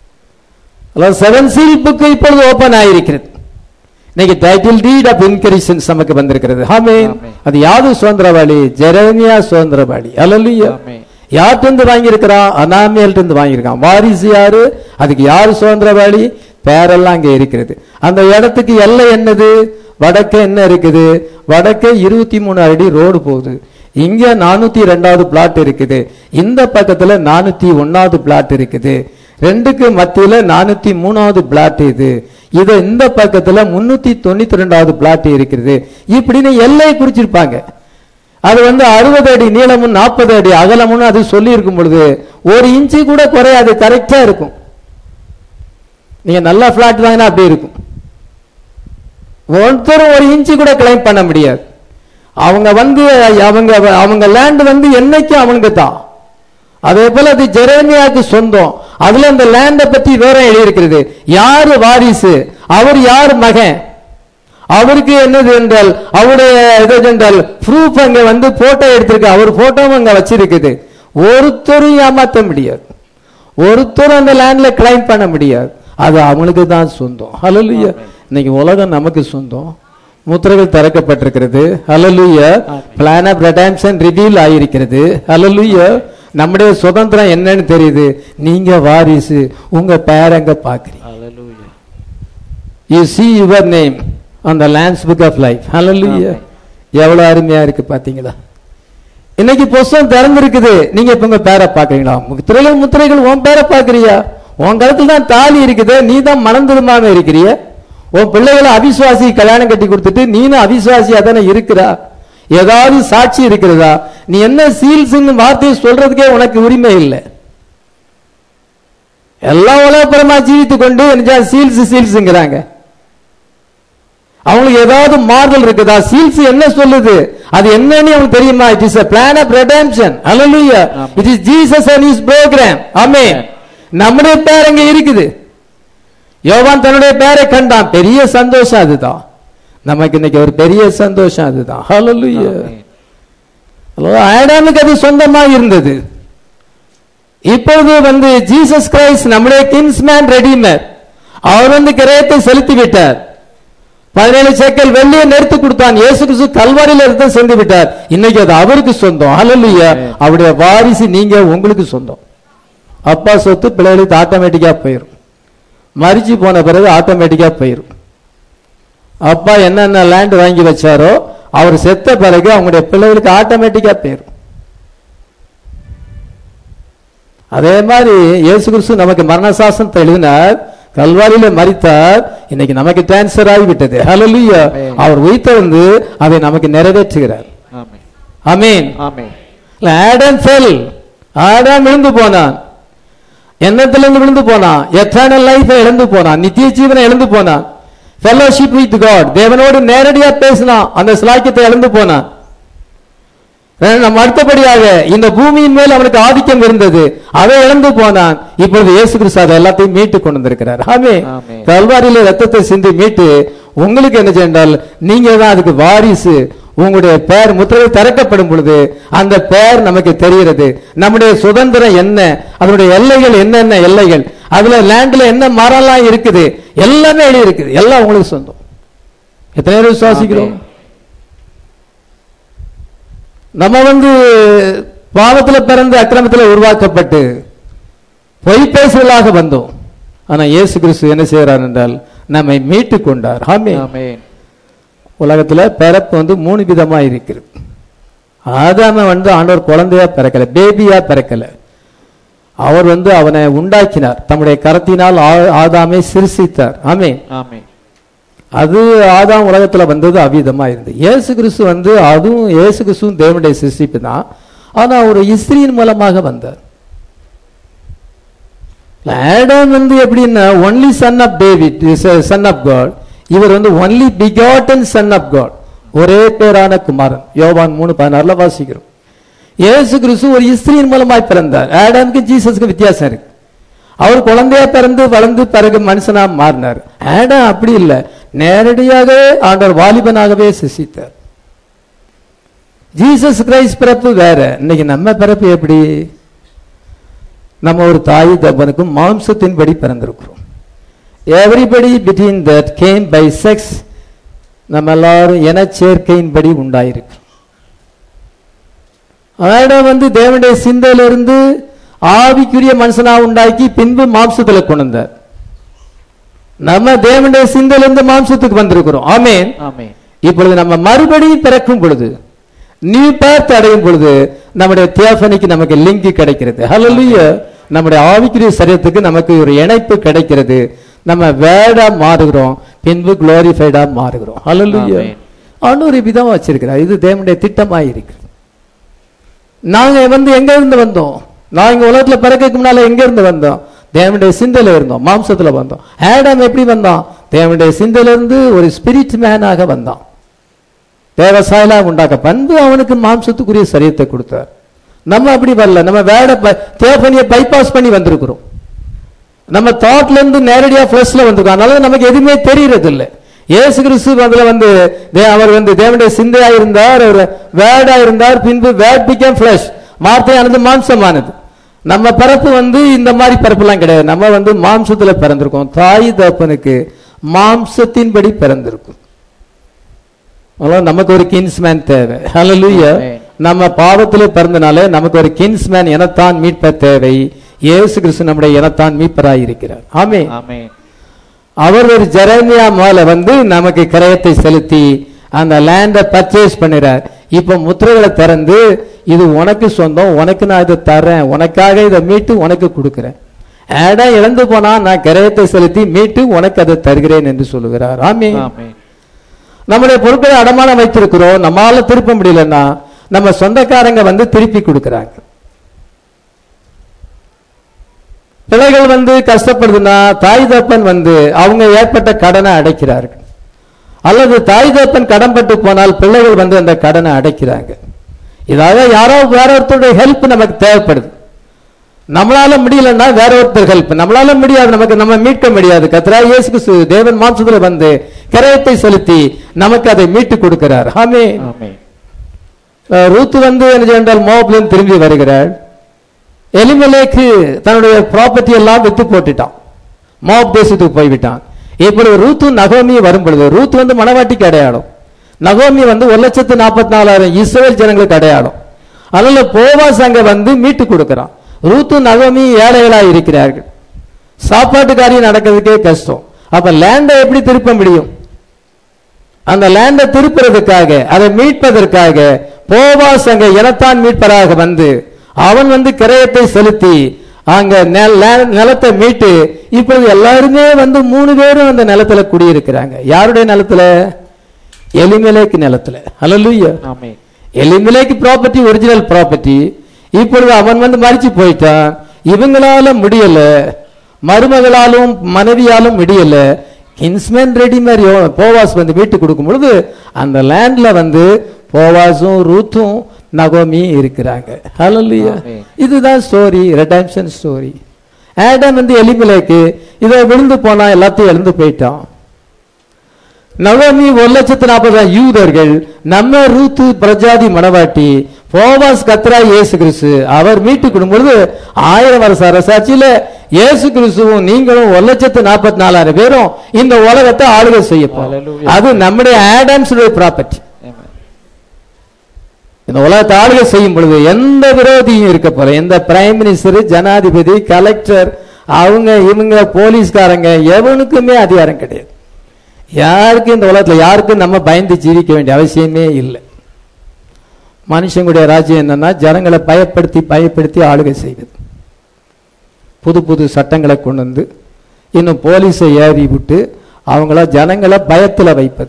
செவன் சீல் புக் இப்பொழுது ஓபன் ஆயிருக்கிறது இன்னைக்கு டைட்டில் டீட் ஆஃப் இன்கரிஷன்ஸ் நமக்கு வந்திருக்கிறது ஆமே ஆமென். அது யாது சுதந்திரவாளி ஜெரேமியா சுதந்திரவாளி அல்லல்லையா ஆமென் யார்கிட்ட வாங்கியிருக்கிறான் அனாமியல்ட்ட இருந்து வாங்கியிருக்கான் வாரிசு யாரு அதுக்கு யாரு சுதந்திரவாளி பேரெல்லாம் அங்க இருக்கிறது அந்த இடத்துக்கு எல்லை என்னது வடக்கே என்ன இருக்குது வடக்கே இருபத்தி மூணு அடி ரோடு போகுது இங்க நானூத்தி ரெண்டாவது பிளாட் இருக்குது இந்த பக்கத்துல நானூத்தி ஒன்னாவது பிளாட் இருக்குது ரெண்டுக்கு மத்தியில நானூத்தி மூணாவது பிளாட் இது இது இந்த பக்கத்துல முன்னூத்தி தொண்ணூத்தி ரெண்டாவது பிளாட் இருக்கிறது இப்படின்னு எல்லையை குறிச்சிருப்பாங்க அது வந்து அறுபது அடி நீளமும் நாற்பது அடி அகலமும் அது சொல்லி இருக்கும் பொழுது ஒரு இன்ச்சு கூட குறையாது கரெக்டா இருக்கும் நீங்க நல்ல பிளாட் வாங்கினா அப்படி இருக்கும் ஒருத்தரும் ஒரு இன்ச்சு கூட கிளைம் பண்ண முடியாது அவங்க வந்து அவங்க அவங்க லேண்ட் வந்து என்னைக்கும் அவங்க தான் அதே போல அது ஜெரேமியாவுக்கு சொந்தம் அதுல அந்த லேண்டை பத்தி விவரம் எழுதியிருக்கிறது யாரு வாரிசு அவர் யார் மகன் அவருக்கு என்னது என்றால் அவருடைய இது என்றால் ப்ரூஃப் அங்க வந்து போட்டோ எடுத்திருக்கு அவர் போட்டோவும் அங்க வச்சிருக்குது ஒருத்தரும் ஏமாத்த முடியாது ஒருத்தரும் அந்த லேண்ட்ல கிளைம் பண்ண முடியாது அது அவங்களுக்கு தான் சொந்தம் ஹalleluya இன்னைக்கு உலகம் நமக்கு சொந்தம் முத்திரைகள் திறக்கப்பட்டிருக்கிறது hallelujah plan of redemption reveal ஆயிருக்கிறது ஹalleluya நம்முடைய சுதந்திரம் என்னன்னு தெரியுது நீங்க வாரிசு உங்க பேரங்க பாக்குறீங்க Hallelujah. You see your name on the lamps book of life hallelujah எவ்வளவு அருமையா இருக்கு பாத்தீங்களா இன்னைக்கு புஸ்தகம் திறந்திருக்குது நீங்க இப்ப உங்க பேரை பாக்குறீங்களா முத்திரைகள் முத்திரைகள் உன் பேரை பாக்குறியா உன் கழுத்துல தான் தாலி இருக்குது நீ தான் மனம் திரும்பாம இருக்கிறிய உன் பிள்ளைகளை அவிசுவாசி கல்யாணம் கட்டி கொடுத்துட்டு நீனும் அவிசுவாசியா தானே இருக்கிறா ஏதாவது சாட்சி இருக்கிறதா நீ என்ன சீல்ஸ் வார்த்தையை சொல்றதுக்கே உனக்கு உரிமை இல்லை எல்லா உலகப்புறமா ஜீவித்து கொண்டு சீல்ஸ் சீல்ஸ்ங்கிறாங்க அவங்களுக்கு ஏதாவது மாறுதல் இருக்குதா சீல்ஸ் என்ன சொல்லுது அது என்னன்னு அவங்களுக்கு தெரியுமா it is a plan of redemption hallelujah Amen. it is jesus and his program ஆமென் நம்முடைய பேர் அங்க இருக்குது யோவான் தன்னுடைய பேரை கண்டான் பெரிய சந்தோஷம் அதுதான் நமக்கு இன்னைக்கு ஒரு பெரிய சந்தோஷம் அதுதான் hallelujah Amen. ஹலோ ஆடாமுக்கு அது சொந்தமா இருந்தது இப்பொழுது வந்து ஜீசஸ் கிரைஸ்ட் நம்முடைய கின்ஸ்மேன் ரெடிமர் அவர் வந்து கிரயத்தை செலுத்தி விட்டார் பதினேழு சேக்கல் வெள்ளியை நிறுத்து கொடுத்தான் இயேசு கிறிஸ்து கல்வாரியில இருந்து சென்று விட்டார் இன்னைக்கு அது அவருக்கு சொந்தம் ஹalleluya அவருடைய வாரிசு நீங்க உங்களுக்கு சொந்தம் அப்பா சொத்து பிள்ளைகளுக்கு ஆட்டோமேட்டிக்கா போயிடும் மரிச்சு போன பிறகு ஆட்டோமேட்டிக்கா போயிடும் அப்பா என்னென்ன லேண்ட் வாங்கி வச்சாரோ அவர் செத்த பிறகு அவங்களுடைய பிள்ளைகளுக்கு ஆட்டோமேட்டிக்கா போயிடும் அதே மாதிரி இயேசு கிறிஸ்து நமக்கு மரணசாசனத்தை எழுதினார் கல்வாரியில மரித்தார் இன்னைக்கு நமக்கு டிரான்ஸ்பர் ஆகிவிட்டது ஹalleluya Amen. அவர் உயிர்த்தெழுந்து அதை நமக்கு நிறைவேற்றுகிறார் Amen. ஆமென் Amen. ஆடம் ஃபெல் ஆடாம் விழுந்து போனான் எண்ணத்திலிருந்து விழுந்து போனான் எத்தர்னல் லைஃபை இழந்து போனான் நித்திய ஜீவனை இழந்து போனான் ஃபெல்லோஷிப் வித் காட் தேவனோடு நேரடியா பேசினான் அந்த சிலாக்கியத்தை இழந்து போனான் அஹ் நம்ம அடுத்தபடியாக இந்த பூமியின் மேல் அவனுக்கு ஆதிக்கம் இருந்தது அதை இழந்து போனான் இப்பொழுது இயேசு கிறிஸ்து அதை எல்லாத்தையும் மீட்டு கொண்டு வந்திருக்கிறார் ஆமே ஆமென். கல்வாரியில ரத்தத்தை சிந்தி மீட்டு உங்களுக்கு என்ன சென்றால் நீங்க தான் அதுக்கு வாரிசு உங்களுடைய பெயர் முத்திரை திறக்கப்படும் பொழுது அந்த பெயர் நமக்கு தெரிகிறது நம்முடைய சுதந்திரம் என்ன அதனுடைய எல்லைகள் என்னென்ன எல்லைகள் அதுல லேண்ட்ல என்ன மரம்லாம் இருக்குது எல்லாமே எழுதி இருக்குது எல்லாம் உங்களுக்கு சொந்தம் எத்தனை பேர் விசுவாசிக்கிறோம் ஆமென். நம்ம வந்து பாவத்துல பிறந்து அக்கிரமத்துல உருவாக்கப்பட்டு பொய் பேசுதலாக வந்தோம் ஆனா இயேசு கிறிஸ்து என்ன செய்கிறார் என்றால் நம்மை மீட்டு கொண்டார் ஆமே Amen. உலகத்துல பிறப்பு வந்து மூணு விதமா இருக்கிறது ஆதாம வந்து ஆண்டவர் குழந்தையா பிறக்கல பேபியா பிறக்கல அவர் வந்து அவனை உண்டாக்கினார் தம்முடைய கரத்தினால் ஆ- ஆதாமை சிருஷித்தார் ஆமே Amen. அது ஆதாம் உலகத்துல வந்தது அவ்விதமா இருந்து இயேசு கிறிஸ்து வந்து அதுவும் இயேசு கிறிஸ்துவும் தேவனுடைய சிருஷ்டிப்பு தான் ஆனா ஒரு இஸ்திரியின் மூலமாக வந்தார் ஆடம் வந்து எப்படின்னா only son of David son of God இவர் வந்து only begotten son of God ஒரே பேரான குமாரன் யோவான் மூணு பதினாறுல வாசிக்கிறோம் இயேசு கிறிஸ்து ஒரு இஸ்திரியின் மூலமாய் பிறந்தார் ஆடாமுக்கு ஜீசஸ்க்கு வித்தியாசம் இருக்கு அவர் குழந்தையா பிறந்து வளர்ந்து பிறகு மனுஷனா மாறினார் ஆடம் அப்படி இல்லை நேரடியாக ஆண்டவர் வாலிபனாகவே சிசித்தார் ஜீசஸ் கிரைஸ்ட் பிறப்பு வேற இன்னைக்கு நம்ம பிறப்பு எப்படி நம்ம ஒரு தாய் தப்பனுக்கும் மாம்சத்தின்படி பிறந்திருக்கிறோம் everybody between that came by sex நம்ம எல்லாரும் இனச்சேர்க்கையின்படி உண்டாயிருக்கிறோம் ஆடம் வந்து தேவனுடைய சிந்தையிலிருந்து ஆவிக்குரிய மனுஷனா உண்டாக்கி பின்பு மாம்சத்துல கொண்டு வந்தார் நம்ம தேவனுடைய சிந்தையிலிருந்து மாம்சத்துக்கு வந்திருக்கிறோம் ஆமென் Amen. இப்பொழுது நம்ம மறுபடியும் பிறக்கும் பொழுது நியூ பேர்த் அடையும் பொழுது நம்முடைய தியோபனிக்கு நமக்கு லிங்க் கிடைக்கிறது ஹalleluya நம்முடைய ஆவிக்குரிய சரீரத்துக்கு நமக்கு ஒரு இணைப்பு கிடைக்கிறது நம்ம வேடா மாறுகிறோம் பின்பு குளோரிஃபைடா மாறுகிறோம் ஹalleluya Amen. ஆண்டவர் விதமா வச்சிருக்கிறார் இது தேவனுடைய திட்டமாய் இருக்கு நாங்க வந்து எங்க இருந்து வந்தோம் நான் இங்க உலகத்துல பிறக்கக்கு முன்னால எங்க இருந்து வந்தோம் தேவனுடைய சிந்தையில இருந்தோம் மாம்சத்துல வந்தோம் ஆடம் எப்படி வந்தான் தேவனுடைய சிந்தையில இருந்து ஒரு ஸ்பிரிட் மேனாக வந்தான் தேவசாயலா உண்டாக்க பண்பு அவனுக்கு மாம்சத்துக்குரிய சரீரத்தை கொடுத்தார் நம்ம அப்படி வரல நம்ம வேட தேவனியை பைபாஸ் பண்ணி வந்திருக்கிறோம் நம்ம தாட்ல இருந்து நேரடியா ஃபிளஷ்ல வந்திருக்கோம் அதனால நமக்கு எதுவுமே தெரியறது இல்ல இயேசு கிறிஸ்து அதுல வந்து தே- அவர் வந்து தேவனுடைய சிந்தையா இருந்தார் அவர் வேடா இருந்தார் பின்பு வேட் பிகம் ஃபிளஷ் வார்த்தையானது மாம்சமானது நம்ம பிறப்பு வந்து இந்த மாதிரி பிறப்புலாம் கிடையாது நம்ம வந்து மாம்சத்துல பிறந்திருக்கோம் தாய் தகப்பனுக்கு மாம்சத்தின்படி பிறந்திருக்கும் அதனால நமக்கு ஒரு கின்ஸ்மேன் தேவை ஹalleluya Amen. நம்ம பாவத்துல பிறந்தனால நமக்கு ஒரு கின்ஸ்மேன் எனத்தான் மீட்ப தேவை இயேசு கிறிஸ்து நம்முடைய எனத்தான் மீட்பராய் இருக்கிறார் ஆமே ஆமென் அவர் ஒரு ஜெரமியா மேல வந்து நமக்கு கிரயத்தை செலுத்தி அந்த லேண்டை பர்ச்சேஸ் பண்ணுறார் இப்ப முத்திரைகளை திறந்து இது உனக்கு சொந்தம் உனக்கு நான் இதை தரேன் உனக்காக இதை மீட்டு உனக்கு கொடுக்கிறேன் இடம் இழந்து போனா நான் கிரயத்தை செலுத்தி மீட்டு உனக்கு அதை தருகிறேன் என்று சொல்லுகிறார் ஆமே ஆமென் நம்முடைய பொருட்களை அடமானம் வைத்திருக்கிறோம் நம்மால திருப்ப முடியலன்னா நம்ம சொந்தக்காரங்க வந்து திருப்பி கொடுக்கறாங்க பிள்ளைகள் வந்து கஷ்டப்படுதுன்னா தாய் தப்பன் வந்து அவங்க ஏற்பட்ட கடனை அடைக்கிறார்கள் அல்லது தாய் தப்பன் கடன்பட்டு போனால் பிள்ளைகள் வந்து அந்த கடனை அடைக்கிறாங்க இதாக யாரோ வேற ஒருத்தருடைய ஹெல்ப் நமக்கு தேவைப்படுது நம்மளால முடியலன்னா வேற ஒருத்தர் ஹெல்ப் நம்மளால முடியாது நமக்கு நம்ம மீட்க முடியாது கத்ரா இயேசு கிறிஸ்து தேவன் மாம்சத்துல வந்து கரையத்தை செலுத்தி நமக்கு அதை மீட்டு கொடுக்கிறார் ஆமே ஆமென் அஹ் ரூத் வந்து என்ன என்றால் மோப்லேருந்து திரும்பி வருகிறாள் எலிமலேக்கு தன்னுடைய ப்ராப்பர்ட்டி எல்லாம் வித்து போட்டுட்டான் மோப் தேசத்துக்கு போய்விட்டான் இப்படி ரூத்து நகோமி வரும் பொழுது ரூத் வந்து மணவாட்டிக்கு அடையாளம் நகோமி வந்து ஒரு லட்சத்து நாற்பத்தி நாலாயிரம் இஸ்ரேல் ஜனங்களுக்கு அடையாளம் அதனால போவாஸ் அங்க வந்து மீட்டு கொடுக்கிறான் ரூத்து நகோமி ஏழைகளா இருக்கிறார்கள் சாப்பாட்டு காரியம் நடக்கிறதுக்கே கஷ்டம் அப்ப லேண்டை எப்படி திருப்ப முடியும் அந்த லேண்டை திருப்புறதுக்காக அதை மீட்பதற்காக போவாஸ் அங்க இனத்தான் மீட்பராக வந்து அவன் வந்து கிரயத்தை செலுத்தி அங்க நெ- லே- நிலத்தை மீட்டு இப்பொழுது எல்லாருமே வந்து மூணு பேரும் அந்த நிலத்துல குடியிருக்கிறாங்க யாருடைய நிலத்துல எலிமலேக்கு நிலத்துல ஹalleluya ஆமென் எலிமலேக்கு ப்ராப்பர்ட்டி ஒரிஜினல் ப்ராப்பர்ட்டி இப்பொழுது அவன் வந்து மறிச்சு போயிட்டான் இவங்களால முடியல மருமகளாலும் மனைவியாலும் முடியல கின்ஸ்மேன் ரெடி மாதிரி போவாஸ் வந்து வீட்டு கொடுக்கும் பொழுது அந்த லேண்ட்ல வந்து போவாஸும் ரூத்தும் நகோமி இருக்கிறாங்க ஹalleluya ஆமென். இதுதான் ஸ்டோரி ரெடம்ஷன் ஸ்டோரி ஆடம் வந்து எலிமலேக்கு இதை விழுந்து போனா எல்லாத்தையும் இழந்து போயிட்டான் நவமி ஒரு லட்சத்து நாற்பதாயிரம் யூதர்கள் நம்ம ரூத்து பிரஜாதி மணவாட்டி போவாஸ் கத்ரா இயேசு கிறிஸ்து அவர் மீட்டுக் பொழுது ஆயிரம் வருஷ அரசாட்சியில இயேசு கிறிஸ்துவும் நீங்களும் ஒரு லட்சத்து நாற்பத்தி நாலாயிரம் பேரும் இந்த உலகத்தை ஆளுகை செய்யப்போம் Hallelujah. அது நம்முடைய ஆடம்ஸுடைய ப்ராப்பர்ட்டி ஆமென் இந்த உலகத்தை ஆளுகை செய்யும் பொழுது எந்த விரோதியும் இருக்க போற எந்த பிரைம் மினிஸ்டர் ஜனாதிபதி கலெக்டர் அவங்க இவங்க போலீஸ்காரங்க எவனுக்குமே அதிகாரம் கிடையாது யாருக்கும் இந்த உலகத்துல யாருக்கும் நம்ம பயந்து ஜீவிக்க வேண்டிய அவசியமே இல்லை மனுஷங்களுடைய ராஜ்யம் என்னன்னா ஜனங்களை பயப்படுத்தி பயப்படுத்தி ஆளுகை செய்வது புது புது சட்டங்களை கொண்டு வந்து இன்னும் போலீஸை ஏவி விட்டு அவங்கள ஜனங்களை பயத்துல வைப்பது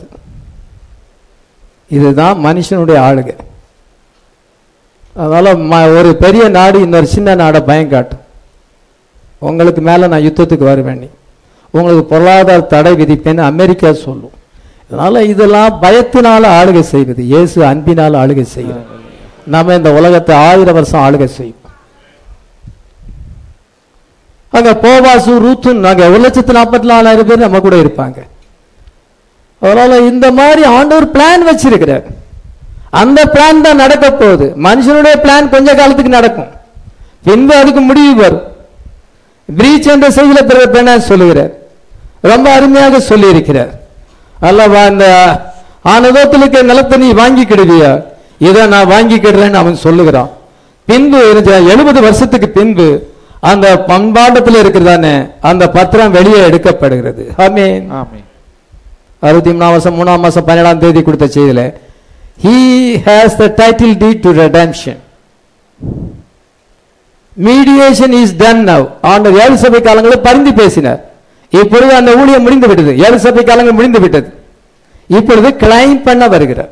இதுதான் மனுஷனுடைய ஆளுகை அதனால ம- ஒரு பெரிய நாடு இன்னொரு சின்ன நாடை பயம் காட்டும் உங்களுக்கு மேல நான் யுத்தத்துக்கு வருவேன் நீ உங்களுக்கு பொருளாதார தடை விதிப்பேன்னு அமெரிக்கா சொல்லும் அதனால இதெல்லாம் பயத்தினால ஆளுகை செய்வது இயேசு அன்பினால் ஆளுகை செய்யும் நம்ம இந்த உலகத்தை ஆயிரம் வருஷம் ஆளுகை செய்யும் அங்க போவாசு ரூத்து நாங்க ஒரு லட்சத்து நாற்பத்தி நாலாயிரம் பேர் நம்ம கூட இருப்பாங்க அதனால இந்த மாதிரி ஆண்டவர் பிளான் வச்சிருக்கிறார் அந்த பிளான் தான் நடக்க போகுது மனுஷனுடைய பிளான் கொஞ்ச காலத்துக்கு நடக்கும் பின்பு அதுக்கு முடிவு வரும் பிரீச் என்ற செய்தியில பிறகு பெண்ண சொல்லுகிறார் ரொம்ப அருமையாக சொல்லி இருக்கிறார் அல்லவா இந்த ஆனதத்தில் இருக்க நிலத்தை நீ வாங்கிக்கிடுவியா இதை நான் வாங்கிக்கிடுறேன்னு அவன் சொல்லுகிறான் பின்பு எழுபது வருஷத்துக்கு பின்பு அந்த பண்பாட்டத்தில் இருக்கிறதானே அந்த பத்திரம் வெளியே எடுக்கப்படுகிறது ஆமென் ஆமென் அறுபத்தி மூணாம் மாசம் மூணாம் மாசம் பன்னெண்டாம் தேதி கொடுத்த செய்தியில he has the title deed to redemption mediation is done now ஆண்டவர் ஏழு சபை காலங்களில் பரிந்து பேசினார் இப்பொழுது அந்த ஊழியம் முடிந்து விட்டது ஏழு சபை காலங்கள் முடிந்து விட்டது இப்பொழுது கிளைம் பண்ண வருகிறார்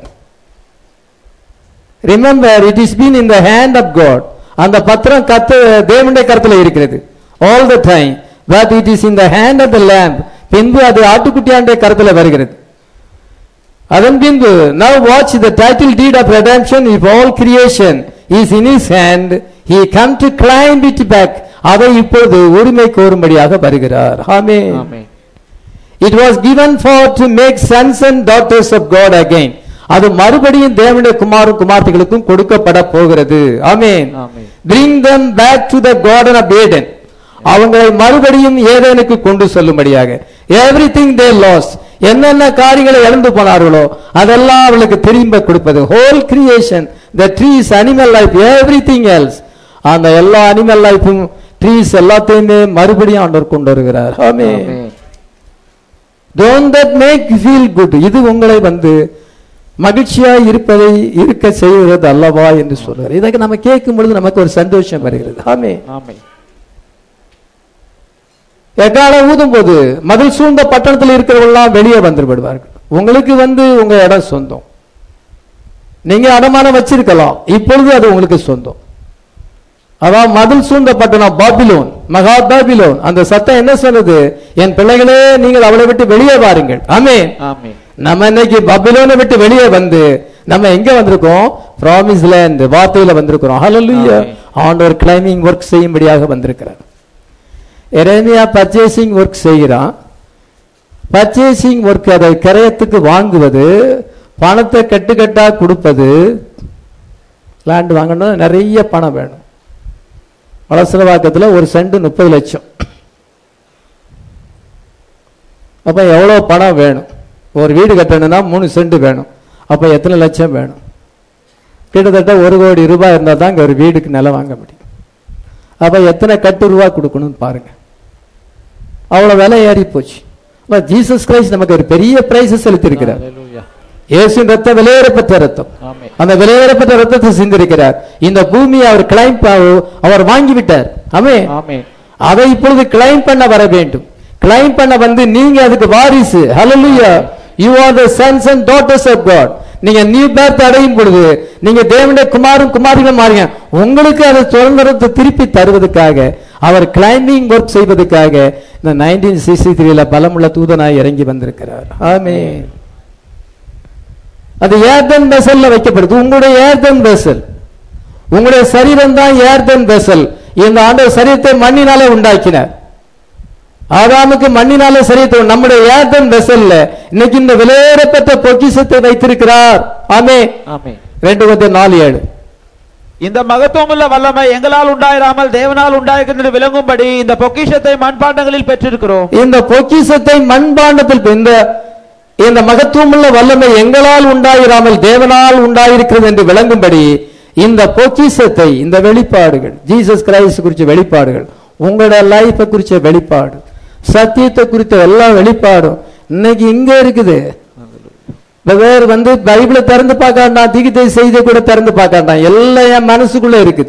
remember it is been in the hand of God அந்த பத்திரம் கத்து தேவனுடைய கருத்துல இருக்கிறது all the time but it is in the hand of the lamb பின்பு அது ஆட்டுக்குட்டியாண்டுடைய கருத்துல வருகிறது அதன் பின்பு now watch the title deed of redemption if all creation is in is hand he come to claim it back அதை இப்பொழுது உரிமை கோரும்படியாக வருகிறார் ஆமென் ஆமென் It was given for to make sons and daughters of God again. அது மறுபடியும் தேவனுடைய குமாரும் குமார்த்திகளுக்கும் கொடுக்கப்பட போகிறது ஆமென் ஆமென். bring them back to the garden of eden அவங்களை மறுபடியும் ஏதேனுக்கு கொண்டு செல்லும்படியாக everything they lost என்னென்ன காரியங்களை இழந்து போனார்களோ அதெல்லாம் அவளுக்கு திரும்ப கொடுப்பது whole creation the trees animal life everything else அந்த எல்லா அனிமல் லைஃபும் ட்ரீஸ் எல்லாத்தையுமே மறுபடியும் ஆண்டவர் கொண்டு வருகிறார் ஆமென் ஆமென். don't that make you feel good இது உங்களை வந்து மகிழ்ச்சியாய் இருப்பதை இருக்க செய்கிறது அல்லவா என்று சொல்றார் இதற்கு நம்ம கேட்கும் பொழுது நமக்கு ஒரு சந்தோஷம் வருகிறது ஆமே ஆமென். எக்காலம் ஊதும் போது மதில் சூழ்ந்த பட்டணத்தில் இருக்கிறவங்களாம் வெளியே வந்து விடுவார்கள் உங்களுக்கு வந்து உங்க இடம் சொந்தம் நீங்க அடமானம் வச்சிருக்கலாம் இப்பொழுது அது உங்களுக்கு சொந்தம் அதான் மதில் சூழ்ந்த பட்டணம் பாபிலோன் மகா பாபிலோன் அந்த சத்தம் என்ன சொன்னது என் பிள்ளைகளே நீங்கள் அவளை விட்டு வெளியே வாருங்கள் ஆமென் ஆமென். நம்ம இன்னைக்கு பபிலோனை விட்டு வெளியே வந்து நம்ம எங்க வந்திருக்கோம் ப்ராமிஸ் லேண்ட் வார்த்தையில வந்திருக்கிறோம் ஹalleluya ஆமென். ஆண்டவர் கிளைமிங் ஒர்க் செய்யும்படியாக வந்திருக்கிறார் எரேமியா பர்ச்சேசிங் ஒர்க் செய்கிறான் பர்ச்சேசிங் ஒர்க் அதை கிரயத்துக்கு வாங்குவது பணத்தை கட்டுக்கட்டா கொடுப்பது லேண்ட் வாங்கணும் நிறைய பணம் வேணும் வளசலவாக்கத்தில் ஒரு சென்ட் முப்பது லட்சம் அப்ப எவ்வளவு பணம் வேணும் ஒரு வீடு கட்டணும்னா மூணு சென்ட் வேணும் அப்ப எத்தனை லட்சம் வேணும் கிட்டத்தட்ட ஒரு கோடி ரூபாய் இருந்தால் தான் இங்க ஒரு வீடுக்கு நிலம் வாங்க முடியும் அப்ப எத்தனை கட்டு ரூபா கொடுக்கணும்னு பாருங்க அவ்வளவு விலை ஏறி போச்சு அப்ப ஜீசஸ் கிரைஸ்ட் நமக்கு ஒரு பெரிய பிரைஸ் செலுத்தியிருக்கிறார் ஹalleluya. இயேசுவின் ரத்தம் விலையேறப்பட்ட ரத்தம் ஆமென். அந்த விலையேறப்பட்ட ரத்தத்தை சிந்திருக்கிறார் இந்த பூமியை அவர் கிளைம் அவர் வாங்கி விட்டார் ஆமே ஆமென். அதை இப்பொழுது கிளைம் பண்ண வர வேண்டும் கிளைம் பண்ண வந்து நீங்க அதுக்கு வாரிசு hallelujah you are the sons and daughters of God நீங்க நியூ பேர்த் அடையும் பொழுது நீங்க தேவனுடைய குமாரும் குமாரிகளும் மாறுங்க உங்களுக்கு அது சுதந்திரத்தை திருப்பி தருவதற்காக அவர் கிளைம்பிங் ஒர்க் செய்வதற்காக இந்த நைன்டீன் சிக்ஸ்டி த்ரீல பலமுள்ள தூதனாய் இறங்கி வந்திருக்கிறார் ஆமே அது ஏர்தன் வெசல்ல வைக்கப்படுது உங்களுடைய ஏர்தன் வெசல் உங்களுடைய சரீரம் தான் ஏர்தன் வெசல் இந்த ஆண்டு சரீரத்தை மண்ணினாலே உண்டாக்கினார் ஆதாமுக்கு மண்ணினாலே சரீரத்தை நம்முடைய ஏர்தன் வெசல்ல இன்னைக்கு இந்த விலையேறப்பட்ட பொக்கிஷத்தை வைத்திருக்கிறார் ஆமே ஆமென். ரெண்டு பத்து நாலு ஏழு இந்த மகத்துவமுள்ள வல்லமை எங்களால் உண்டாயிராமல் தேவனால் உண்டாயிருக்கிறது விளங்கும்படி இந்த பொக்கிஷத்தை மண்பாண்டங்களில் பெற்றிருக்கிறோம் இந்த பொக்கிஷத்தை மண்பாண்டத்தில் இந்த இந்த மகத்துவமுள்ள வல்லமை எங்களால் உண்டாயிராமல் தேவனால் உண்டாயிருக்கிறது என்று விளங்கும்படி இந்த பொக்கிஷத்தை இந்த வெளிப்பாடுகள் ஜீசஸ் கிரைஸ்ட் குறித்த வெளிப்பாடுகள் உங்களோட லைஃபை குறித்த வெளிப்பாடு சத்தியத்தை குறித்த எல்லா வெளிப்பாடும் இன்னைக்கு இங்க இருக்குது வேறு வந்து பைபிளை திறந்து பார்க்காண்டாம் திகித்தை செய்தியை கூட திறந்து பார்க்காண்டாம் எல்லாம் என் மனசுக்குள்ள இருக்குது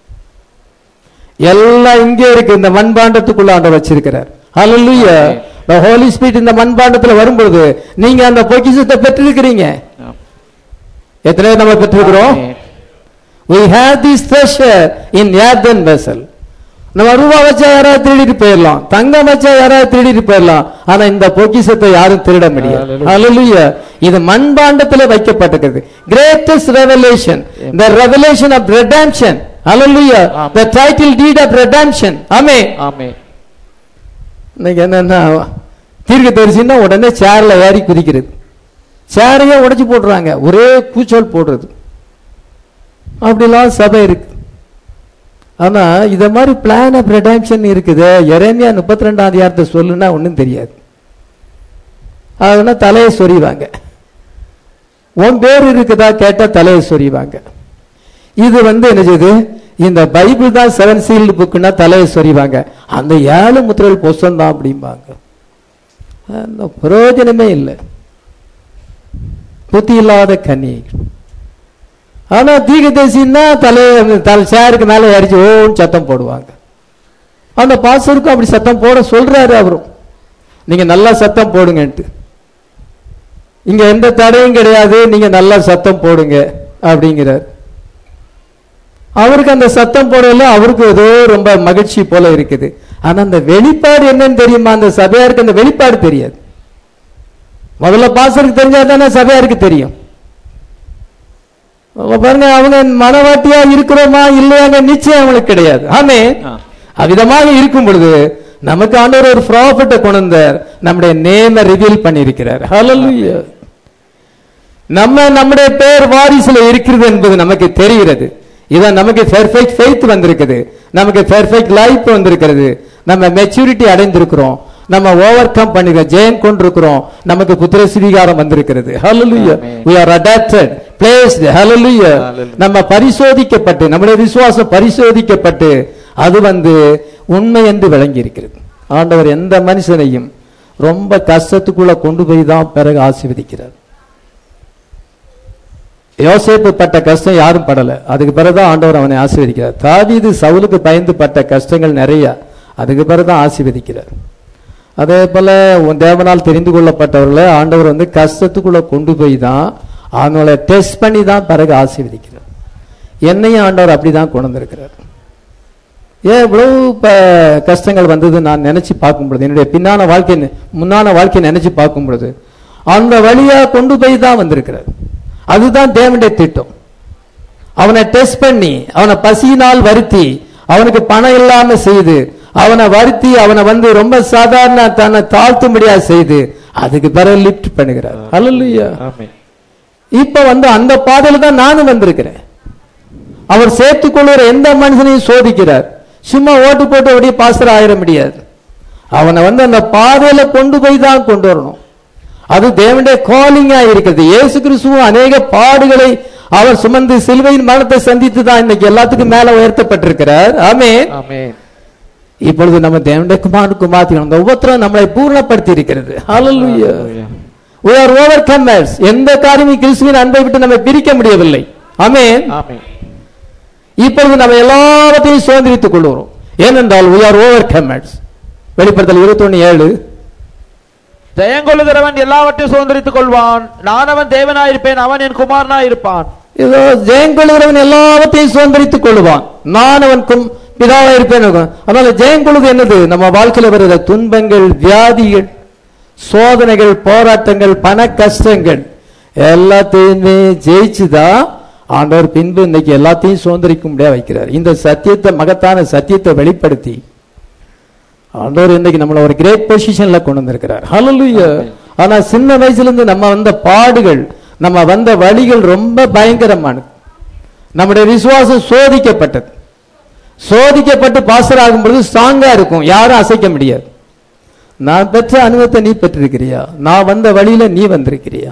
எல்லாம் இங்கே இருக்கு இந்த மண்பாண்டத்துக்குள்ள ஆண்டவர் வச்சிருக்கிறார் ஹalleluya the holy spirit இந்த மண்பாண்டத்துல வரும்பொழுது நீங்க அந்த பொக்கிஷத்தை பெற்றிருக்கிறீங்க எத்தனை பேர் நம்ம பெற்றிருக்கிறோம் ஆமென். we have this treasure in earthen vessel நம்ம ரூபா வச்சா யாராவது திருடிட்டு போயிடலாம் தங்கம் வச்சா யாராவது திருடிட்டு போயிடலாம் ஆனா இந்த பொக்கிஷத்தை யாரும் திருட முடியாது Hallelujah. Hallelujah. இது மண்பாண்டத்துல வைக்கப்பட்டிருக்கிறது greatest revelation the revelation of redemption Hallelujah. Amen. the title deed of redemption ஆமென் ஆமென். இன்னைக்கு என்னன்னா தீர்க்க தரிசின்னா உடனே சேர்ல ஏறி குதிக்கிறது சேரையே உடைச்சு போடுறாங்க ஒரே கூச்சல் போடுறது அப்படிலாம் சபை இருக்கு ஆனா இத மாதிரி பிளான் ஆஃப் ரெடாம்ஷன் இருக்குது எரேமியா முப்பத்தி ரெண்டாம் அதிகாரத்தை சொல்லுன்னா ஒண்ணும் தெரியாது அதுனா தலையை சொறிவாங்க உன் பேர் இருக்குதா கேட்டா தலையை சொறிவாங்க இது வந்து என்ன செய்யுது இந்த பைபிள் தான் செவன் சீல்டு புக்குன்னா தலையை சொறிவாங்க அந்த ஏழு முத்திரைகள் புஸ்தம் தான் அப்படிம்பாங்க அந்த பிரயோஜனமே இல்லை புத்தி இல்லாத கன்னி ஆனா தீகதேசின்னா தலையை தலை சேருக்கு மேல அடிச்சு ஓன்னு சத்தம் போடுவாங்க அந்த பாஸ்டருக்கும் அப்படி சத்தம் போட சொல்றாரு அவரும் நீங்க நல்லா சத்தம் போடுங்கன்ட்டு இங்க எந்த தடையும் கிடையாது நீங்க நல்லா சத்தம் போடுங்க அப்படிங்கிறார் அவருக்கு அந்த சத்தம் போடல அவருக்கு ஏதோ ரொம்ப மகிழ்ச்சி போல இருக்குது ஆனா அந்த வெளிப்பாடு என்னன்னு தெரியுமா அந்த சபையாருக்கு அந்த வெளிப்பாடு தெரியாது முதல்ல பாசருக்கு தெரிஞ்சா தானே சபையாருக்கு தெரியும் அப்ப பாருங்க அவங்க மனவாட்டியா இருக்கிறோமா இல்லையாங்க நிச்சயம் அவங்களுக்கு கிடையாது ஆமே ஆ. அவ்விதமாக இருக்கும் பொழுது நமக்கு ஆண்டவர் ஒரு ப்ராஃபிட்டை கொண்டு வந்தார் நம்முடைய நேம ரிவீல் பண்ணியிருக்கிறார் ஹalleluya நம்ம நம்முடைய பேர் வாரிசுல இருக்கிறது என்பது நமக்கு தெரிகிறது இதான் நமக்கு பெர்ஃபெக்ட் ஃபெய்த் வந்திருக்குது நமக்கு பெர்ஃபெக்ட் லைஃப் வந்திருக்கிறது நம்ம மெச்சூரிட்டி அடைந்திருக்கிறோம் நம்ம ஓவர் கம் பண்ணிருக்கோம் ஜெயம் கொண்டிருக்கிறோம் நமக்கு புத்திர சுவீகாரம் வந்திருக்கிறது ஹalleluya Amen. we are adapted placed hallelujah Hallelujah. நம்ம பரிசோதிக்கப்பட்டு நம்முடைய விசுவாசம் பரிசோதிக்கப்பட்டு அது வந்து உண்மை என்று விளங்கி இருக்கிறது ஆண்டவர் எந்த மனுஷனையும் ரொம்ப கஷ்டத்துக்குள்ள கொண்டு போய் தான் பிறகு ஆசீர்வதிக்கிறார் யோசேப்பு பட்ட கஷ்டம் யாரும் படல அதுக்கு பிறகுதான் ஆண்டவர் அவனை ஆசீர்வதிக்கிறார் தாவீது சவுலுக்கு பயந்து பட்ட கஷ்டங்கள் நிறைய அதுக்கு பிறகுதான் ஆசீர்வதிக்கிறார் அதே போல உன் தேவனால் தெரிந்து கொள்ளப்பட்டவர்களை ஆண்டவர் வந்து கஷ்டத்துக்குள்ள கொண்டு போய் தான் அவங்கள டெஸ்ட் பண்ணி தான் பிறகு ஆசீர்வதிக்கிறார் என்னையும் ஆண்டவர் அப்படிதான் கொண்டு வந்திருக்கிறார் ஏன் இவ்வளவு ப- கஷ்டங்கள் வந்தது நான் நினைச்சு பார்க்கும் பொழுது என்னுடைய பின்னான வாழ்க்கை நெ- முன்னான வாழ்க்கை நினைச்சு பார்க்கும் பொழுது அந்த வழியா கொண்டு போய் தான் வந்திருக்கிறார் அதுதான் தேவனுடைய திட்டம் அவனை டெஸ்ட் பண்ணி அவனை பசியினால் வருத்தி அவனுக்கு பணம் இல்லாம செய்து அவனை வருத்தி அவனை வந்து ரொம்ப சாதாரண தன்னை தாழ்த்தும்படியா செய்து அதுக்கு பிறகு லிஃப்ட் பண்ணுகிறார் அல்ல ஆமென் இப்ப வந்து அந்த பாதையில தான் நானும் வந்திருக்கிறேன் அவர் சேர்த்துக் கொள்கிற எந்த மனுஷனையும் சோதிக்கிறார் சும்மா ஓட்டு போட்டு அப்படியே பாஸ்டர் ஆயிட முடியாது அவனை வந்து அந்த பாதையில கொண்டு போய் தான் கொண்டு வரணும் அது தேவனுடைய காலிங்கா இருக்கிறது இயேசு கிறிஸ்துவும் அநேக பாடுகளை அவர் சுமந்து சிலுவையின் மரணத்தை சந்தித்து தான் இன்னைக்கு எல்லாத்துக்கும் மேல உயர்த்தப்பட்டிருக்கிறார் ஆமே ஆமென் இப்பொழுது நம்ம தேவனுடைய குமார் குமார்த்திகள் அந்த உபத்திரம் நம்மளை பூர்ணப்படுத்தி இருக்கிறது ஹalleluya we are overcomers எந்த காரியமும் கிறிஸ்துவின் அன்பை விட்டு நம்ம பிரிக்க முடியவில்லை ஆமென் ஆமென் இப்பொழுது நம்ம எல்லாவற்றையும் சுதந்திரித்துக் கொள்கிறோம் ஏனென்றால் we are overcomers வெளிப்படுத்தல் இருபத்தொன்னு ஏழு ஜெயங்கொள்ளுகிறவன் எல்லாவற்றையும் சுதந்திரித்துக் கொள்வான் நான் அவன் தேவனாயிருப்பேன் அவன் என் குமாரனாயிருப்பான் இதோ ஜெயம் கொள்கிறவன் எல்லாவற்றையும் சுதந்திரித்துக் கொள்வான் நான் அவனுக்கும் பிதாவா இருப்பேன் அதனால ஜெயம் கொள்வது என்னது நம்ம வாழ்க்கையில வருகிற துன்பங்கள் வியாதிகள் சோதனைகள் போராட்டங்கள் பண கஷ்டங்கள் எல்லாத்தையுமே ஜெயிச்சுதான் ஆண்டவர் பின்பு இன்னைக்கு எல்லாத்தையும் சுதந்திரிக்க முடியாது வைக்கிறார் இந்த சத்தியத்தை மகத்தான சத்தியத்தை வெளிப்படுத்தி ஆண்டவர் இன்னைக்கு நம்மள ஒரு கிரேட் பொசிஷன்ல கொண்டு வந்திருக்கிறார் ஹalleluya ஆனா சின்ன வயசுல இருந்து நம்ம வந்த பாடுகள் நம்ம வந்த வழிகள் ரொம்ப பயங்கரமானது நம்முடைய விசுவாசம் சோதிக்கப்பட்டது சோதிக்கப்பட்டு பாசர் ஆகும் பொழுது ஸ்ட்ராங்கா இருக்கும் யாரும் அசைக்க முடியாது நான் பெற்ற அனுபவத்தை நீ பெற்றிருக்கிறியா நான் வந்த வழியில நீ வந்திருக்கிறியா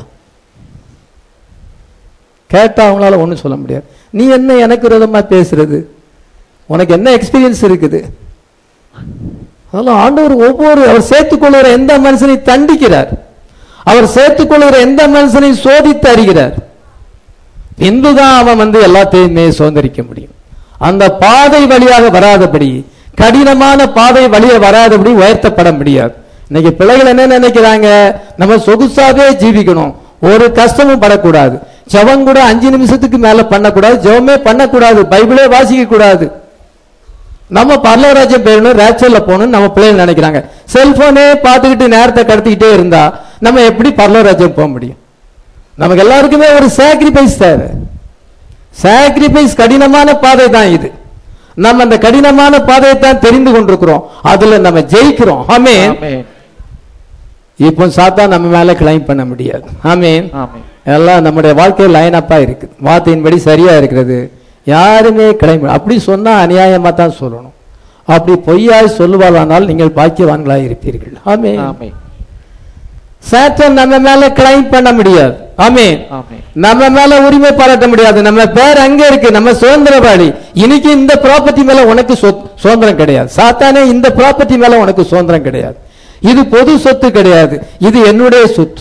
கேட்டா அவங்களால ஒண்ணும் சொல்ல முடியாது நீ என்ன எனக்கு விரோதமா பேசுறது உனக்கு என்ன எக்ஸ்பீரியன்ஸ் இருக்குது அதெல்லாம் ஆண்டவர் ஒவ்வொரு அவர் சேர்த்துக்கொள்கிற எந்த மனுஷனை தண்டிக்கிறார் அவர் சேர்த்துக்கொள்கிற எந்த மனுஷனை சோதித்து அறிகிறார் பின்புதான் அவன் வந்து எல்லாத்தையுமே சுதந்திரிக்க முடியும் அந்த பாதை வழியாக வராதபடி கடினமான பாதை வழிய வராதபடி உயர்த்தப்பட முடியாது இன்னைக்கு பிள்ளைகள் என்ன நினைக்கிறாங்க நம்ம சொகுசாவே ஜீவிக்கணும் ஒரு கஷ்டமும் படக்கூடாது ஜெபம் கூட அஞ்சு நிமிஷத்துக்கு மேல பண்ணக்கூடாது ஜெபமே பண்ணக்கூடாது பைபிளே வாசிக்க கூடாது நம்ம பரலராஜ்யம் போயிடணும் ரேச்சல்ல போகணும்னு நம்ம பிள்ளைகள் நினைக்கிறாங்க செல்போனே பார்த்துக்கிட்டு நேரத்தை கடத்திக்கிட்டே இருந்தா நம்ம எப்படி பரலராஜ்யம் போக முடியும் நமக்கு எல்லாருக்குமே ஒரு சாக்ரிஃபைஸ் தேவை சாக்ரிஃபைஸ் கடினமான பாதை தான் இது நம்ம அந்த கடினமான பாதையை தான் தெரிந்து கொண்டிருக்கிறோம் அதுல நம்ம ஜெயிக்கிறோம் ஆமென் ஆமென் இப்போ சாத்தா நம்ம மேல கிளைம் பண்ண முடியாது ஆமென் ஆமென் எல்லாம் நம்முடைய வாழ்க்கை லைன் அப்பா இருக்கு வார்த்தையின்படி சரியா இருக்கிறது யாருமே கிளைம் அப்படி சொன்னா அநியாயமா தான் சொல்லணும் அப்படி பொய்யாய் சொல்லுவாளானால் நீங்கள் பாக்கியவான்களாய் இருப்பீர்கள் ஆமென் ஆமென் சாத்தான் நம்ம மேல கிளைம் பண்ண முடியாது ஆமென் ஆமென் நம்ம மேல உரிமை பாராட்ட முடியாது நம்ம பேர் அங்க இருக்கு நம்ம சுதந்திரவாளி இன்னைக்கு இந்த ப்ராப்பர்ட்டி மேல உனக்கு சொத்- சுதந்திரம் கிடையாது சாத்தானே இந்த ப்ராப்பர்ட்டி மேல உனக்கு சுதந்திரம் கிடையாது இது பொது சொத்து கிடையாது இது என்னுடைய சொத்து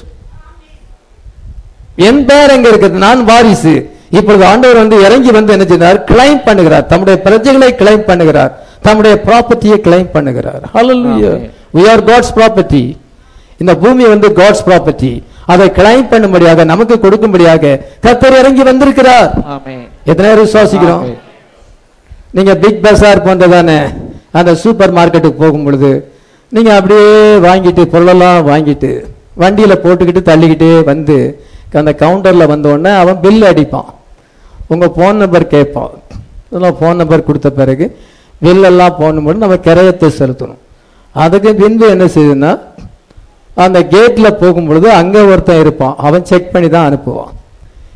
என் பேர் எங்க இருக்குது நான் வாரிசு இப்பொழுது ஆண்டவர் வந்து இறங்கி வந்து என்ன செய்தார் கிளைம் பண்ணுகிறார் தம்முடைய பிரஜைகளை கிளைம் பண்ணுகிறார் தம்முடைய ப்ராப்பர்ட்டியை கிளைம் பண்ணுகிறார் ஹalleluya Amen. we are god's property இந்த பூமி வந்து காட்ஸ் ப்ராப்பர்ட்டி அதை கிளைம் பண்ணும்படியாக நமக்கு கொடுக்கும்படியாக கர்த்தர் இறங்கி வந்திருக்கிறார் ஆமென் எத்தனை பேர் விசுவாசிக்கிறோம் ஆமென். நீங்க பிக் பஸார் போன்றதானே அந்த சூப்பர் மார்க்கெட்டுக்கு போகும் பொழுது நீங்க அப்படியே வாங்கிட்டு பொருளெல்லாம் வாங்கிட்டு வண்டியில போட்டுக்கிட்டு தள்ளிக்கிட்டே வந்து அந்த கவுண்டர்ல வந்த உடனே அவன் பில் அடிப்பான் உங்க போன் நம்பர் கேட்பான் இதெல்லாம் போன் நம்பர் கொடுத்த பிறகு பில்லெல்லாம் போடும்போது நம்ம கிரயத்தை செலுத்தணும் அதுக்கு பின்பு என்ன செய்யுதுன்னா அந்த கேட்ல போகும் பொழுது அங்க ஒருத்தன் இருப்பான் அவன் செக் பண்ணி தான் அனுப்புவான்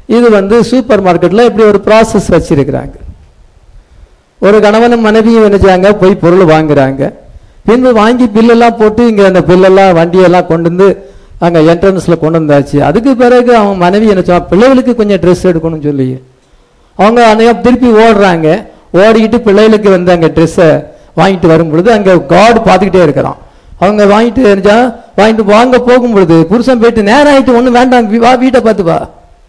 இது வந்து சூப்பர் மார்க்கெட்ல இப்படி ஒரு ப்ராசஸ் வச்சிருக்கிறாங்க ஒரு கணவனும் மனைவியும் நினைச்சாங்க போய் பொருள் வாங்குறாங்க பின்பு வாங்கி பில்லெல்லாம் போட்டு இங்க அந்த பில்லெல்லாம் வண்டியெல்லாம் கொண்டு வந்து அங்க என்ட்ரன்ஸ்ல கொண்டு வந்தாச்சு அதுக்கு பிறகு அவன் மனைவி நினைச்சான் பிள்ளைகளுக்கு கொஞ்சம் ட்ரெஸ் எடுக்கணும்னு சொல்லி அவங்க அன்னைக்கு திருப்பி ஓடுறாங்க ஓடிக்கிட்டு பிள்ளைகளுக்கு வந்து அங்க ட்ரெஸ்ஸை வாங்கிட்டு வரும் பொழுது அங்க காட் பார்த்துக்கிட்டே இருக்கிறான் அவங்க வாங்கிட்டு இருந்துச்சா வாங்கிட்டு வாங்க போகும் பொழுது புருஷன் போயிட்டு நேரம் ஆயிட்டு ஒன்றும் வேண்டாம் வீ- வா வீட்டை பார்த்து வா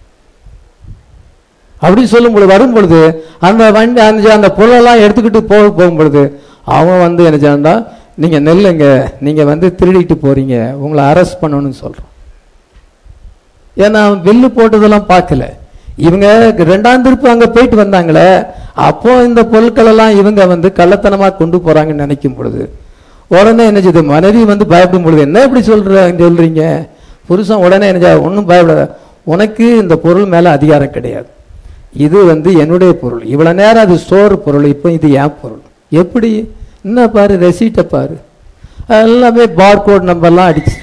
அப்படி சொல்லும் பொழுது வரும் பொழுது அந்த வண்டி அந்த அந்த பொருளெல்லாம் எடுத்துக்கிட்டு போக போகும் பொழுது அவன் வந்து என்ன செய்யறா நீங்க நெல்லுங்க நீங்க வந்து திருடிட்டு போறீங்க உங்களை அரெஸ்ட் பண்ணணும்னு சொல்றான் ஏன்னா அவன் பில்லு போட்டதெல்லாம் பார்க்கல இவங்க ரெண்டாம் திருப்பு அங்க போயிட்டு வந்தாங்களே அப்போ இந்த பொருட்கள் எல்லாம் இவங்க வந்து கள்ளத்தனமா கொண்டு போறாங்கன்னு நினைக்கும் பொழுது உடனே என்ன செய்யுது மனைவி வந்து பயப்படும் பொழுது என்ன இப்படி சொல்ற சொல்றீங்க புருஷன் உடனே என்ன ஒன்றும் பயப்படாத உனக்கு இந்த பொருள் மேல அதிகாரம் கிடையாது இது வந்து என்னுடைய பொருள் இவ்வளவு நேரம் அது ஸ்டோர் பொருள் இப்போ இது என் பொருள் எப்படி என்ன பாரு ரெசீட்டை பாரு எல்லாமே பார்கோட் நம்பர்லாம் அடிச்சு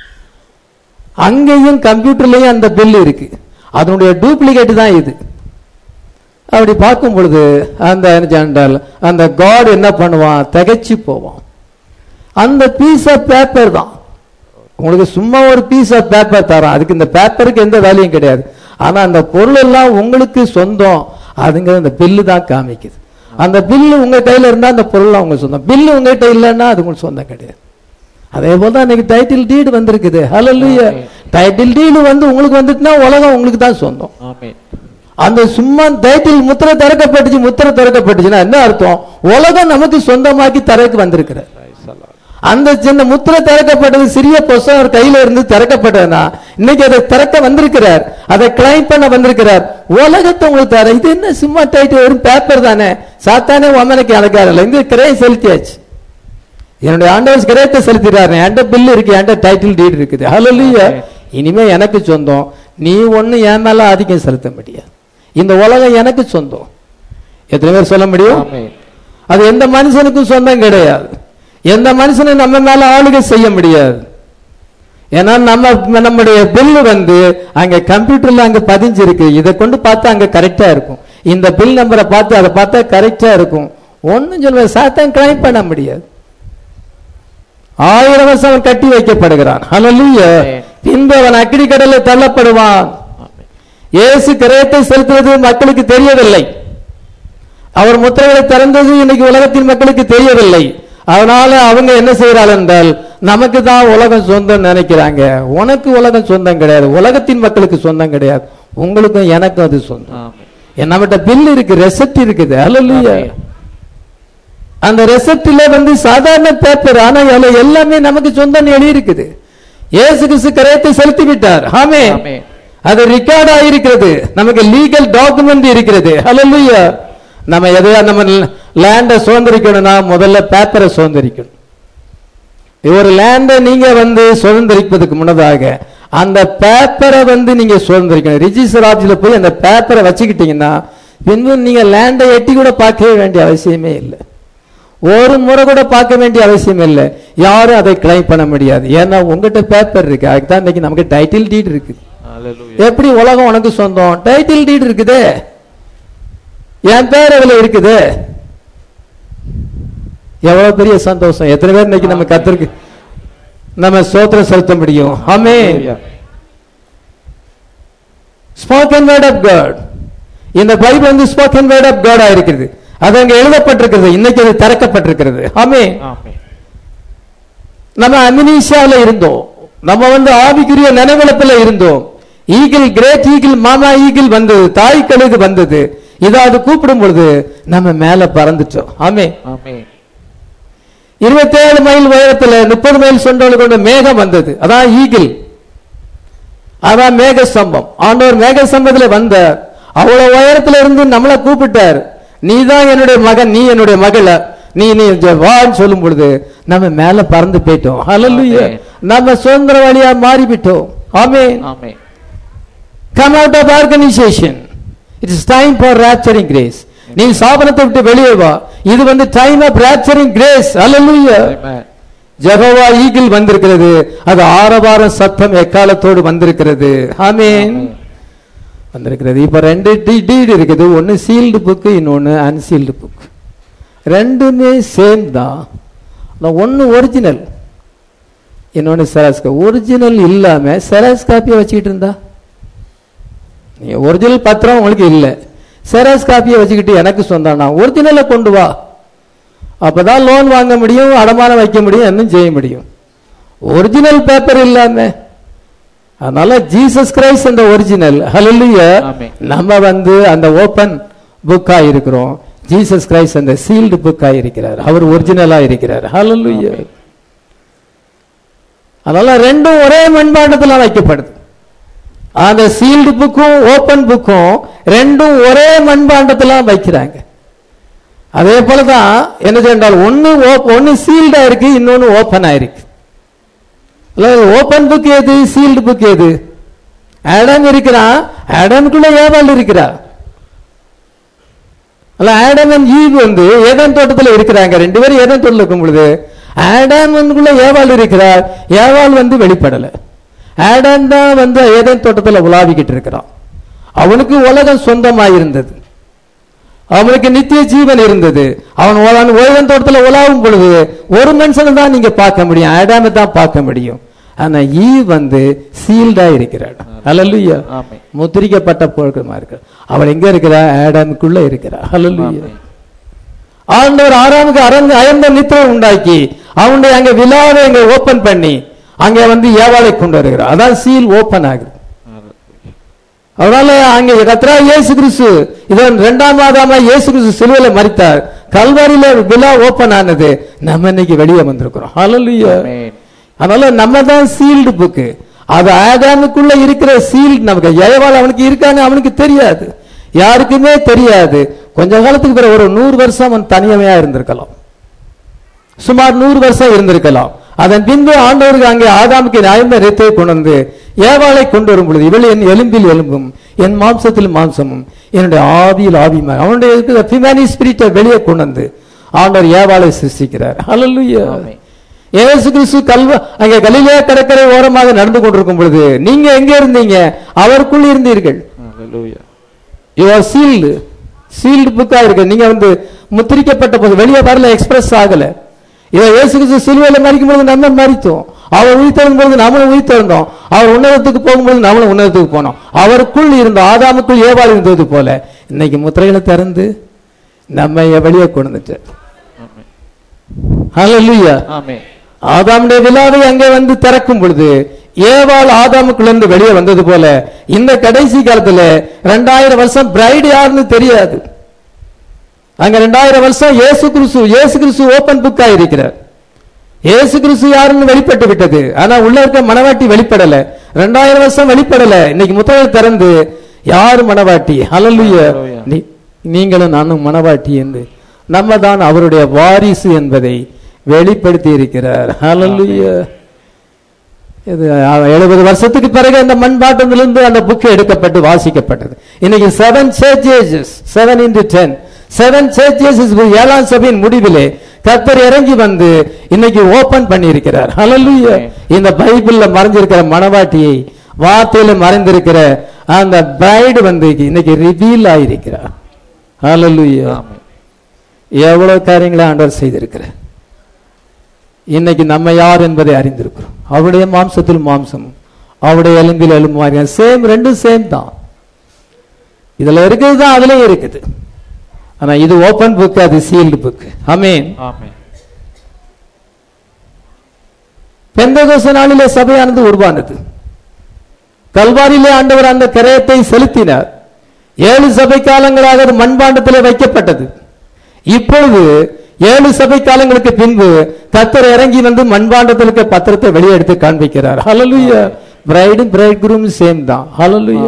அங்கேயும் கம்ப்யூட்டர்லயும் அந்த பில் இருக்கு அதனுடைய டூப்ளிகேட் தான் இது அப்படி பார்க்கும் பொழுது அந்த என்ன செய்தால், அந்த காட் என்ன பண்ணுவான் திகைச்சு போவான் அந்த பீஸ் ஆஃப் பேப்பர் தான் உங்களுக்கு சும்மா ஒரு பீஸ் ஆஃப் பேப்பர் தரான் அதுக்கு இந்த பேப்பருக்கு எந்த வேலையும் கிடையாது ஆனா அந்த பொருள் எல்லாம் உங்களுக்கு சொந்தம் அதுங்க அந்த பில்லு தான் காமிக்குது அந்த பில்லு உங்க கையில இருந்தா அந்த பொருள் உங்க சொந்தம் பில்லு உங்ககிட்ட இல்லைன்னா அது உங்களுக்கு சொந்தம் கிடையாது அதே போல தான் இன்னைக்கு டைட்டில் டீடு வந்திருக்குது ஹalleluya டைட்டில் டீடு வந்து உங்களுக்கு வந்துட்டுனா உலகம் உங்களுக்கு தான் சொந்தம் ஆமென் அந்த சும்மா டைட்டில் முத்திரை திறக்கப்பட்டுச்சு முத்திரை திறக்கப்பட்டுச்சுன்னா என்ன அர்த்தம் உலகம் நமக்கு சொந்தமாக்கி தரக்கு வந்திருக்கிறது Praise the Lord. அந்த சின்ன முத்திரை திறக்கப்பட்டது சிறிய புஸ்தகம் அவர் கையில இருந்து திறக்கப்பட்டதுன்னா இன்னைக்கு அதை திறக்க வந்திருக்கிறார் அதை கிளைம் பண்ண வந்திருக்கிறார் உலகத்தை உங்களுக்கு தர இது என்ன சும்மா டைட்டில் வெறும் பேப்பர் தானே சாத்தானே உமனுக்கு அழகாரில்ல இந்த கிரையை செலுத்தியாச்சு என்னுடைய ஆண்டவர் கிரயத்தை செலுத்திடுறாரு என்கிட்ட பில் இருக்கு என்கிட்ட டைட்டில் டீட் இருக்குது ஹalleluya இனிமே எனக்கு சொந்தம் நீ ஒண்ணு என் மேல ஆதிக்கம் செலுத்த முடியாது இந்த உலகம் எனக்கு சொந்தம் எத்தனை பேர் சொல்ல முடியும் ஆமென் அது எந்த மனுஷனுக்கும் சொந்தம் கிடையாது எந்த மனுஷனும் நம்ம மேல ஆளுகை செய்ய முடியாது ஏன்னா நம்ம நம்முடைய பில் வந்து அங்க கம்ப்யூட்டர்ல அங்க பதிஞ்சிருக்கு இதை கொண்டு பார்த்தா அங்க கரெக்டா இருக்கும் இந்த பில் நம்பரை பார்த்து அதை பார்த்தா கரெக்டா இருக்கும் ஒன்னும் சொல்ல சாத்தான் கிளைம் பண்ண முடியாது ஆயிரம் வருஷம் அவன் கட்டி வைக்கப்படுகிறான் ஹalleluya பின்பு அவன் அக்கினி கடலில் தள்ளப்படுவான் ஆமென் இயேசு கிரயத்தை செலுத்துவது மக்களுக்கு தெரியவில்லை அவர் முத்திரைகளை திறந்தது இன்னைக்கு உலகத்தின் மக்களுக்கு தெரியவில்லை அதனால அவங்க என்ன செய்யறாள் என்றால் நமக்கு தான் உலகம் சொந்தம் நினைக்கிறாங்க உனக்கு உலகம் சொந்தம் கிடையாது உலகத்தின் மக்களுக்கு சொந்தம் கிடையாது உங்களுக்கும் எனக்கும் அது சொந்தம் ஆமென் நம்மகிட்ட பில் இருக்கு ரெசப்ட் இருக்குது அல்ல அந்த ரெசப்ட்ல வந்து சாதாரண பேப்பர் ஆனா அதுல எல்லாமே நமக்கு சொந்தம் எழுதி இருக்குது இயேசு கிறிஸ்து கரையத்தை செலுத்தி விட்டார் ஆமே ஆமென். அது ரெக்கார்ட் ஆயிருக்கிறது நமக்கு லீகல் டாக்குமெண்ட் இருக்கிறது ஹalleluya நம்ம எதையா நம்ம லேண்டை சுதந்திரிக்கணும்னா முதல்ல பேப்பரை சுதந்திரிக்கணும் ஒரு லேண்டை நீங்க வந்து சுதந்திரிப்பதுக்கு முன்னதாக அந்த பேப்பரை வந்து நீங்க சுதந்திரிக்கணும் ரிஜிஸ்டர் ஆஃபீஸ்ல போய் அந்த பேப்பரை வச்சுக்கிட்டீங்கன்னா பின்பு நீங்க லேண்டை எட்டி கூட பார்க்கவே வேண்டிய அவசியமே இல்லை ஒரு முறை கூட பார்க்க வேண்டிய அவசியம் இல்லை யாரும் அதை கிளைம் பண்ண முடியாது ஏன்னா உங்ககிட்ட பேப்பர் இருக்கு அதுக்கு தான் இன்னைக்கு நமக்கு டைட்டில் டீட் இருக்கு Hallelujah. எப்படி உலகம் உனக்கு சொந்தம் டைட்டில் டீட் இருக்குதே என் பேர் அதுல இருக்குது எவ்வளவு பெரிய சந்தோஷம் எத்தனை பேர் இன்னைக்கு நம்ம கத்திருக்கு நம்ம சோத்திரம் செலுத்த முடியும் ஆமே Hallelujah. Spoken word of God இந்த பைபிள் வந்து ஸ்போக்கன் வேர்ட் ஆஃப் காடா இருக்குது அது அங்க எழுதப்பட்டிருக்கிறது இன்னைக்கு அது திறக்கப்பட்டிருக்கிறது ஆமே ஆமென் நம்ம அமினிஷியால இருந்தோம் நம்ம வந்து ஆவிக்குரிய நினைவிழப்புல இருந்தோம் ஈகிள் கிரேட் ஈகிள் மாமா ஈகிள் வந்தது தாய் கழுகு வந்தது இதை அது கூப்பிடும் பொழுது நம்ம மேல பறந்துட்டோம் ஆமே ஆமென் இருபத்தேழு மைல் உயரத்துல முப்பது மைல் சொண்டோடு கொண்ட மேகம் வந்தது அதான் ஈகிள் அதான் மேக ஸ்தம்பம் ஆண்டவர் மேக ஸ்தம்பத்துல வந்த அவ்வளவு உயரத்துல இருந்து நம்மளை கூப்பிட்டார் நீ தான் என்னுடைய மகன் நீ என்னுடைய மகள நீ நீ இங்க வான்னு சொல்லும் பொழுது நம்ம மேல பறந்து போயிட்டோம் ஹalleluya ஆமென். நம்ம சுதந்திர வழியா மாறிவிட்டோம் ஆமென் ஆமென் come out of organisation it is time for rapturing grace நீ சாபனத்தை விட்டு வெளியே வா இது வந்து time of rapturing grace hallelujah Amen. Jehovah eagle வந்திருக்கிறது அது ஆரவாரம் சத்தம் எக்காலத்தோடு வந்திருக்கிறது ஆமென் வந்திருக்கிறது இப்போ ரெண்டு டீடு இருக்குது ஒன்று சீல்டு புக்கு இன்னொன்று அன்சீல்டு புக் ரெண்டுமே சேம் தான் ஒன்று ஒரிஜினல் இன்னொன்று செராஸ் ஒரிஜினல் இல்லாமல் செராஸ் காப்பியை வச்சுக்கிட்டு இருந்தா நீங்கள் ஒரிஜினல் பத்திரம் உங்களுக்கு இல்லை செராஸ் காப்பியை வச்சுக்கிட்டு எனக்கு சொந்தம்னா ஒரிஜினலை கொண்டு வா அப்பதான் லோன் வாங்க முடியும் அடமானம் வைக்க முடியும் இன்னும் செய்ய முடியும் ஒரிஜினல் பேப்பர் இல்லாம அதனால ஜீசஸ் கிரைஸ்ட் அந்த ஒரிஜினல் ஹalleluya ஆமென். நம்ம வந்து அந்த ஓபன் புக்கா இருக்கிறோம் ஜீசஸ் கிரைஸ்ட் அந்த சீல்டு புக்கா இருக்கிறார் அவர் ஒரிஜினலா இருக்கிறார் ஹalleluya அதனால ரெண்டும் ஒரே மண்பாண்டத்துல வைக்கப்படுது அந்த சீல்டு புக்கும் ஓபன் புக்கும் ரெண்டும் ஒரே மண்பாண்டத்துல வைக்கிறாங்க அதே போலதான் என்ன சொன்னால் ஒன்னு ஒன்னு சீல்டா இருக்கு இன்னொன்னு ஓபனா இருக்கு ஓபன் புக் எது சீல்டு புக் எது ஆடம் இருக்கிறான் ஆடம்குள்ள ஏவாள் இருக்கிறா அல்ல ஆடம் அண்ட் ஈவ் வந்து ஏதன் தோட்டத்துல இருக்கிறாங்க ரெண்டு பேரும் ஏதன் தோட்டத்தில் இருக்கும் பொழுது ஆடம் வந்துக்குள்ள ஏவாள் இருக்கிறார் ஏவாள் வந்து வெளிப்படல ஆடம் தான் வந்து ஏதன் தோட்டத்துல உலாவிக்கிட்டு இருக்கிறான் அவனுக்கு உலகம் சொந்தமாய் இருந்தது அவனுக்கு நித்திய ஜீவன் இருந்தது அவன் உலா- ஓய்வன் தோட்டத்துல உலாவும் பொழுது ஒரு மனுஷனை தான் நீங்க பார்க்க முடியும் ஆடாம தான் பார்க்க முடியும் ஆனா ஈ வந்து சீல்டா இருக்கிறாள் அல்லல்லுயா ஆமென். முத்திரிக்கப்பட்ட பொருட்களமா இருக்கு அவள் எங்க இருக்கிறா ஆடாமுக்குள்ள இருக்கிறா அல்லல்லுயா ஆமென். ஆண்டவர் ஆறாமுக்கு அரங்க அயர்ந்த நித்திரை உண்டாக்கி அவனுடைய அங்க விழாவை அங்க ஓபன் பண்ணி அங்க வந்து ஏவாளை கொண்டு வருகிறார் அதான் சீல் ஓபன் ஆகுது அதனால அங்க கத்ரா இயேசு கிறிஸ்து இதன் இரண்டாம் மாதமா இயேசு கிறிஸ்து சிலுவையில மரித்தார் கல்வாரியில விழா ஓபன் ஆனது நம்ம இன்னைக்கு வெளியே வந்திருக்கிறோம் ஹalleluya ஆமென். அதனால நம்ம தான் சீல்டு புக்கு அது ஆதாமுக்குள்ள இருக்கிற சீல்டு நமக்கு ஏவாள் அவனுக்கு இருக்கான்னு அவனுக்கு தெரியாது யாருக்குமே தெரியாது கொஞ்ச காலத்துக்கு பிறகு ஒரு நூறு வருஷம் அவன் தனியமையா இருந்திருக்கலாம் சுமார் நூறு வருஷம் இருந்திருக்கலாம் அதன் பின்பு ஆண்டவருக்கு அங்கே ஆதாமுக்கு நியாயந்த ரீத்தை கொண்டு வந்து ஏவாளை கொண்டு வரும் பொழுது இவள் என் எலும்பில் எலும்பும் என் மாம்சத்தில் மாம்சமும் என்னுடைய ஆவியில் ஆவியுமா அவனுடைய இருக்கிற பிமானி ஸ்பிரிட்டை வெளியே கொண்டு வந்து ஆண்டவர் ஏவாளை சிருஷ்டிக்கிறார் ஹalleluya ஆமென். இயேசு கிறிஸ்து கல்வ அங்கே கலிலே கடற்கரை ஓரமாக நடந்து கொண்டிருக்கும் பொழுது நீங்க எங்க இருந்தீங்க அவருக்குள் இருந்தீர்கள் Hallelujah. யுவர் சீல்டு சீல்டு புக்கா இருக்கு நீங்க வந்து முத்திரிக்கப்பட்ட போது வெளியே வரல எக்ஸ்பிரஸ் ஆகல இதை இயேசு கிறிஸ்து சிலுவையில மறிக்கும் பொழுது நம்ம மறித்தோம் அவர் உயிர்த்தெழும் பொழுது நம்மளும் உயிர்த்தெழுந்தோம் அவர் உன்னதத்துக்கு போகும்போது நம்மளும் உன்னதத்துக்கு போனோம் அவருக்குள் இருந்த ஆதாமுக்குள் ஏவாள் இருந்தது போல இன்னைக்கு முத்திரைகளை திறந்து நம்ம வெளியே கொண்டு வந்துட்டு ஆமென். ஹalleluya ஆமென். ஆதாமுடைய விழாவை அங்கே வந்து திறக்கும் பொழுது ஏவாள் ஆதாமுக்குள்ள வெளியே வந்தது போல இந்த கடைசி காலத்துல ரெண்டாயிரம் வருஷம் பிரைடு யாருன்னு தெரியாது அங்க ரெண்டாயிரம் வருஷம் இயேசு கிறிஸ்து இயேசு கிறிஸ்து ஓபன் புக்கா இருக்கிறார் இயேசு கிறிஸ்து யாருன்னு வெளிப்பட்டு விட்டது ஆனா உள்ள இருக்க மனவாட்டி வெளிப்படல ரெண்டாயிரம் வருஷம் வெளிப்படல இன்னைக்கு முத்தகல் திறந்து யாரு மனவாட்டி ஹalleluya Hallelujah. நீ- நீங்களும் நானும் மனவாட்டி என்று நம்ம தான் அவருடைய வாரிசு என்பதை வெளிப்படுத்தி இருக்கிறார் ஹalleluya இது எழுபது வருஷத்துக்கு பிறகு அந்த மண்பாட்டத்திலிருந்து அந்த புக் எடுக்கப்பட்டு வாசிக்கப்பட்டது இன்னைக்கு seven churches seven into ten seven churches ஏழாம் சபையின் முடிவிலே கர்த்தர் இறங்கி வந்து இன்னைக்கு ஓபன் பண்ணியிருக்கிறார் ஹalleluya இந்த பைபிள்ல மறைஞ்சிருக்கிற மணவாட்டியை வார்த்தையில மறைந்திருக்கிற அந்த பிரைடு வந்து இன்னைக்கு ரிவீல் ஆயிருக்கிறார் ஹalleluya ஆமென். எவ்வளவு காரியங்களை ஆண்டவர் செய்திருக்கிறார் இன்னைக்கு நம்ம யார் என்பதை அறிந்திருக்கிறோம் அவருடைய மாம்சத்தில் மாம்சமும் அவருடைய எலும்பில் எலும்புமாங்க சேம் ரெண்டும் சேம் தான் இதுல இருக்கிறது தான் அதுலயும் இருக்குது ஆனா இது ஓபன் புக் அது சீல்டு புக் அமீன் ஆமென். பெந்தகோச நாளிலே சபையானது உருவானது கல்வாரியிலே ஆண்டவர் அந்த கரையத்தை செலுத்தினார் ஏழு சபை காலங்களாக அது மண்பாண்டத்திலே வைக்கப்பட்டது இப்பொழுது ஏழு சபை காலங்களுக்கு பின்பு கத்தர் இறங்கி வந்து மண்பாண்டத்திற்கு பத்திரத்தை வெளியே எடுத்து காண்பிக்கிறார் hallelujah bride bridegroom same தான் ஹalleluya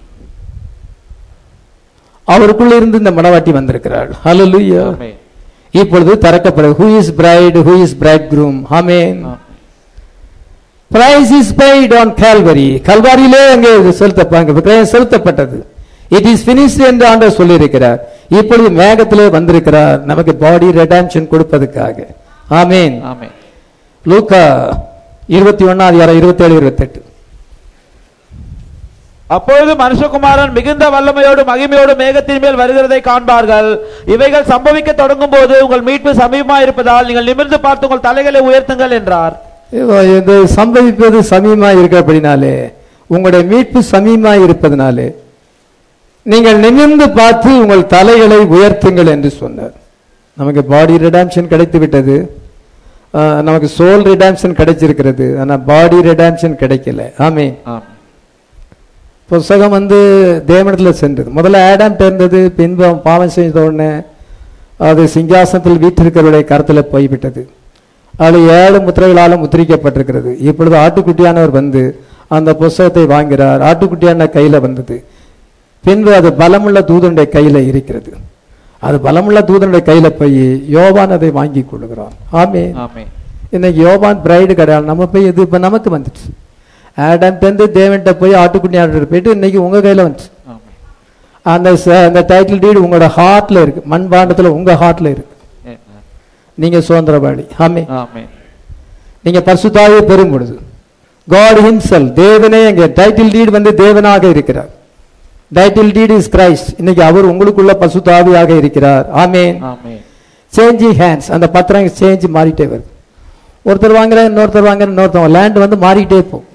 அவருக்குள்ள இருந்து இந்த மணவாட்டி வந்திருக்கிறாள் ஹalleluya ஆமென். இப்பொழுது திறக்கப்படுது who is bride who is bridegroom ஆமென் ஆமென். Price is paid on Calvary கல்வாரியிலே அங்கே இது செலுத்தப்பாங்க விக்கிரயம் செலுத்தப்பட்டது இட் இஸ் finished என்று ஆண்டவர் சொல்லியிருக்கிறார் இப்பொழுது மேகத்திலே வந்திருக்கிறார் நமக்கு பாடி ரெடாம்ஷன் கொடுப்பதற்காக ஆமீன் ஆமென். லூக்கா இருபத்தி ஒன்னாவது யாரோ இருபத்தி ஏழு இருபத்தெட்டு அப்பொழுது மனுஷகுமாரன் மிகுந்த வல்லமையோடு மகிமையோடு மேகத்தின் மேல் வருகிறதை காண்பார்கள் இவைகள் சம்பவிக்க தொடங்கும் போது உங்கள் மீட்பு சமீபமா இருப்பதால் நீங்கள் நிமிர்ந்து பார்த்து உங்கள் தலைகளை உயர்த்துங்கள் என்றார் இதோ இது சம்பவிப்பது சமீபமா இருக்கிறபடினாலே உங்களுடைய மீட்பு சமீபமா இருப்பதனாலே நீங்கள் நிமிர்ந்து பார்த்து உங்கள் தலைகளை உயர்த்துங்கள் என்று சொன்னார் நமக்கு பாடி ரிடாம்ஷன் கிடைத்து விட்டது ஆஹ், நமக்கு சோல் ரிடாம்ஷன் கிடைச்சிருக்கிறது ஆனா பாடி ரிடாம்ஷன் கிடைக்கல ஆமே புஸ்தகம் வந்து தேவனத்தில் சென்றது முதல்ல ஆடாம் இருந்தது பின்பு அவன் பாவம் செய்த உடனே அது சிங்காசனத்தில் வீற்றிருக்கிறவருடைய கருத்தில் போய்விட்டது அது ஏழு முத்திரைகளாலும் முத்திரிக்கப்பட்டிருக்கிறது இப்பொழுது ஆட்டுக்குட்டியானவர் வந்து அந்த புஸ்தகத்தை வாங்கிறார் ஆட்டுக்குட்டியான கையில வந்தது பின்பு அது பலமுள்ள தூதனுடைய கையில இருக்கிறது அது பலமுள்ள தூதனுடைய கையில போய் யோவான் அதை வாங்கி கொள்ளுகிறான் ஆமே ஆமென் இன்னைக்கு யோவான் பிரைடு கிடையாது நம்ம போய் இது இப்ப நமக்கு வந்துச்சு ஆடம் இருந்து தேவன்கிட்ட போய் ஆட்டுக்குட்டி ஆட்டு போயிட்டு இன்னைக்கு உங்க கையில வந்துச்சு ஆமென் அந்த ச- அந்த டைட்டில் டீடு உங்களோட ஹார்ட்ல இருக்கு மண்பாண்டத்துல உங்க ஹார்ட்ல இருக்கு நீங்க சுதந்திரவாளி ஆமே ஆமென் நீங்க பரிசுத்தாவே பெறும் பொழுது காட் ஹிம்செல் தேவனே எங்க டைட்டில் டீட் வந்து தேவனாக இருக்கிறார் டைட்டில் டீட் இஸ் கிரைஸ்ட் இன்னைக்கு அவர் உங்களுக்குள்ள பசுத்தாவியாக இருக்கிறார் ஆமேன் ஆமென் சேஞ்சிங் ஹேண்ட்ஸ் அந்த பத்திரம் சேஞ்ச் மாறிட்டே வருது ஒருத்தர் வாங்குற இன்னொருத்தர் வாங்குற இன்னொருத்தர் லேண்ட் வந்து மாறிட்டே போகும்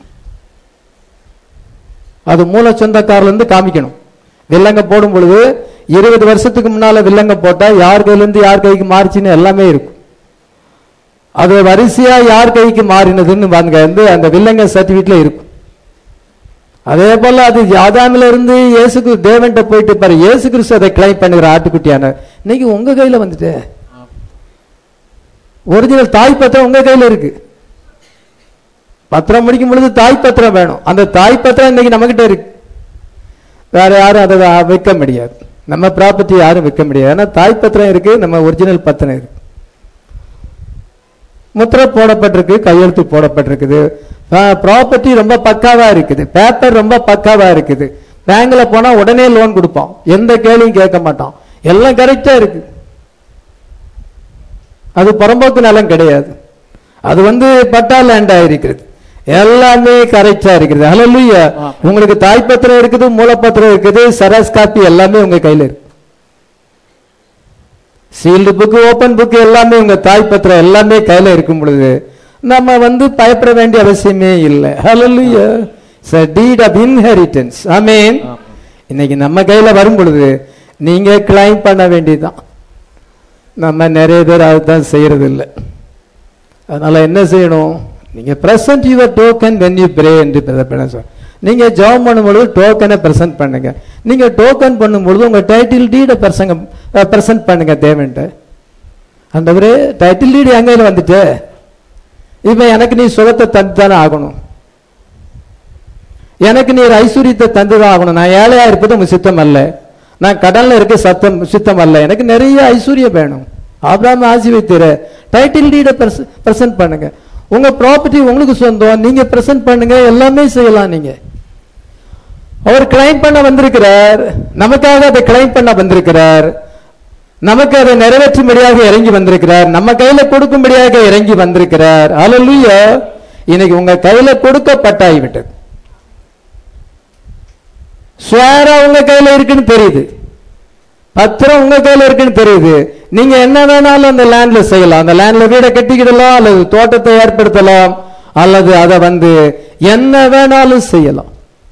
அது மூல சொந்தக்காரர்ல இருந்து காமிக்கணும் வில்லங்க போடும் பொழுது இருபது வருஷத்துக்கு முன்னால வில்லங்க போட்டா யார் கையில இருந்து யார் கைக்கு மாறிச்சுன்னு எல்லாமே இருக்கும் அது வரிசையா யார் கைக்கு மாறினதுன்னு பாருங்க வந்து அந்த வில்லங்க சர்டிபிகேட்ல இருக்கும் அதே போல அது ஆதாமில இருந்து இயேசுக்கு தேவன்கிட்ட போயிட்டு பாரு இயேசு கிறிஸ்து அதை கிளைம் பண்ணுகிற ஆட்டுக்குட்டியான இன்னைக்கு உங்க கையில வந்துட்டு ஒரிஜினல் தாய் பத்திரம் உங்க கையில இருக்கு பத்திரம் முடிக்கும் பொழுது தாய் பத்திரம் வேணும் அந்த தாய் பத்திரம் இன்னைக்கு நம்ம கிட்ட இருக்கு வேற யாரும் அதை வைக்க முடியாது நம்ம ப்ராப்பர்ட்டி யாரும் விற்க முடியாது ஏன்னா தாய் பத்திரம் இருக்கு நம்ம ஒரிஜினல் பத்திரம் இருக்கு முத்திரை போடப்பட்டிருக்கு கையெழுத்து போடப்பட்டிருக்குது ப்ராப்பர்ட்டி ரொம்ப பக்காவா இருக்குது பேப்பர் ரொம்ப பக்காவா இருக்குது பேங்க்ல போனா உடனே லோன் கொடுப்பான் எந்த கேள்வியும் கேட்க மாட்டான் எல்லாம் கரெக்டா இருக்கு அது புறம்போக்கு நிலம் கிடையாது அது வந்து பட்டா லேண்டா இருக்கிறது எல்லாமே கரெக்டா இருக்குது ஹalleluya உங்களுக்கு தாய்ப்பத்திரம் இருக்குது மூலப்பத்திரம் இருக்குது சரஸ் காப்பி எல்லாமே உங்க கையில இருக்கு சீல்டு புக்கு ஓபன் புக்கு எல்லாமே உங்க தாய்ப்பத்திரம் எல்லாமே கையில இருக்கும் பொழுது நம்ம வந்து பயப்பட வேண்டிய அவசியமே இல்லை hallelujah it's a deed of inheritance ஆமென் இன்னைக்கு நம்ம கையில வரும் பொழுது நீங்க கிளைம் பண்ண வேண்டியதுதான் நம்ம நிறைய பேர் அதுதான் செய்யறது இல்லை அதனால என்ன செய்யணும் நீங்க present your token when you pray என்று பிரதமர் நீங்க ஜாப் பண்ணும்பொழுது டோக்கனை பிரசன்ட் பண்ணுங்க நீங்க டோக்கன் பண்ணும்பொழுது உங்க டைட்டில் டீடை பிரசங்க பிரசன்ட் பண்ணுங்க தேவன்ட்ட அந்த டைட்டில் டீடு எங்க கையில வந்துட்டு இப்ப எனக்கு நீ சுகத்தை தந்து தானே ஆகணும் எனக்கு நீ ஒரு ஐஸ்வர்யத்தை தந்துதான் ஆகணும் நான் ஏழையா இருப்பது உங்க சித்தம் அல்ல நான் கடல்ல இருக்க சத்தம் சித்தம் அல்ல எனக்கு நிறைய ஐஸ்வர்யம் வேணும் ஆபிராம ஆசி வைத்திர டைட்டில் டீடை பிரசன்ட் பண்ணுங்க உங்க ப்ராப்பர்ட்டி உங்களுக்கு சொந்தம் நீங்க பிரசன்ட் பண்ணுங்க எல்லாமே செய்யலாம் நீங்க அவர் கிளைம் பண்ண வந்திருக்கிறார் நமக்காக அதை கிளைம் பண்ண வந்திருக்கிறார் நமக்கு அதை நிறைவேற்றும்படியாக இறங்கி வந்திருக்கிறார் நம்ம கையில கொடுக்கும்படியாக இறங்கி வந்திருக்கிறார் அல்லேலூயா இன்னைக்கு உங்க கையில கொடுக்கப்பட்டாகிவிட்டது ஸ்வேரா உங்க கையில இருக்குன்னு தெரியுது பத்திரம் உங்க கையில இருக்குன்னு தெரியுது நீங்க என்ன வேணாலும் அந்த லேண்ட்ல செய்யலாம் அந்த லேண்ட்ல வீடை கட்டிக்கிடலாம் அல்லது தோட்டத்தை ஏற்படுத்தலாம் அல்லது அதை வந்து என்ன வேணாலும் செய்யலாம்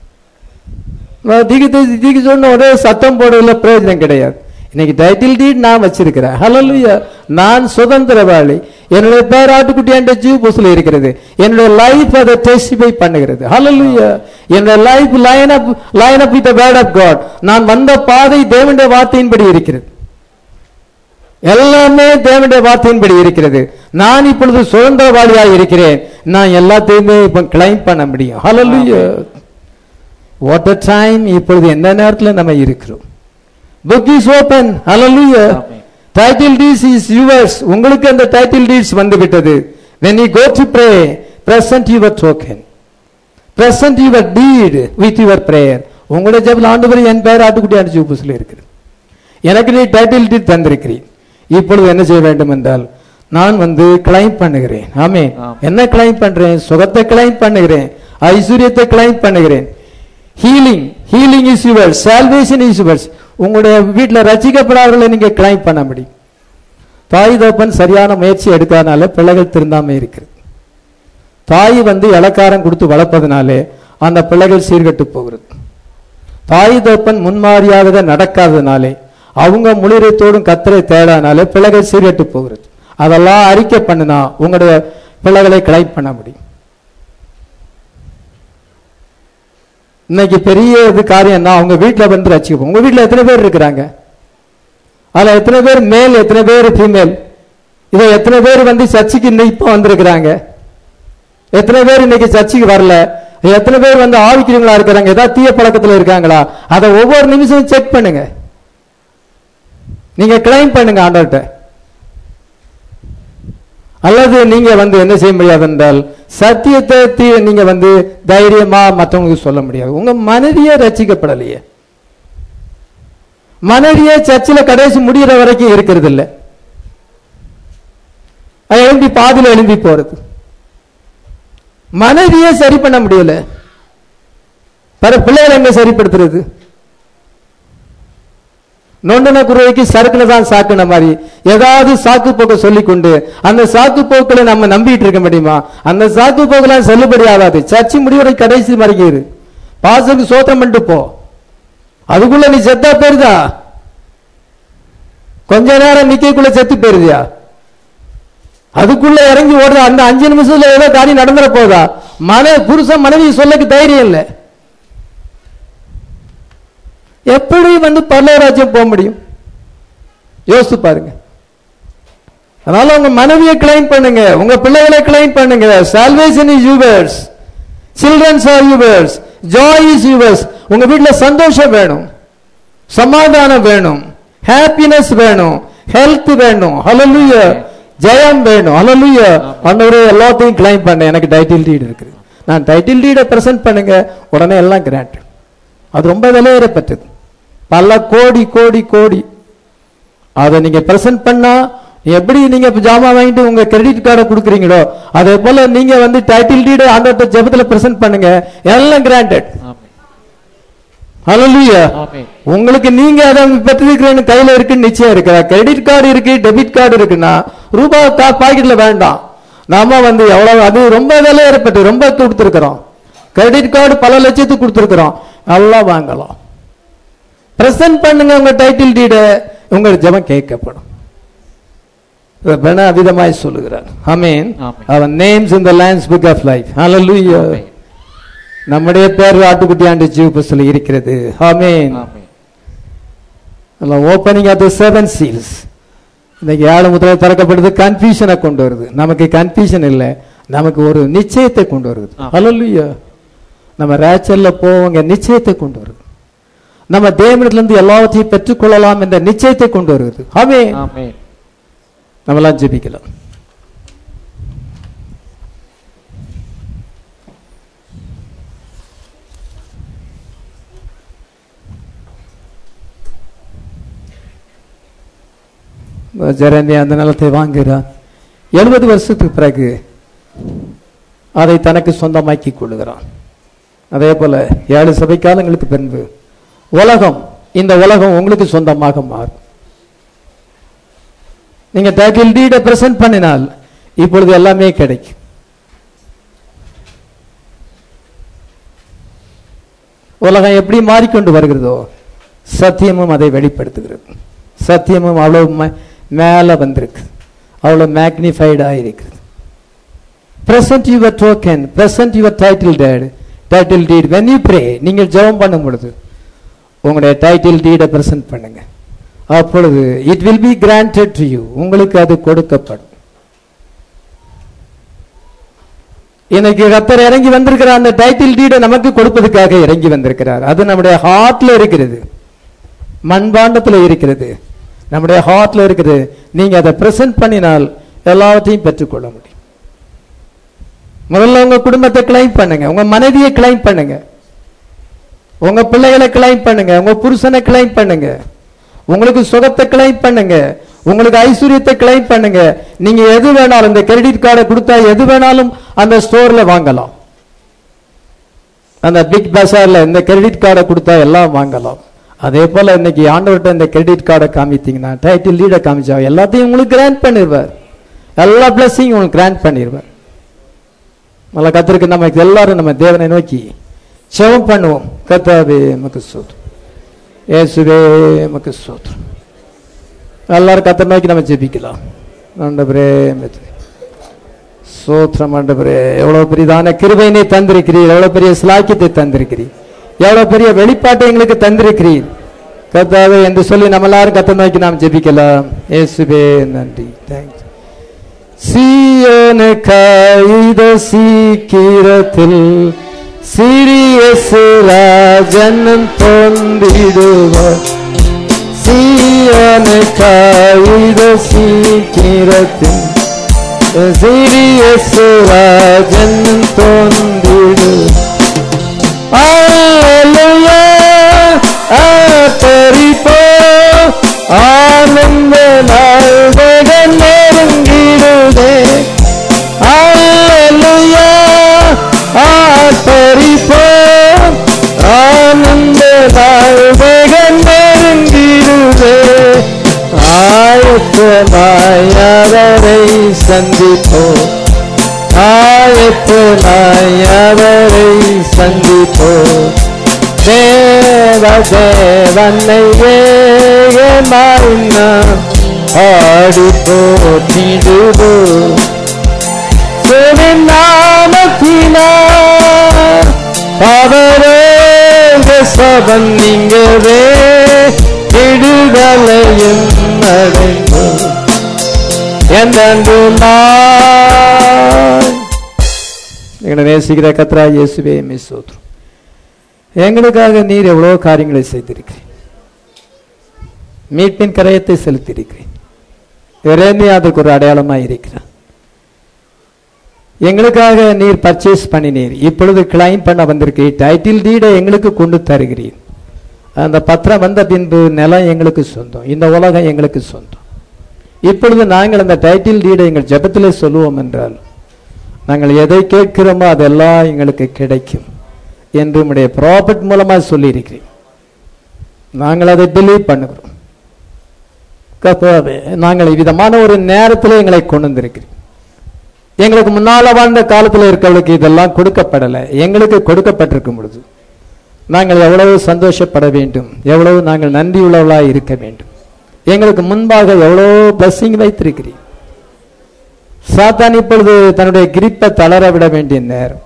திகி திகி சொன்ன ஒரே சத்தம் போடுறதுல பிரயோஜனம் கிடையாது இன்னைக்கு டைட்டில் டீட் நான் வச்சிருக்கிறேன் ஹalleluya நான் சுதந்திரவாளி என்னுடைய பேர் ஆட்டுக்குட்டியாண்ட ஜீவ் புஸ்ல இருக்கிறது என்னுடைய லைஃப் அதை டெஸ்டிஃபை பண்ணுகிறது ஹalleluya என்னுடைய life line up line up with word of God நான் வந்த பாதை தேவனுடைய வார்த்தையின்படி இருக்கிறது எல்லாமே தேவனுடைய வார்த்தையின்படி இருக்கிறது நான் இப்பொழுது சுதந்திரவாளியாக இருக்கிறேன் நான் எல்லாத்தையுமே இப்ப கிளைம் பண்ண முடியும் ஹalleluya வாட் அ டைம் இப்பொழுது எந்த நேரத்தில் நம்ம இருக்கிறோம் book is open hallelujah Amen. Title deeds is yours உங்களுக்கு அந்த டைட்டில் டீட்ஸ் வந்து விட்டது when you go to pray present your token present your deed with your prayer உங்களுடைய ஜெபத்தில் ஆண்டவர் என் பெயர் ஆட்டுக்குட்டி அடிச்சு புஸ்ல இருக்குது எனக்கு நீ டைட்டில் டீட் தந்திருக்கிறேன் இப்பொழுது என்ன செய்ய வேண்டும் என்றால் நான் வந்து கிளைம் பண்ணுகிறேன் ஆமே ஆம். என்ன கிளைம் பண்றேன் சுகத்தை கிளைம் பண்ணுகிறேன் ஐஸ்வர்யத்தை கிளைம் பண்ணுகிறேன் healing healing is yours salvation is yours உங்களுடைய வீட்டில் ரசிக்கப்படாதவர்களை நீங்க கிளைம் பண்ண முடியும் தாய் தகப்பன் சரியான முயற்சி எடுக்காதனால பிள்ளைகள் திருந்தாம இருக்குது தாய் வந்து இலக்காரம் கொடுத்து வளர்ப்பதனாலே அந்த பிள்ளைகள் சீர்கெட்டு போகிறது தாய் தகப்பன் முன்மாதிரியாக நடக்காதனாலே அவங்க முளிரத்தோடும் கத்தரை தேடானாலே பிள்ளைகள் சீர்கெட்டு போகிறது அதெல்லாம் அறிக்கை பண்ணுனா உங்களுடைய பிள்ளைகளை கிளைம் பண்ண முடியும் இன்னைக்கு பெரிய இது காரியம் என்ன அவங்க வீட்டில் வந்து ரசிக்கப்போம் உங்க வீட்டில் எத்தனை பேர் இருக்கிறாங்க அதுல எத்தனை பேர் மேல் எத்தனை பேர் ஃபீமேல் இதை எத்தனை பேர் வந்து சர்ச்சுக்கு இன்னைக்கு இப்போ வந்திருக்கிறாங்க எத்தனை பேர் இன்னைக்கு சர்ச்சுக்கு வரல எத்தனை பேர் வந்து ஆவிக்கிறவங்களா இருக்கிறாங்க ஏதாவது தீய பழக்கத்துல இருக்காங்களா அதை ஒவ்வொரு நிமிஷமும் செக் பண்ணுங்க நீங்க கிளைம் பண்ணுங்க ஆண்டவர்கிட்ட அல்லது நீங்க வந்து என்ன செய்ய முடியாது என்றால் சத்தியத்தை தீ- நீங்க வந்து தைரியமா மற்றவங்களுக்கு சொல்ல முடியாது உங்க மனைவியே ரசிக்கப்படலையே மனைவியே சர்ச்சில் கடைசி முடிகிற வரைக்கும் இருக்கிறது இல்ல அது எழும்பி பாதியில எழும்பி போறது மனைவியே சரி பண்ண முடியல பிற பிள்ளைகளை எங்க சரிப்படுத்துறது நொண்டன குருவைக்கு சறுக்குல தான் சாக்குன மாதிரி ஏதாவது சாக்கு போக்க சொல்லிக்கொண்டு அந்த சாக்கு போக்களை நம்ம நம்பிட்டு இருக்க முடியுமா அந்த சாக்கு போக்கெல்லாம் செல்லுபடி ஆகாது சர்ச்சை முடிவரை கடைசி மறைக்கிறது பாசத்துக்கு சோத்திரம் பண்ணிட்டு போ அதுக்குள்ள நீ செத்தா போயிருதா கொஞ்ச நேரம் நிக்கக்குள்ள செத்து போயிருதியா அதுக்குள்ள இறங்கி ஓடுற அந்த அஞ்சு நிமிஷத்துல ஏதோ காரியம் நடந்துட போதா மன புருஷன் மனைவி சொல்லக்கு தைரியம் இல்லை எப்படி வந்து பரலோராஜ்யம் போக முடியும் யோசித்து பாருங்க அதனால உங்க மனைவியை கிளைம் பண்ணுங்க உங்க பிள்ளைகளை கிளைம் பண்ணுங்க salvation is yours childrens are yours joy is yours உங்க வீட்டுல சந்தோஷம் வேணும் சமாதானம் வேணும் ஹாப்பினஸ் வேணும் ஹெல்த் வேணும் ஹalleluya ஜெயம் வேணும் ஹalleluya ஆண்டவரே எல்லாத்தையும் கிளைம் பண்ண எனக்கு டைட்டில் டீட் இருக்குது நான் டைட்டில் டீடை பிரசன்ட் பண்ணுங்க உடனே எல்லாம் கிராண்ட் அது ரொம்ப விலையேறப்பட்டது பல கோடி கோடி கோடி அதை நீங்க பிரசன்ட் பண்ணா எப்படி நீங்க இப்ப ஜாமான் வாங்கிட்டு உங்க கிரெடிட் கார்டை கொடுக்குறீங்களோ அதே போல நீங்க வந்து டைட்டில் டீடு ஆண்டவர்ட்ட ஜெபத்துல பிரசன்ட் பண்ணுங்க எல்லாம் கிராண்டட் ஆமென் ஹalleluya ஆமென் உங்களுக்கு நீங்க அதை பெற்றிருக்கிறேன்னு கையில இருக்குன்னு நிச்சயம் இருக்கா கிரெடிட் கார்டு இருக்கு டெபிட் கார்டு இருக்குன்னா ரூபாய் பாக்கெட்ல வேண்டாம் நாம வந்து எவ்வளவு அது ரொம்ப விலையேறப்பட்டு ரொம்ப கொடுத்துருக்கிறோம் கிரெடிட் கார்டு பல லட்சத்துக்கு கொடுத்துருக்கிறோம் எல்லாம் வாங்கலாம் பிரசன்ட் பண்ணுங்க உங்க டைட்டில் டீட உங்க ஜெபம் கேட்கப்படும் வேணா விதமாய் சொல்லுகிறார் ஆமென் ஆமென். அவன் names in the lamb's book of life hallelujah ஆமென் நம்முடைய பேர் ஆட்டுக்குட்டி ஆண்டு ஜீவ புஸ்தகத்தில் இருக்கிறது ஆமென் ஆமென் opening of the seven seals இன்னைக்கு ஏழு முத்திரை திறக்கப்படுது கன்ஃபியூஷனை கொண்டு வருது நமக்கு கன்ஃபியூஷன் இல்லை நமக்கு ஒரு நிச்சயத்தை கொண்டு வருது ஆ. ஹalleluya நம்ம ரேச்சல்ல போவங்க நிச்சயத்தை கொண்டு வருது நம்ம தேவனிடத்துல இருந்து எல்லாவற்றையும் பெற்றுக்கொள்ளலாம் என்ற நிச்சயத்தை கொண்டு வருது ஆமென் ஆமென் நம்மலாம் ஜெபிக்கலாம் ஜெரமியா அந்த நிலத்தை வாங்குகிறான் எழுபது வருஷத்துக்கு பிறகு அதை தனக்கு சொந்தமாக்கி கொள்ளுகிறான் அதே போல ஏழு சபை காலங்களுக்கு பின்பு உலகம் இந்த உலகம் உங்களுக்கு சொந்தமாக மாறும் நீங்க டைட்டில் டீடை பிரசன்ட் பண்ணினால் இப்பொழுது எல்லாமே கிடைக்கும் உலகம் எப்படி மாறிக்கொண்டு வருகிறதோ சத்தியமும் அதை வெளிப்படுத்துகிறது சத்தியமும் அவ்வளவு ம- மேல வந்திருக்கு அவ்வளவு மேக்னிஃபைடு ஆயிருக்கிறது present your token present your title date title deed when you pray நீங்கள் ஜெபம் பண்ணும் பொழுது உங்களுடைய டைட்டில் டீடை பிரசன்ட் பண்ணுங்க அப்பொழுது it will be granted to you உங்களுக்கு அது கொடுக்கப்படும் இன்னைக்கு கத்தர் இறங்கி வந்திருக்கிறார் அந்த டைட்டில் டீடை நமக்கு கொடுப்பதற்காக இறங்கி வந்திருக்கிறார் அது நம்முடைய ஹார்ட்ல இருக்கிறது மண்பாண்டத்துல இருக்கிறது நம்முடைய ஹார்ட்ல இருக்குது நீங்க அதை பிரசன்ட் பண்ணினால் எல்லாவற்றையும் பெற்றுக்கொள்ள முடியும் முதல்ல உங்க குடும்பத்தை கிளைம் பண்ணுங்க உங்க மனைவியை கிளைம் பண்ணுங்க உங்க பிள்ளைகளை கிளைம் பண்ணுங்க உங்க புருஷனை கிளைம் பண்ணுங்க உங்களுக்கு சுகத்தை கிளைம் பண்ணுங்க உங்களுக்கு ஐஸ்வர்யத்தை கிளைம் பண்ணுங்க நீங்க எது வேணாலும் இந்த கிரெடிட் கார்டை கொடுத்தா எது வேணாலும் அந்த ஸ்டோர்ல வாங்கலாம் அந்த பிக் பஸார்ல இந்த கிரெடிட் கார்டை கொடுத்தா எல்லாம் வாங்கலாம் அதே போல இன்னைக்கு ஆண்டவர்கிட்ட இந்த கிரெடிட் கார்டை காமித்தீங்கன்னா டைட்டில் லீடை காமிச்சா எல்லாத்தையும் உங்களுக்கு கிராண்ட் பண்ணிடுவார் எல்லா பிளஸிங் உங்களுக்கு கிராண்ட் பண்ணிடுவார் நல்லா கத்திருக்கு நம்ம எல்லாரும் நம்ம தேவனை நோக்கி செவம் பண்ணுவோம் கத்தாவே நமக்கு சோத்ரம் ஏசுவே நமக்கு சோத்ரம் எல்லாரும் கத்தர் நோக்கி நம்ம ஜெபிக்கலாம் ஆண்டவரே மெதுவே சோத்திரம் ஆண்டவரே எவ்வளவு பெரியதான கிருபை நீ தந்திருக்கிறீர் எவ்வளவு பெரிய சிலாக்கியத்தை தந்திருக்கிறீர் எவ்வளவு பெரிய வெளிப்பாட்டை எங்களுக்கு தந்திருக்கிறீர் கர்த்தாவே என்று சொல்லி நம்ம எல்லாரும் கத்த நோக்கி நாம் ஜெபிக்கலாம் இயேசுவே நன்றி தேங்க்ஸ் சீயோனு காயுத சீக்கிரத்தில் சிறிய ராஜன் தோன்றிடுவார் சீயோனு காயுத சீக்கிரத்தில் சிறிய ராஜன் தோன்றிடு Alleluia, ஆத்தரிப்போ ஆனந்த நாள்கள் நெருங்கிடுதே அல்லேலூயா ஆத்தரிப்போ ஆனந்த நாள்கள் நெருங்கிடுதே ஆயத்தமாய் அவரை சந்திப்போம் ஆயத்தமாய் அவரை சந்திப்போ தேவ தேவனை வேகமாய் நாம் ஆடி போட்டிடுவோ நாமத்தினார் அவரோக சபன் நீங்கவே விடுதலையும் அடைந்தோம் என்றென்றும் நான் எங்களை நேசிக்கிற கத்ரா இயேசுவே மிஸ்ஸோத்ரும் எங்களுக்காக நீர் எவ்வளோ காரியங்களை செய்திருக்கிறீர் மீட்பின் கரையத்தை செலுத்தியிருக்கிறேன் இறைமையா அதுக்கு ஒரு அடையாளமாக இருக்கிறார் எங்களுக்காக நீர் பர்ச்சேஸ் பண்ணினீர் இப்பொழுது கிளைம் பண்ண வந்திருக்கிறீர் டைட்டில் டீடை எங்களுக்கு கொண்டு தருகிறீர் அந்த பத்திரம் வந்த பின்பு நிலம் எங்களுக்கு சொந்தம் இந்த உலகம் எங்களுக்கு சொந்தம் இப்பொழுது நாங்கள் அந்த டைட்டில் டீடை எங்கள் ஜெபத்திலே சொல்லுவோம் என்றால் நாங்கள் எதை கேட்கிறோமோ அதெல்லாம் எங்களுக்கு கிடைக்கும் என்று உடைய ப்ராஃபிட் மூலமாக சொல்லியிருக்கிறேன் நாங்கள் அதை பிலீவ் பண்ணுகிறோம் கர்த்தாவே, நாங்கள் இவ்விதமான ஒரு நேரத்தில் எங்களை கொண்டு வந்திருக்கிறீர் எங்களுக்கு முன்னால வாழ்ந்த காலத்தில் இருக்கவளுக்கு இதெல்லாம் கொடுக்கப்படலை எங்களுக்கு கொடுக்கப்பட்டிருக்கும் பொழுது நாங்கள் எவ்வளவு சந்தோஷப்பட வேண்டும் எவ்வளவு நாங்கள் நன்றியுள்ளவளாய் இருக்க வேண்டும் எங்களுக்கு முன்பாக எவ்வளோ பிளஸ்ஸிங் வைத்திருக்கிறீர் சாத்தான் இப்பொழுது தன்னுடைய கிரிப்பை தளர விட வேண்டிய நேரம்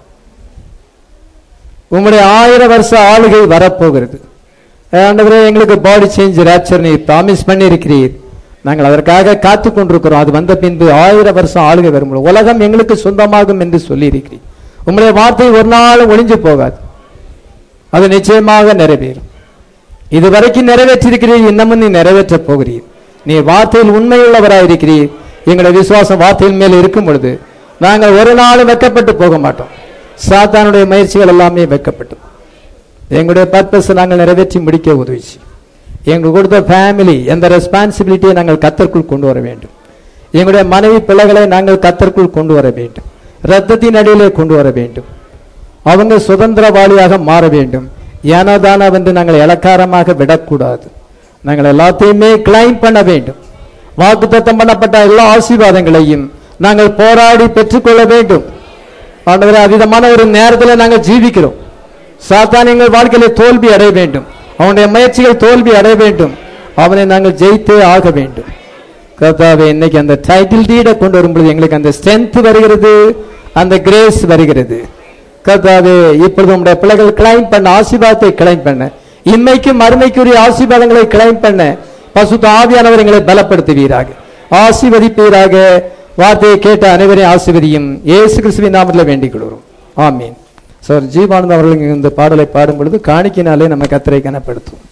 உங்களுடைய ஆயிரம் வருஷ ஆளுகை வரப்போகிறது ஆண்டவரே எங்களுக்கு பாடி சேஞ்ச் ரேப்சர் நீ ப்ராமிஸ் பண்ணி இருக்கிறீர் நாங்கள் அதற்காக காத்து கொண்டிருக்கிறோம் அது வந்த பின்பு ஆயிரம் வருஷம் ஆளுகை வரும் உலகம் எங்களுக்கு சொந்தமாகும் என்று சொல்லி இருக்கிறீர் உங்களுடைய வார்த்தை ஒரு நாளும் ஒளிஞ்சு போகாது அது நிச்சயமாக நிறைவேறும் இதுவரைக்கும் நிறைவேற்றிருக்கிறீர் இன்னமும் நீ நிறைவேற்றப் போகிறீர் நீ வார்த்தையில் உண்மையுள்ளவராய் இருக்கிறீர் எங்களுடைய விசுவாசம் வார்த்தையின் மேல் இருக்கும் பொழுது நாங்கள் ஒரு நாளும் வெக்கப்பட்டு போக மாட்டோம் சாத்தானுடைய முயற்சிகள் எல்லாமே வெக்கப்பட்டோம் எங்களுடைய பர்பஸ் நாங்கள் நிறைவேற்றி முடிக்க உதவிச்சு எங்களுக்கு கொடுத்த ஃபேமிலி எந்த ரெஸ்பான்சிபிலிட்டியை நாங்கள் கத்தற்குள் கொண்டு வர வேண்டும் எங்களுடைய மனைவி பிள்ளைகளை நாங்கள் கத்தற்குள் கொண்டு வர வேண்டும் ரத்தத்தின் அடியிலே கொண்டு வர வேண்டும் அவங்க சுதந்திரவாளியாக மாற வேண்டும் ஏனோதானா வந்து நாங்கள் இலக்காரமாக விடக்கூடாது நாங்கள் எல்லாத்தையுமே கிளைம் பண்ண வேண்டும் வாக்குத்தத்தம் பண்ணப்பட்ட எல்லா ஆசீர்வாதங்களையும் நாங்கள் போராடி பெற்றுக்கொள்ள வேண்டும் ஆண்டவரே அவ்விதமான ஒரு நேரத்தில் நாங்கள் ஜீவிக்கிறோம் சாத்தான் எங்கள் வாழ்க்கையில தோல்வி அடைய வேண்டும் அவனுடைய முயற்சிகள் தோல்வி அடைய வேண்டும் அவனை நாங்கள் ஜெயித்தே ஆக வேண்டும் கர்த்தாவே இன்னைக்கு அந்த டைட்டில் டீடை கொண்டு வரும்பொழுது எங்களுக்கு அந்த ஸ்ட்ரென்த் வருகிறது அந்த கிரேஸ் வருகிறது கர்த்தாவே இப்பொழுது உங்களுடைய பிள்ளைகள் கிளைம் பண்ண ஆசீர்வாதத்தை கிளைம் பண்ண இன்மைக்கும் மறுமைக்குரிய ஆசீர்வாதங்களை கிளைம் பண்ண பசுத்த ஆவியானவர் எங்களை பலப்படுத்துவீராக ஆசீர்வதிப்பீராக வார்த்தையை கேட்ட அனைவரையும் ஆசீர்வதியும் இயேசு கிறிஸ்துவின் நாமத்தில் வேண்டிக் கொள்கிறோம் ஆமீன் சார் ஜீவானந்த் அவர்கள் இந்த பாடலை பாடும் பொழுது காணிக்கினாலே நம்ம கத்தரை கனப்படுத்தும்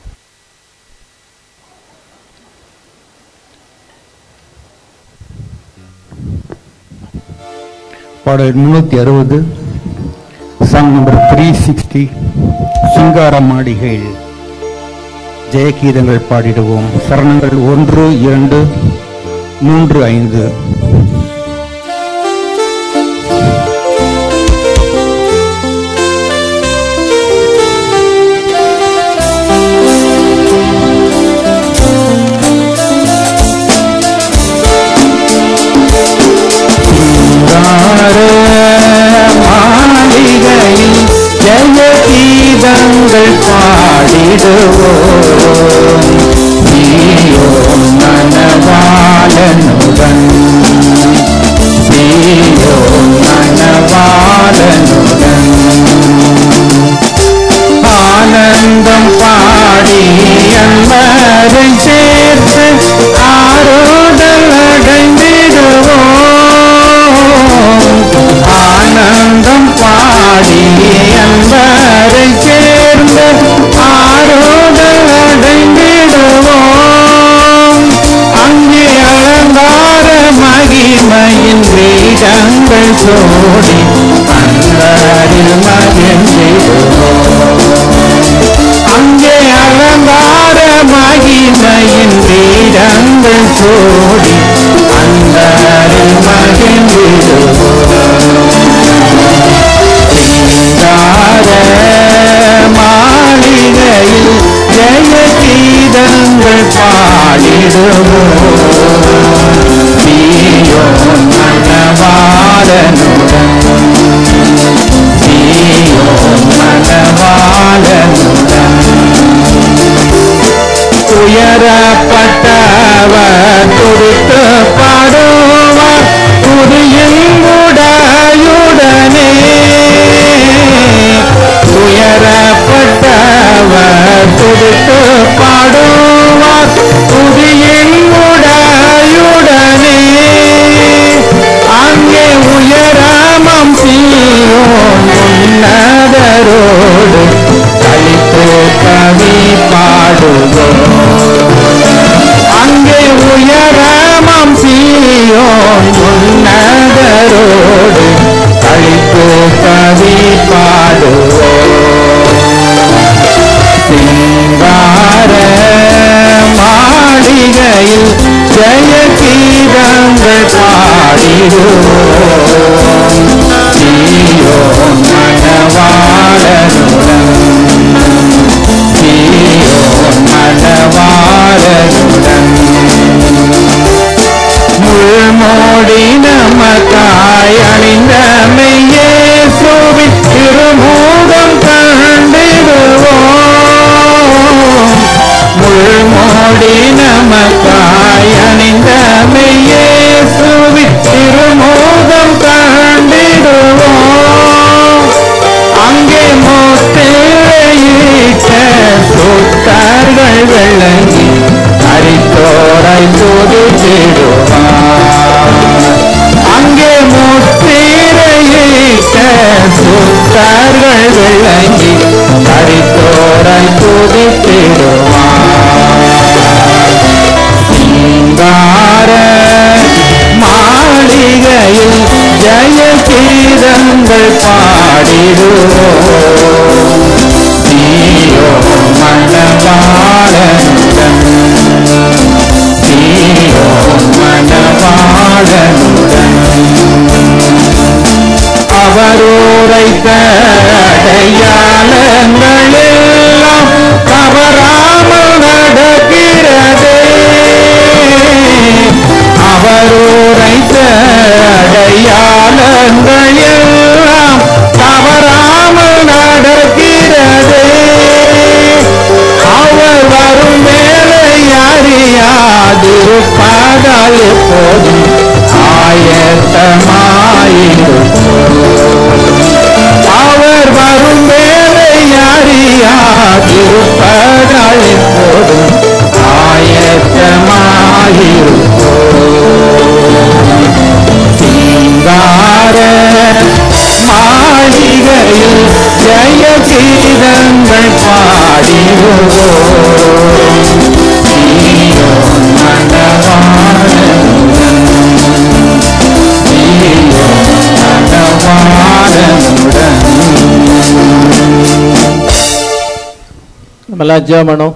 பாடல் முன்னூத்தி அறுபது சாங் நம்பர் த்ரீ சிக்ஸ்டி சிங்கார மாளிகையில் ஜெயகீதங்கள் பாடிடுவோம் சரணங்கள் ஒன்று இரண்டு மூன்று ஐந்து ஆ சீயோன் மணவாளனுடன் ஆனந்தம் பாடி அன்பரை சேர்த்து ஆரோடல் அடைந்திடுவோம் ஆனந்தம் பாடி அன்பரை சேர்ந்து ஆரோடல் அடைந்திடுவோம் அங்கே அலங்கார மகிமையின் வேடங்கள் சோடி அன்பரில் மகிழ்ந்திடுவோம் அங்கே அலங்கார மகிமையின் வீரங்கள் சோடி அந்தரில் மகிழ்ந்திடுவோம் சிங்கார மாளிகையில் ஜெய கீதங்கள் பாடிடுவோம் சீயோன் மணவாளனுடன் சீயோன் மணவாளனுடன் உயரப்பட்டவர் துடித்து பாடுவார் புதியுடையுடனே உயரப்பட்டவர் துடித்து பாடுவார் புதியுடையுடனே அங்கே உயரமம் சீயோன் உன்னதரோடு கழித்து கவி பாடுவோம் அங்கே உயரமம் சீயோன் உன்னதரோடு கழித்து கவி பாடுவோம் சிங்கார மாளிகையில் ஜெய கீதங்கள் பாடிடுவோம் சீயோன் மணவாளனுடன் சீயோன் மணவாளனுடன் முள்மோடி நமக்காய் அணிந்த மெய்யே சோவி திருமூகம் கண்டிடுவோம் முள்மோடி நமக்காய் அணிந்த மெய்யே சோவி திருமூகம் கண்டிடுவோம் அங்கே மோட்டிட்ட சொத்தார்கள் விளங்கி அரித்தோரை துதித்திடுவார் அங்கே முத்திரையிட்ட சொத்தார்கள் விளங்கி அரித்தோரை துதித்திடுவார் சிங்கார மாளிகையில் ஜெய கீதங்கள் பாடிடுவோம் சீயோ மணவாளனுடன் சீயோ மணவாளனுடன் அவரோரைத்த அடையாளங்கள் எல்லாம் தவறாமல் நடக்கிறதே அவரோரைத்த அடையாளங்கள் எல்லாம் தவறாமல் நடக்கிறதே அவர் வரும் வேலை அறியாதிருப்பதால் எப்போதும் ஆயத்தமாயிருக்கும் அவர் வரும் வேலை அறியாதிருப்பதால் எப்போதும் ஆயத்தமாயிருக்கும் சிங்கார மாளிகையில் ஜெய கீதங்கள் பாடிடுவோம் சீயோன் மணவாளனுடன் சீயோன் மணவாளனுடன் நம்மளாம் ஜெபணும்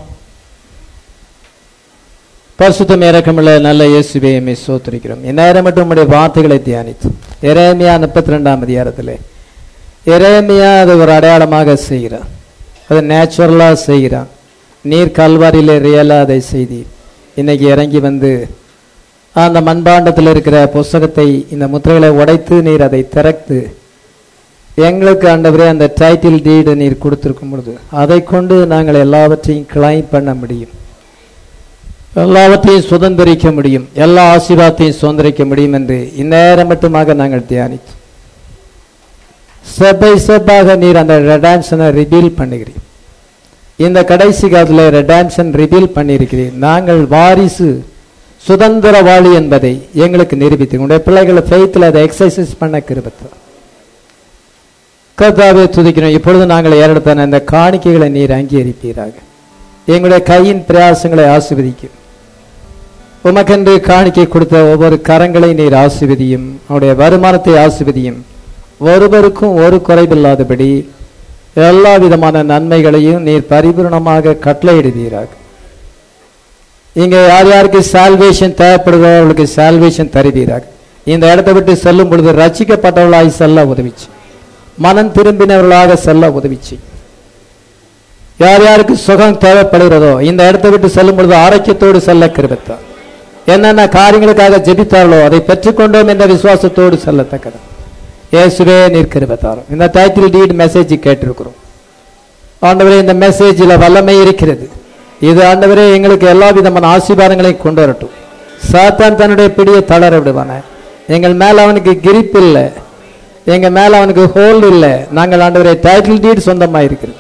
பரிசுத்தம் இறக்கமுள்ள நல்ல இயேசுவே எம்மை சோத்திருக்கிறோம் இந்நேரம் மட்டும் உம்முடைய வார்த்தைகளை தியானித்து எரேமியா முப்பத்தி ரெண்டாம் அதிகாரத்தில் எரேமியா அது ஒரு அடையாளமாக செய்கிறான் அது நேச்சுரலாக செய்கிறான் நீர் கல்வாரியில் ரியலாக அதை செய்தீர் இன்னைக்கு இறங்கி வந்து அந்த மண்பாண்டத்தில் இருக்கிற புஸ்தகத்தை இந்த முத்திரைகளை உடைத்து நீர் அதை திறந்து எங்களுக்கு ஆண்டவரே அந்த டைட்டில் டீடு நீர் கொடுத்திருக்கும் பொழுது அதை கொண்டு நாங்கள் எல்லாவற்றையும் கிளைம் பண்ண முடியும் எல்லாவற்றையும் சுதந்திரிக்க முடியும் எல்லா ஆசீர்வாதத்தையும் சுதந்திரிக்க முடியும் என்று இந்நேரம் மட்டுமாக நாங்கள் தியானித்தோம் ஸ்டெப் பை ஸ்டெப்பாக நீர் அந்த ரெடான்ஷனை ரிவீல் பண்ணுகிறீர் இந்த கடைசி காலத்தில் ரெடான்ஷன் ரிவீல் பண்ணியிருக்கிறீர் நாங்கள் வாரிசு சுதந்திரவாளி என்பதை எங்களுக்கு நிரூபித்து உங்களுடைய பிள்ளைகளை ஃபெய்த்தில் அதை எக்ஸசைஸ் பண்ண கிருபத்தோம் கர்த்தாவே துதிக்கிறோம் இப்பொழுது நாங்கள் ஏறெடுத்தான இந்த காணிக்கைகளை நீர் அங்கீகரிப்பீராக எங்களுடைய கையின் பிரயாசங்களை ஆசிர்வதிக்கும் உமக்கென்று காணிக்கை கொடுத்த ஒவ்வொரு கரங்களை நீர் ஆசிர்வதியும் அவருடைய வருமானத்தை ஆசிர்வதியும் ஒருவருக்கும் ஒரு குறைவில்லாதபடி எல்லா விதமான நன்மைகளையும் நீர் பரிபூர்ணமாக கட்டளையிடுவீராக இங்க யார் யாருக்கு சால்வேஷன் தேவைப்படுதோ அவர்களுக்கு சால்வேஷன் தருவீராக இந்த இடத்தை விட்டு செல்லும் பொழுது ரட்சிக்கப்பட்டவர்களாய் செல்ல உதவிச்சு மனம் திரும்பினவர்களாக செல்ல உதவிச்சு யார் யாருக்கு சுகம் தேவைப்படுகிறதோ இந்த இடத்தை விட்டு செல்லும் பொழுது ஆரோக்கியத்தோடு செல்ல கிருபத்தார் என்னென்ன காரியங்களுக்காக ஜெபித்தார்களோ அதை பெற்றுக்கொண்டோம் என்ற விசுவாசத்தோடு செல்லத்தக்கது இயேசுவே நீர் கிருபத்தாரும் இந்த டைட்டில் டீட் மெசேஜ் கேட்டிருக்கிறோம் ஆண்டவரே இந்த மெசேஜில் வல்லமை இருக்கிறது இது ஆண்டவரே எங்களுக்கு எல்லா விதமான ஆசீர்வாதங்களையும் கொண்டு வரட்டும் சாத்தான் தன்னுடைய பிடியை தளர விடுவான எங்கள் மேல அவனுக்கு கிரிப் இல்லை எங்க மேல அவனுக்கு ஹோல்டு இல்லை நாங்கள் ஆண்டவரே டைட்டில் டீட் சொந்தமா இருக்கிறது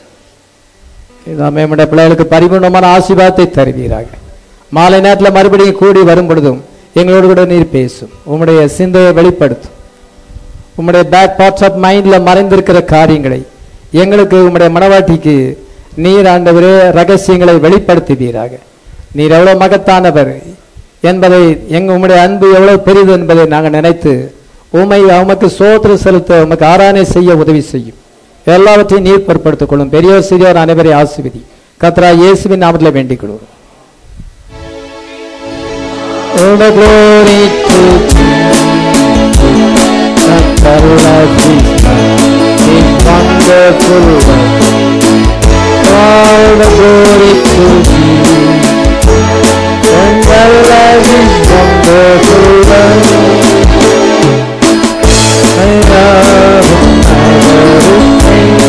இதாமே நம்முடைய பிள்ளைகளுக்கு பரிபூர்ணமான ஆசீர்வாதத்தை தருவீராக மாலை நேரத்தில் மறுபடியும் கூடி வரும் பொழுதும் எங்களோடு கூட நீர் பேசும் உம்முடைய சிந்தையை வெளிப்படுத்தும் உம்முடைய பேக் பார்ட்ஸ் ஆஃப் மைண்ட்ல மறைந்திருக்கிற காரியங்களை எங்களுக்கு உம்முடைய மனவாட்டிக்கு நீர் ஆண்டவரே ரகசியங்களை வெளிப்படுத்துவீராக நீர் எவ்வளவு மகத்தானவர் என்பதை எங்க உம்முடைய அன்பு எவ்வளவு பெரிது என்பதை நாங்கள் நினைத்து உமை உமக்கு சோத்திர செலுத்த உமக்கு ஆராதனை செய்ய உதவி செய்யும் எல்லாவற்றையும் நீர் பொருட்படுத்திக் கொள்ளும் பெரியோர் சிறியோர் அனைவரை ஆசிர்வதி கத்ரா இயேசுவின் நாமத்தில் வேண்டிக் கொள்வோம் All the glory to the love is wonderful work. All the glory to thee. And the love is wonderful work. I love I love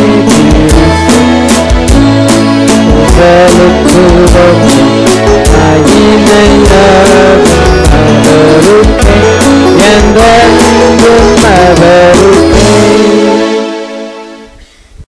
Look to the I even love and the and then the